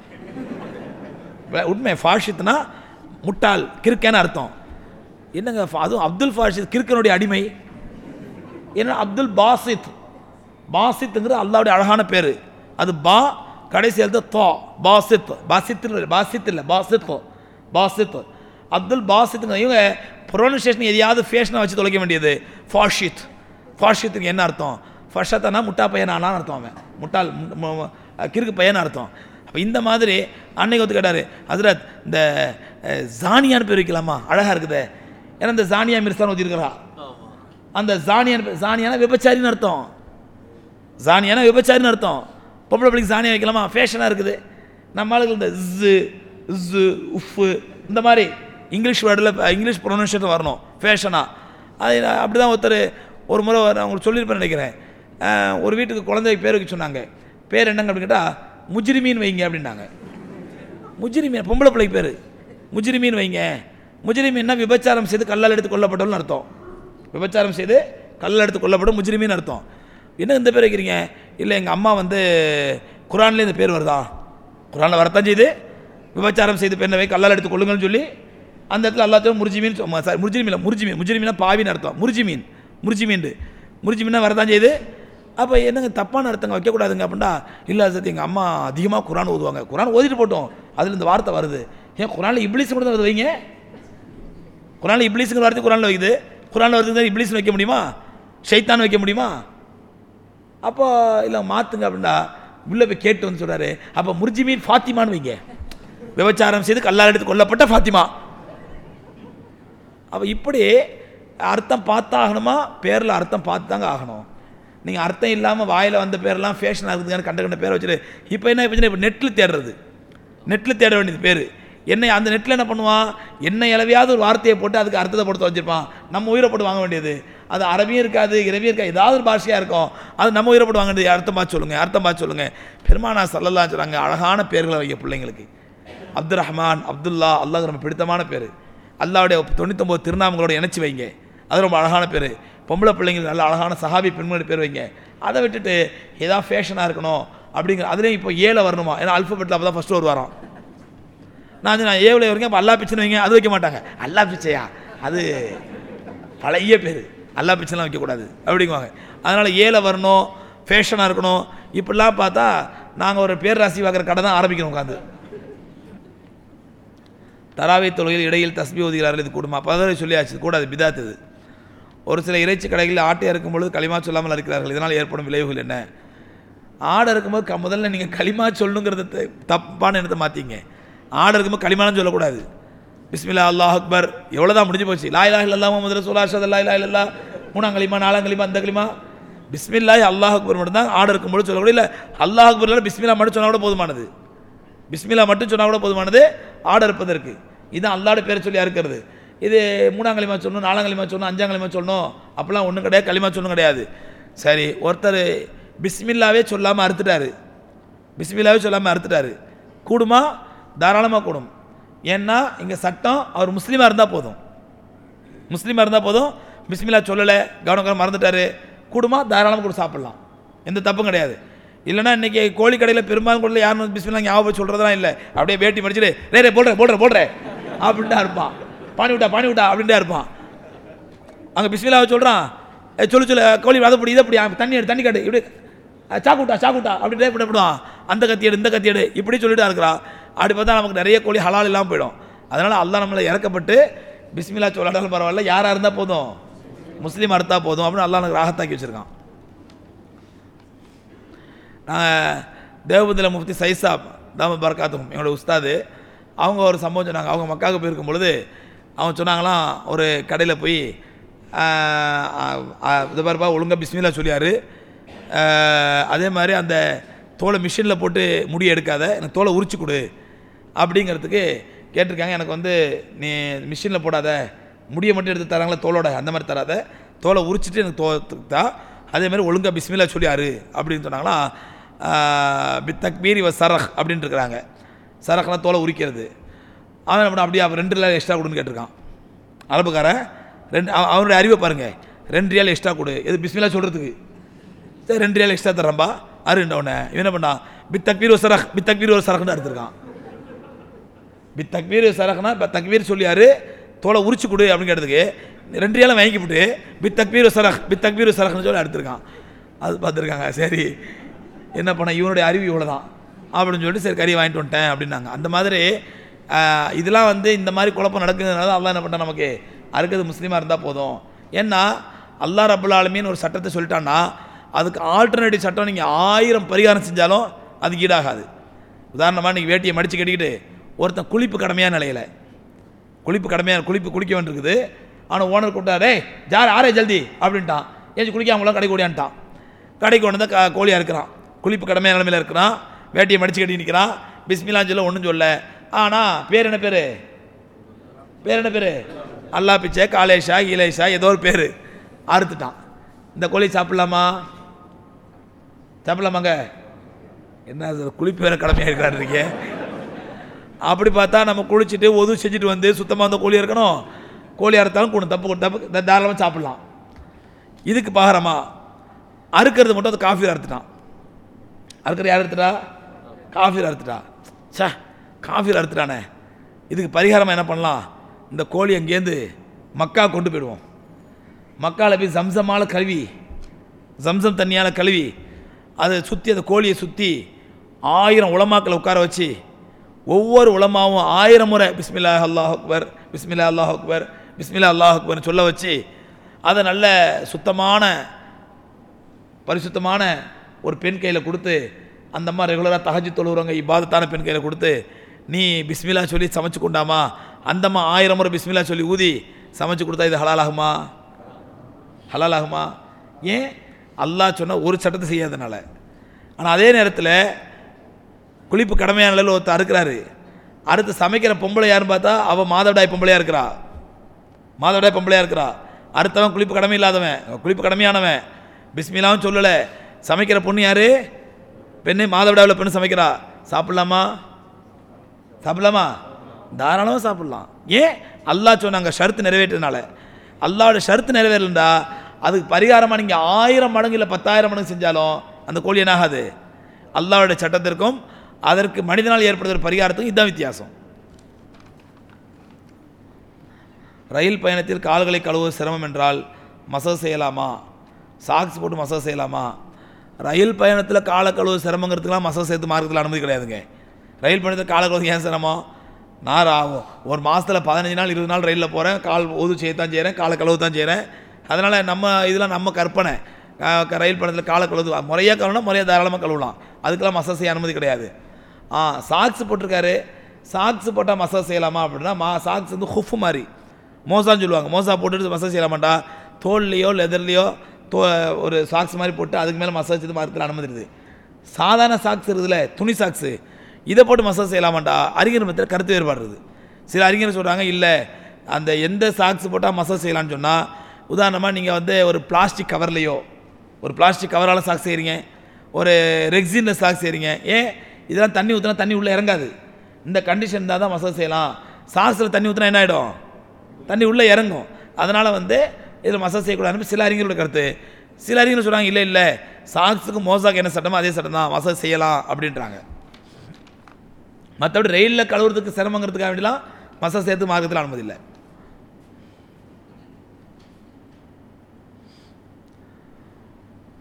வே- உண்மை ஃபாஷித்னா முட்டாள் கிறுக்கேன்னு அர்த்தம் என்னங்க ஃபா- அதுவும் அப்துல் ஃபாஷித் கிறுக்கனுடைய அடிமை என்ன அப்துல் பாசித் பாசித்துங்கிற அல்லாவுடைய அழகான பேர் அது பா கடைசி எழுத்து தோ பாசித் பாசித் இல்லை பாசித் இல்லை பாசித் பாசித் அப்துல் பாசித்துங்க இவங்க ப்ரொனன்சியேஷன் எதையாவது ஃபேஷனை வச்சு தொலைக்க வேண்டியது ஃபாஷித் ஃபாஷித்துக்கு என்ன அர்த்தம் ஃபஷத்தனா முட்டா பையனானான்னு அர்த்தம் அவன் முட்டாள் மு- மு- மு- கிறுக்கு பையன் அர்த்தம் அப்போ இந்த மாதிரி அன்னைக்கு ஒத்து கேட்டார் ஹசரத் இந்த அஹ், ஜானியான்னு பேர் வைக்கலாமா அழகாக இருக்குதே ஏன்னா இந்த ஜானியா மிர்சான் ஊற்றிருக்கிறா அந்த ஜானியான் ஜானியான விபச்சாரின்னு அர்த்தம் ஜானியான விபச்சாரின்னு அர்த்தம் பொம்பளை பிள்ளைக்கு ஜானியா வைக்கலாமா ஃபேஷனாக இருக்குது நம்ம ஆளுகள் இந்த இஸ்ஸு இஸ்ஸு உஃப்பு இந்த மாதிரி இங்கிலீஷ் வேர்டில் இங்கிலீஷ் ப்ரொனன்சியேஷன் வரணும் ஃபேஷனாக அது அப்படி தான் ஒருத்தர் ஒரு முறை நான் உங்களுக்கு சொல்லியிருப்பேன் நினைக்கிறேன் அஹ், ஒரு வீட்டுக்கு குழந்தைக்கு பேர் வைக்க சொன்னாங்க பேர் என்னங்க அப்படின்னு கேட்டால் முஜ்ரிமீன் வைங்க அப்படின்னாங்க முஜ்ரிமீன் பொம்பளை பிள்ளைக்கு பேர் முஜ்ரிமீன் வைங்க முஜ்ரிமீன்னா விபச்சாரம் செய்து கல்லால் எடுத்து கொல்லப்பட்டவள்னு அர்த்தம் விபச்சாரம் செய்து கல்லால் எடுத்து கொல்லப்படும் முஜ்ரிமீன் அர்த்தம் என்ன இந்த பேர் வைக்கிறீங்க இல்லை எங்கள் அம்மா வந்து குரான்லேயே இந்த பேர் வருதா குரானில் வரத்தான் செய்து விபச்சாரம் செய்து பெண்ணை வை கல்லால் எடுத்து கொள்ளுங்கன்னு சொல்லி அந்த இடத்துல எல்லாத்தையும் முர்ஜிமீன் சொ- சாரி முர்ஜிமீன் இல்லை முர்ஜிமீன் முர்ஜிமீனா பாவின்னு அர்த்தம் முர்ஜிமீன் முர்ஜிமீன் முர்ஜிமீனா வரதான் செய்யுது அப்போ என்னங்க தப்பான அர்த்தங்க வைக்கக்கூடாதுங்க அப்படின்னா இல்லை சத்தி எங்கள் அம்மா அதிகமாக குரான் ஓதுவாங்க குரான் ஓதிட்டு போட்டோம் அதில் இந்த வார்த்தை வருது ஏன் குரானில் இப்ளீஸ் மட்டும் தான் வருது வைங்க குரானில் இப்ளீஸுங்கிற வார்த்தை குரானில் வைக்குது குரானில் வருது இப்ளீஸ்னு வைக்க முடியுமா ஷைத்தான் வைக்க முடியுமா அப்போ இல்லை மாற்றுங்க அப்படின்னா உள்ளே போய் கேட்டு வந்து சொல்கிறாரு அப்போ முர்ஜிமீன் ஃபாத்திமான்னு வைங்க விபச்சாரம் செய்து கல்லால் எடுத்து கொல்லப்பட்ட ஃபாத்திமா அப்போ இப்படி அர்த்தம் பார்த்தாகணுமா பேரில் அர்த்தம் பார்த்து தாங்க ஆகணும் நீங்கள் அர்த்தம் இல்லாமல் வாயில் வந்த பேரெல்லாம் ஃபேஷனாக இருக்குதுன்னு கண்ட கண்ட பேரை வச்சுட்டு இப்போ என்ன பிரச்சனை இப்போ நெட்டில் தேடுறது நெட்டில் தேட வேண்டியது பேர் என்ன அந்த நெட்டில் என்ன பண்ணுவான் என்ன இளவையாவது ஒரு வார்த்தையை போட்டு அதுக்கு அர்த்தத்தை போட்டு வச்சிருப்பான் நம்ம உயிரை போட்டு வாங்க வேண்டியது அது அரபியும் இருக்காது இரவியும் இருக்காது ஏதாவது ஒரு பாஷையாக இருக்கும் அது நம்ம உயிரை போட்டு வாங்க வேண்டியது அர்த்தம் பார்த்து சொல்லுங்கள் அர்த்தம் பார்த்து சொல்லுங்கள் பெருமானா சல்லல்லா சொல்கிறாங்க அழகான பேர்களை வைக்க பிள்ளைங்களுக்கு அப்துல் ரஹ்மான் அப்துல்லா அல்லாஹ் ரொம்ப பிடித்தமான பேர் அல்லாவுடைய தொண்ணூத்தொம்பது திருநாமங்களோட இணைச்சி வைங்க அது ரொம்ப அழகான பேர் பொம்பளை பிள்ளைங்களுக்கு நல்ல அழகான சஹாபி பெண்மணி பேர் வைங்க அதை விட்டுட்டு ஏதாவது ஃபேஷனாக இருக்கணும் அப்படிங்கிற அதுலேயும் இப்போ ஏல வரணுமா ஏன்னா அல்ஃபபெட்டில் அப்போ தான் ஃபஸ்ட்டு வருவாராம் நான் வந்து நான் ஏவில் வரைக்கும் அப்போ அல்லா பிச்சைன்னு வைங்க அது வைக்க மாட்டாங்க அல்லா பிச்சையா அது பழைய பேர் அல்லா பிச்சைலாம் வைக்கக்கூடாது அப்படிங்குவாங்க அதனால் ஏல வரணும் ஃபேஷனாக இருக்கணும் இப்படிலாம் பார்த்தா நாங்கள் ஒரு பேர் ராசி பார்க்குற கடை தான் ஆரம்பிக்கணும் உட்காந்து தராவை தொழுகையில் இடையில் தஸ்பி ஓதுகிறார்கள் இது கூடுமா பதவி சொல்லியாச்சு இது கூடாது பிதாத்து இது ஒரு சில இறைச்சி கடைகளில் ஆட்டை இறக்கும் பொழுது களிமா சொல்லாமல் இருக்கிறார்கள் இதனால் ஏற்படும் விளைவுகள் என்ன ஆடை இருக்கும்போது க முதல்ல நீங்கள் களிமா சொல்லணுங்கிறத த- தப்பான எண்ணத்தை மாற்றிங்க ஆடை இருக்கும்போது களிமான்னு சொல்லக்கூடாது பிஸ்மில்லா அல்லாஹ் அக்பர் எவ்வளோ தான் முடிஞ்சு போச்சு லாய் லாய் இல்லா முதல்ல சொல்லா ஷத் லா இல்லா இல்லா மூணாம் களிமா நாலாம் களிமா அந்த களிமா பிஸ்மில்லாய் அல்லாஹ் அக்பர் மட்டும் தான் ஆடை இருக்கும்போது சொல்லக்கூடாது இல்லை அல்லாஹ் அக்பர் இல்லை பிஸ்மில்லா மட்டும் சொன்னால் கூட போதுமானது பிஸ்மில்லா மட்டும் சொன்னால் கூட போதுமானது ஆர்டர் இருப்பதற்கு இதுதான் அல்லாட பேரை சொல்லி அறுக்கிறது இது மூணாம் களிமா சொல்லணும் நாலாம் களிமா சொல்லணும் அஞ்சாம் களிமா சொல்லணும் அப்போலாம் ஒன்றும் கிடையாது களிமா சொல்லணும் கிடையாது சரி ஒருத்தர் பிஸ்மில்லாவே சொல்லாமல் அறுத்துட்டாரு பிஸ்மில்லாவே சொல்லாமல் அறுத்துட்டாரு கூடுமா தாராளமாக கூடும் ஏன்னா இங்கே சட்டம் அவர் முஸ்லீமாக இருந்தால் போதும் முஸ்லீமாக இருந்தால் போதும் பிஸ்மில்லா சொல்லலை கவனம் மறந்துட்டாரு கூடுமா தாராளமாக கூட சாப்பிட்லாம் எந்த தப்பும் கிடையாது இல்லைன்னா இன்றைக்கி கோழி கடையில் பெரும்பாலும் கூட யாரும் பிஸ்மில்லா ஞாபகம் சொல்கிறதெல்லாம் இல்லை அப்படியே வேட்டி மடிச்சுட்டு ரே ரே போடுறேன் போடுறேன் போடுறேன் அப்படின்ட்டா இருப்பான் பானி விட்டா பானி விட்டா அப்படின்ட்டா இருப்பான் அங்கே பிஸ்மில்லாவை சொல்கிறான் ஏ சொல்லு சொல்லு கோழி அதை பிடி இதை பிடி தண்ணி எடு தண்ணி காட்டு இப்படி சாக்குட்டா சாக்குட்டா அப்படின்ட்டு இப்படி பண்ணுவான் அந்த கத்தி எடு இந்த கத்தி எடு இப்படி சொல்லிட்டு இருக்கிறான் அப்படி பார்த்தா நமக்கு நிறைய கோழி ஹலால் இல்லாமல் போயிடும் அதனால் அல்லாஹ் நம்மளை இறக்கப்பட்டு பிஸ்மில்லா சொல்லாட்டாலும் பரவாயில்ல யாராக இருந்தால் போதும் முஸ்லீம் அறுத்தா போதும் அப்படின்னு அல்லாஹ் எனக்கு ராகத்தாக்கி வச்சுருக்கான் நான் தேவபந்தில் முஃப்தி சைசாப் தாம பரக்காத்தும் எங்களோட உஸ்தாது அவங்க ஒரு சம்பவம் சொன்னாங்க அவங்க மக்காவுக்கு போயிருக்கும் பொழுது அவங்க சொன்னாங்களாம் ஒரு கடையில் போய் ஆஹ், ஆஹ், ஆஹ், இது பாருப்பா ஒழுங்கா பிஸ்மில்லா சொல்லியாரு ஆஹ், அதே மாதிரி அந்த தோலை மிஷினில் போட்டு முடி எடுக்காத எனக்கு தோலை உரிச்சு கொடு அப்படிங்கிறதுக்கு கேட்டிருக்காங்க எனக்கு வந்து நீ மிஷினில் போடாத முடியை மட்டும் எடுத்து தராங்களே தோலோட அந்த மாதிரி தராத தோலை உரிச்சிட்டு எனக்கு தோ தா அதே மாதிரி ஒழுங்கா பிஸ்மில்லா சொல்லியாரு அப்படின்னு சொன்னாங்களா பித்தக் மீறி வ சரஹ் அப்படின்னு இருக்கிறாங்க சரஹ்னா தோலை உரிக்கிறது அவன் என்ன பண்ணான், அப்படியே அவன் ரெண்டு ரியால் எக்ஸ்ட்ரா கொடுன்னு கேட்டிருக்கான் அரபுக்காரன் ரெண்டு அவ- அவனுடைய அறிவை பாருங்க ரெண்டு ரியால் எக்ஸ்ட்ரா கொடு எது பிஸ்மில்லா சொல்கிறதுக்கு சரி ரெண்டு ரியால் எக்ஸ்ட்ரா தரேன்பா அருண்ட உடனே இவன் என்ன பண்ணான் பித்தக்பீர் ஒரு சரஹ் பித்தக்பீர் ஒரு சரஹ்னு எடுத்திருக்கான் பி தக்பீர் சரகனா இப்போ தக்பீர் சொல்லியாரு தோலை உரிச்சு கொடு அப்படின்னு கேட்டதுக்கு ரெண்டு ஏழை வாங்கிவிட்டு பி தக்பீர் சரக் பி தக்பீர் சரக்னு சொல்லி எடுத்திருக்கான் அது பார்த்துருக்காங்க சரி என்ன பண்ண இவனுடைய அறிவு இவ்வளோ தான் அப்படின்னு சொல்லிட்டு சரி கறி வாங்கிட்டு வந்துட்டேன் அப்படின்னாங்க அந்த மாதிரி ஆஹ், இதெல்லாம் வந்து இந்த மாதிரி குழப்பம் நடக்குதுனால அல்லாஹ் என்ன பண்ணா நமக்கு அறுக்கிறது முஸ்லீமாக இருந்தால் போதும் ஏன்னா அல்லாஹ் ரபுல் ஆலமீன் ஒரு சட்டத்தை சொல்லிட்டான்னா அதுக்கு ஆல்டர்னேட்டிவ் சட்டம் நீங்கள் ஆயிரம் பரிகாரம் செஞ்சாலும் அது ஈடாகாது உதாரணமாக நீங்கள் வேட்டியை மடித்து கட்டிக்கிட்டு ஒருத்தன் குளிப்பு கடமையான நிலையில குளிப்பு கடமையாக குளிப்பு குளிக்க வேண்டியிருக்குது ஆனால் ஓனர் கூப்பிட்டா டேய் ஜார் ஆரே ஜல்தி அப்படின்ட்டான் ஏஞ்சி குளிக்காமலாம் கடைக்கு ஓடியான்ட்டான் கடைக்கு கொண்டு வந்து க கோழியாக இருக்கிறான் குளிப்பு கடமையான நிலைமையில் இருக்கிறான் வேட்டியை மடித்து கட்டி நிற்கிறான் பிஸ்மிலான்னு சொல்ல ஒன்றும் சொல்ல ஆனால் பேர் என்ன பேர் பேர் என்ன பேர் அல்லா பிச்சை காலேஷா ஈலேஷா ஏதோ ஒரு பேர் அறுத்துட்டான் இந்த கோழி சாப்பிட்லாமா சாப்பிட்லாமாங்க என்ன அது குளிப்பு வேற கடமையாக இருக்கிறாருங்க அப்படி பார்த்தா நம்ம குளிச்சுட்டு ஒது செஞ்சுட்டு வந்து சுத்தமாக வந்த கோழி இருக்கணும் கோழி அறுத்தாலும் கொண்டு தப்பு கொண்டு தப்பு த- தாராளமாக சாப்பிட்லாம் இதுக்கு பாகரமா அறுக்கிறது மட்டும் அது காஃபி அறுத்துட்டான் அறுக்கிறது யார் அறுத்துட்டா காஃபி அறுத்துட்டா சே காஃபி அறுத்துட்டானே இதுக்கு பரிகாரமாக என்ன பண்ணலாம் இந்த கோழி அங்கேருந்து மக்கா கொண்டு போயிடுவோம் மக்கால போய் ஜம்சமால கழுவி ஜம்சம் தண்ணியால் கழுவி அதை சுற்றி அந்த கோழியை சுற்றி ஆயிரம் உலமாக்களை உட்கார வச்சு ஒவ்வொரு உலமாவும் ஆயிரம் முறை பிஸ்மில்லா அல்லாஹ் அக்பர் பிஸ்மில்லா அல்லாஹ் அக்பர் பிஸ்மில்லா அல்லாஹ் அக்பர்னு சொல்ல வச்சு அதை நல்ல சுத்தமான பரிசுத்தமான ஒரு பெண் கையில் கொடுத்து அந்த அம்மா ரெகுலராக தஹஜி தொழுகிறவங்க இப்பாதத்தான பெண் கையில் கொடுத்து நீ பிஸ்மில்லா சொல்லி சமைச்சு கொண்டாமா அந்த அம்மா ஆயிரம் முறை பிஸ்மில்லா சொல்லி ஊதி சமைச்சு கொடுத்தா இது ஹலால் ஆகுமா ஹலால் ஆகுமா ஏன் அல்லாஹ் சொன்ன ஒரு சட்டத்தை செய்யாதனால ஆனால் அதே நேரத்தில் குளிப்பு கடமையான நிலையில் ஒருத்தர் அறுக்கிறாரு அடுத்து சமைக்கிற பொம்பளை யாருன்னு பார்த்தா அவள் மாதவிடாய் பொம்பளையாக இருக்கிறா மாதவிடாய் பொம்பளையாக இருக்கிறா அடுத்தவன் குளிப்பு கடமை இல்லாதவன் குளிப்பு கடமையானவன் பிஸ்மிலாவும் சொல்லலை சமைக்கிற பொண்ணு யாரு பெண்ணு மாதவிடாவில் பெண்ணு சமைக்கிறா சாப்பிட்லாமா சாப்பிடலாமா தாராளமாக சாப்பிட்லாம் ஏன் அல்லாஹ் சொன்னாங்க ஷர்த்து நிறைவேற்றதுனால அல்லாவோட ஷர்த்து நிறைவேறலண்டா அதுக்கு பரிகாரமாக நீங்கள் ஆயிரம் மடங்கு இல்லை பத்தாயிரம் மடங்கு செஞ்சாலும் அந்த கோழி என்னாகாது அல்லாவோட சட்டத்திற்கும் அதற்கு மனிதனால் ஏற்படுகிற பரிகாரத்துக்கும் இதுதான் வித்தியாசம் ரயில் பயணத்தில் கால்களை கழுவுவது சிரமம் என்றால் மசாஜ் செய்யலாமா சாக்ஸ் போட்டு மசாஜ் செய்யலாமா ரயில் பயணத்தில் காலை கழுவு சிரமங்கிறதுக்கெலாம் மசாஜ் சேர்த்து மார்க்கத்தில் அனுமதி கிடையாதுங்க ரயில் பயணத்தில் காலை கழுவு ஏன் சிரமம் நான் ஆகும் ஒரு மாதத்தில் பதினஞ்சு நாள் இருபது நாள் ரயிலில் போகிறேன் கால் ஒது செய்யத்தான் செய்கிறேன் காலை கழுவு தான் செய்கிறேன் அதனால் நம்ம இதெல்லாம் நம்ம கற்பனை க- க- ரயில் பயணத்தில் காலை கழுவு முறையாக கழுவுனா முறையாக தாராளமாக கழுவலாம் அதுக்கெல்லாம் மசாஜ் செய்ய அனுமதி கிடையாது ஆ சாக்ஸ் போட்டிருக்காரு சாக்ஸ் போட்டால் மசாஜ் செய்யலாமா அப்படின்னா மா சாக்ஸ் வந்து ஹுஃப் மாதிரி மோசான்னு சொல்லுவாங்க மோசா போட்டுட்டு மசாஜ் செய்யலாமாட்டா தோல்லையோ லெதர்லேயோ தோ ஒரு சாக்ஸ் மாதிரி போட்டு அதுக்கு மேலே மசாஜ் இது மரத்தில் அனுமதிடுது சாதாரண சாக்ஸ் இருக்குதுல்ல துணி சாக்ஸு இதை போட்டு மசாஜ் செய்யலாமாட்டா அறிஞர் மத்தியில் கருத்து வேறுபாடுறது சில அறிஞர் சொல்கிறாங்க இல்லை அந்த எந்த சாக்ஸ் போட்டால் மசாஜ் செய்யலாம்னு சொன்னால் உதாரணமாக நீங்கள் வந்து ஒரு பிளாஸ்டிக் கவர்லேயோ ஒரு பிளாஸ்டிக் கவரால் சாக்ஸ் செய்கிறீங்க ஒரு ரெக்ஸினில் சாக்ஸ் செய்கிறீங்க ஏன் இதெல்லாம் தண்ணி ஊற்றினா தண்ணி உள்ளே இறங்காது இந்த கண்டிஷன் இருந்தால் தான் மசாஜ் செய்யலாம் சாக்ஸில் தண்ணி ஊற்றினா என்ன ஆகிடும் தண்ணி உள்ளே இறங்கும் அதனால் வந்து இதில் மசாஜ் செய்யக்கூடாதுன்னு சில அறிஞர்களோட கருத்து சில அறிஞர்கள் சொல்கிறாங்க இல்லை இல்லை சாக்ஸுக்கு மோசாக்கு என்ன சட்டமோ அதே சட்டம் தான் மசாஜ் செய்யலாம் அப்படின்றாங்க மற்றபடி ரயிலில் கழுவுறதுக்கு சிரமங்கிறதுக்காக வேண்டிலாம் மசாஜ் சேர்த்து மார்க்கத்தில் அனுமதி இல்லை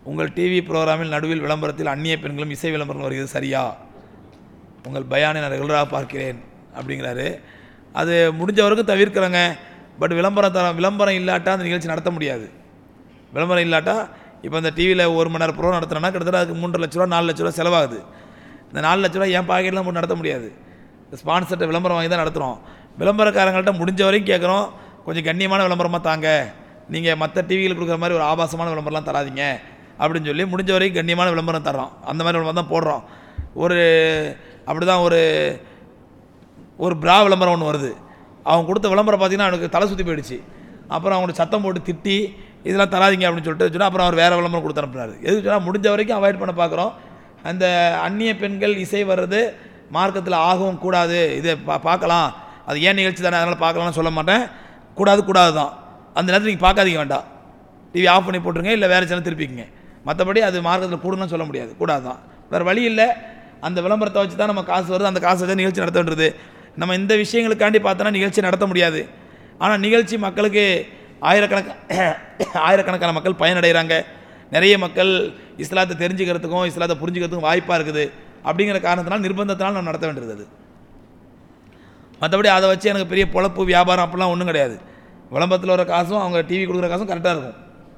உங்கள் டிவி ப்ரோக்ராமில் நடுவில் விளம்பரத்தில் அந்நிய பெண்களும் இசை விளம்பரம் வருகிறது சரியா உங்கள் பயானை நான் ரெகுலராக பார்க்கிறேன் அப்படிங்கிறாரு அது முடிஞ்ச வரைக்கும் தவிர்க்கிறேங்க பட் விளம்பரம் தர விளம்பரம் இல்லாட்டா அந்த நிகழ்ச்சி நடத்த முடியாது விளம்பரம் இல்லாட்டா இப்போ இந்த டிவியில் ஒரு மணி நேரம் ப்ரோ நடத்துறேன்னா கிட்டத்தட்ட அதுக்கு மூன்றரை லட்ச ரூபா நாலு லட்ச ரூபா செலவாகுது இந்த நாலு லட்ச ரூபா என் பாக்கெட்லாம் போட்டு நடத்த முடியாது ஸ்பான்சர்கிட்ட விளம்பரம் வாங்கி தான் நடத்துகிறோம் விளம்பரக்காரங்கள்ட்ட முடிஞ்ச வரைக்கும் கேட்குறோம் கொஞ்சம் கண்ணியமான விளம்பரமாக தாங்க நீங்கள் மற்ற டிவியில் கொடுக்குற மாதிரி ஒரு ஆபாசமான விளம்பரம்லாம் தராதீங்க அப்படின்னு சொல்லி முடிஞ்ச வரைக்கும் கண்ணியமான விளம்பரம் தர்றோம் அந்த மாதிரி விளம்பரம் தான் போடுறோம் ஒரு அப்படி தான் ஒரு ஒரு பிரா விளம்பரம் ஒன்று வருது அவங்க கொடுத்த விளம்பரம் பார்த்தீங்கன்னா அவனுக்கு தலை சுற்றி போயிடுச்சு அப்புறம் அவங்களை சத்தம் போட்டு திட்டி இதெல்லாம் தராதீங்க அப்படின்னு சொல்லிட்டு சொன்னால் அப்புறம் அவர் வேறு விளம்பரம் கொடுத்து அனுப்புனாரு எதுக்கு சொன்னால் முடிஞ்ச வரைக்கும் அவாய்ட் பண்ண பார்க்குறோம் அந்த அந்நிய பெண்கள் இசை வர்றது மார்க்கத்தில் ஆகவும் கூடாது இதை பா பார்க்கலாம் அது ஏன் நிகழ்ச்சி தானே அதனால் பார்க்கலாம்னு சொல்ல மாட்டேன் கூடாது கூடாது தான் அந்த நேரத்தில் நீங்கள் பார்க்காதீங்க வேண்டாம் டிவி ஆஃப் பண்ணி போட்டுருங்க இல்லை வேறு சேனல் திருப்பிக்கங்க மற்றபடி அது மார்க்கத்தில் கூடணும்னு சொல்ல முடியாது கூடாது தான் வேறு வழி இல்லை அந்த விளம்பரத்தை வச்சு தான் நம்ம காசு வருது அந்த காசு வச்சு தான் நிகழ்ச்சி நடத்த வேண்டியது நம்ம இந்த விஷயங்களுக்காண்டி பார்த்தோன்னா நிகழ்ச்சி நடத்த முடியாது ஆனால் நிகழ்ச்சி மக்களுக்கு ஆயிரக்கணக்க ஆயிரக்கணக்கான மக்கள் பயனடைகிறாங்க நிறைய மக்கள் இஸ்லாத்தை தெரிஞ்சுக்கிறதுக்கும் இஸ்லாத்தை புரிஞ்சுக்கிறதுக்கும் வாய்ப்பாக இருக்குது அப்படிங்கிற காரணத்தினால் நிர்பந்தத்தினால் நம்ம நடத்த வேண்டியது அது மற்றபடி அதை வச்சு எனக்கு பெரிய பொழப்பு வியாபாரம் அப்படிலாம் ஒன்றும் கிடையாது விளம்பரத்தில் வர காசும் அவங்க டிவி கொடுக்குற காசும் கரெக்டாக இருக்கும்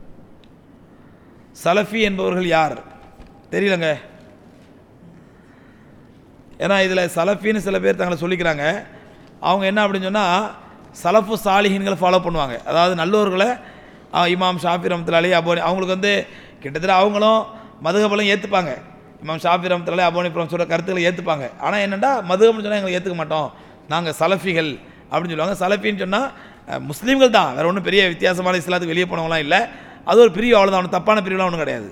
சலஃபி என்பவர்கள் யார் தெரியலங்க ஏன்னா இதில் சலஃபின்னு சில பேர் தங்களை சொல்லிக்கிறாங்க அவங்க என்ன அப்படின்னு சொன்னால் சலஃபு சாலிஹின்களை ஃபாலோ பண்ணுவாங்க அதாவது நல்லோர்களை ஆ, இமாம் ஷாஃபி ரமத்துலாலி அபோனி அவங்களுக்கு வந்து கிட்டத்தட்ட அவங்களும் மதுகபலம் ஏற்றுப்பாங்க இமாம் ஷாஃபி ரமத்துலாலி அபோனிபுரம் சொல்கிற கருத்துக்களை ஏற்றுப்பாங்க ஆனால் என்னென்னா மதுகப்னு சொன்னால் எங்களை ஏற்றுக்க மாட்டோம் நாங்கள் சலஃபிகள் அப்படின்னு சொல்லுவாங்க சலஃபின்னு சொன்னால் முஸ்லீம்கள் தான் வேறு ஒன்றும் பெரிய வித்தியாசமான இஸ்லாத்துக்கு வெளியே போனவங்களாம் இல்லை அது ஒரு பிரிவு அவ்வளோதான் ஒன்றும் தப்பான பிரிவுலாம் ஒன்றும் கிடையாது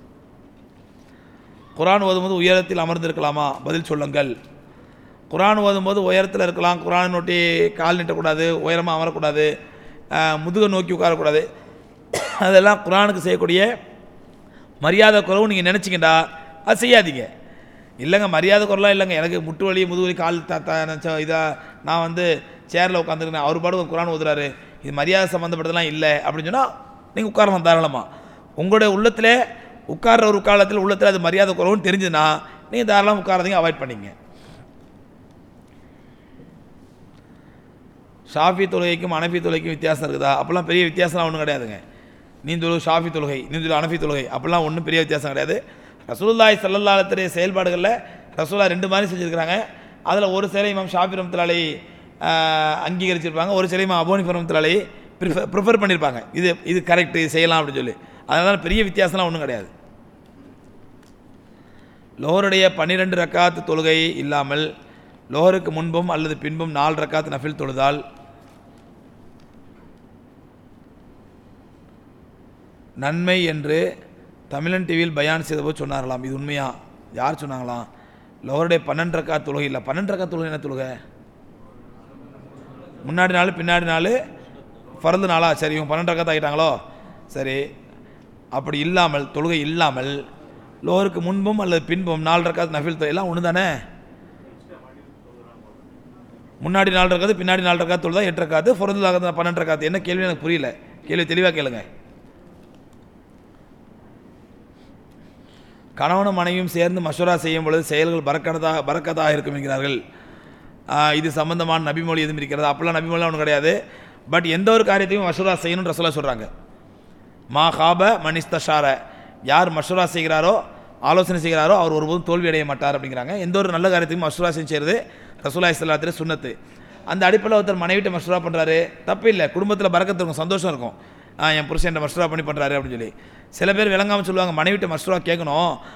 குரான் ஓதும்போது உயரத்தில் அமர்ந்திருக்கலாமா பதில் சொல்லுங்கள் குரான் ஓதும்போது உயரத்தில் இருக்கலாம் குரானை நோட்டி கால் நீட்டக்கூடாது உயரமாக அமரக்கூடாது அஹ், முதுகை நோக்கி உட்காரக்கூடாது அதெல்லாம் குரானுக்கு செய்யக்கூடிய மரியாதை குறவு நீங்கள் நினச்சிக்கிட்டா அது செய்யாதீங்க இல்லைங்க மரியாதை குறலாம் இல்லைங்க எனக்கு முட்டு வலி முதுகு வலி கால் த த இதாக நான் வந்து சேரில் உட்காந்துருக்கேன் அவர் பாடு குரான் ஓதுறாரு இது மரியாதை சம்மந்தப்பட்டதெல்லாம் இல்லை அப்படின்னு சொன்னால் நீங்கள் உட்காரலாம் தாராளமாக உங்களுடைய உள்ளத்தில் உட்கார்ற ஒரு காலத்தில் உள்ளத்தில் அது மரியாதை குறவுன்னு தெரிஞ்சுதுன்னா நீங்கள் தாராளமாக உட்காரதையும் அவாய்ட் பண்ணிங்க ஷாஃபி தொழுகைக்கும் அனஃபி தொழுகைக்கும் வித்தியாசம் இருக்குதா அப்போல்லாம் பெரிய வித்தியாசம்லாம் ஒன்றும் கிடையாதுங்க நீ தொழு ஷாஃபி தொழுகை நீ தொழு அனஃபி தொழுகை அப்போல்லாம் ஒன்றும் பெரிய வித்தியாசம் கிடையாது ரசூலுல்லாஹி ஸல்லல்லாஹு அலைஹி வஸல்லம் செயல்பாடுகளில் ரசூலா ரெண்டு மாதிரி செஞ்சுருக்கிறாங்க அதில் ஒரு சிலை இமாம் ஷாஃபி ரஹ்மத்துல்லாஹி அங்கீகரிச்சிருப்பாங்க ஒரு சிலை இமாம் அபோனி ரஹ்மத்துல்லாஹி ப்ரிஃபர் ப்ரிஃபர் பண்ணியிருப்பாங்க இது இது கரெக்ட் இது செய்யலாம் அப்படின்னு சொல்லி அதனால பெரிய வித்தியாசம்லாம் ஒன்றும் கிடையாது லோஹருடைய பன்னிரெண்டு ரக்காத் தொழுகை இல்லாமல் லோஹருக்கு முன்பும் அல்லது பின்பும் நாலு ரக்காத் நஃபில் தொழுதால் நன்மை என்று தமிழன் டிவியில் பயான் செய்தபோது சொன்னார்களாம் இது உண்மையா யார் சொன்னாங்களாம் லோஹருடைய பன்னெண்டு ரக்காத் தொழுகை இல்லை பன்னெண்டு ரக்காத் தொழுகை என்ன தொழுகை முன்னாடி நாள் பின்னாடி நாள் பிறந்த நாளா சரி இவங்க பன்னெண்டு ரக்காத் ஆகிட்டாங்களோ சரி அப்படி இல்லாமல் தொழுகை இல்லாமல் லோஹருக்கு முன்பும் அல்லது பின்பும் நாலு ரக்காத் நஃபில் தொழுகை எல்லாம் ஒன்று தானே முன்னாடி நாலு ரக்காத்து பின்னாடி நாலு ரக்காத்து தொழுதா எட்டு ரக்காத்து ஃபொரதுலாக பன்னெண்டு ரக்காத்து என்ன கேள்வி எனக்கு புரியல கேள்வி தெளிவாக கேளுங்க கணவனும் மனைவியும் சேர்ந்து மஷூரா செய்யும் பொழுது செயல்கள் பறக்கதாக பறக்கதாக இருக்கும் என்கிறார்கள் ஆஹ் இது சம்பந்தமான நபிமொழி எதுவும் இருக்கிறது அப்போல்லாம் நபிமொழிலாம் ஒன்றும் கிடையாது பட் எந்த ஒரு காரியத்தையும் மஷூரா செய்யணும்னு ரசூலா சொல்கிறாங்க மா ஹாப மனிஸ்தஷார யார் மஷூரா செய்கிறாரோ ஆலோசனை செய்கிறாரோ அவர் ஒருபோதும் தோல்வி அடைய மாட்டார் அப்படிங்கிறாங்க எந்த ஒரு நல்ல காரியத்தையும் மஷூரா செய்கிறது ரசூலா இஸ்லாத்திர சுன்னத்து அந்த அடிப்படையில் ஒருத்தர் மனைவிட்ட மஷூரா பண்ணுறாரு தப்பு இல்லை குடும்பத்தில் பறக்கத்து இருக்கும் சந்தோஷம் இருக்கும் ஆ, என் புருஷன் மஷ்ரூவா பண்ணி பண்ணுறாரு அப்படின்னு சொல்லி சில பேர் விளங்காமல் சொல்லுவாங்க மனைவிட்ட மஷ்ரூவா கேட்கணும்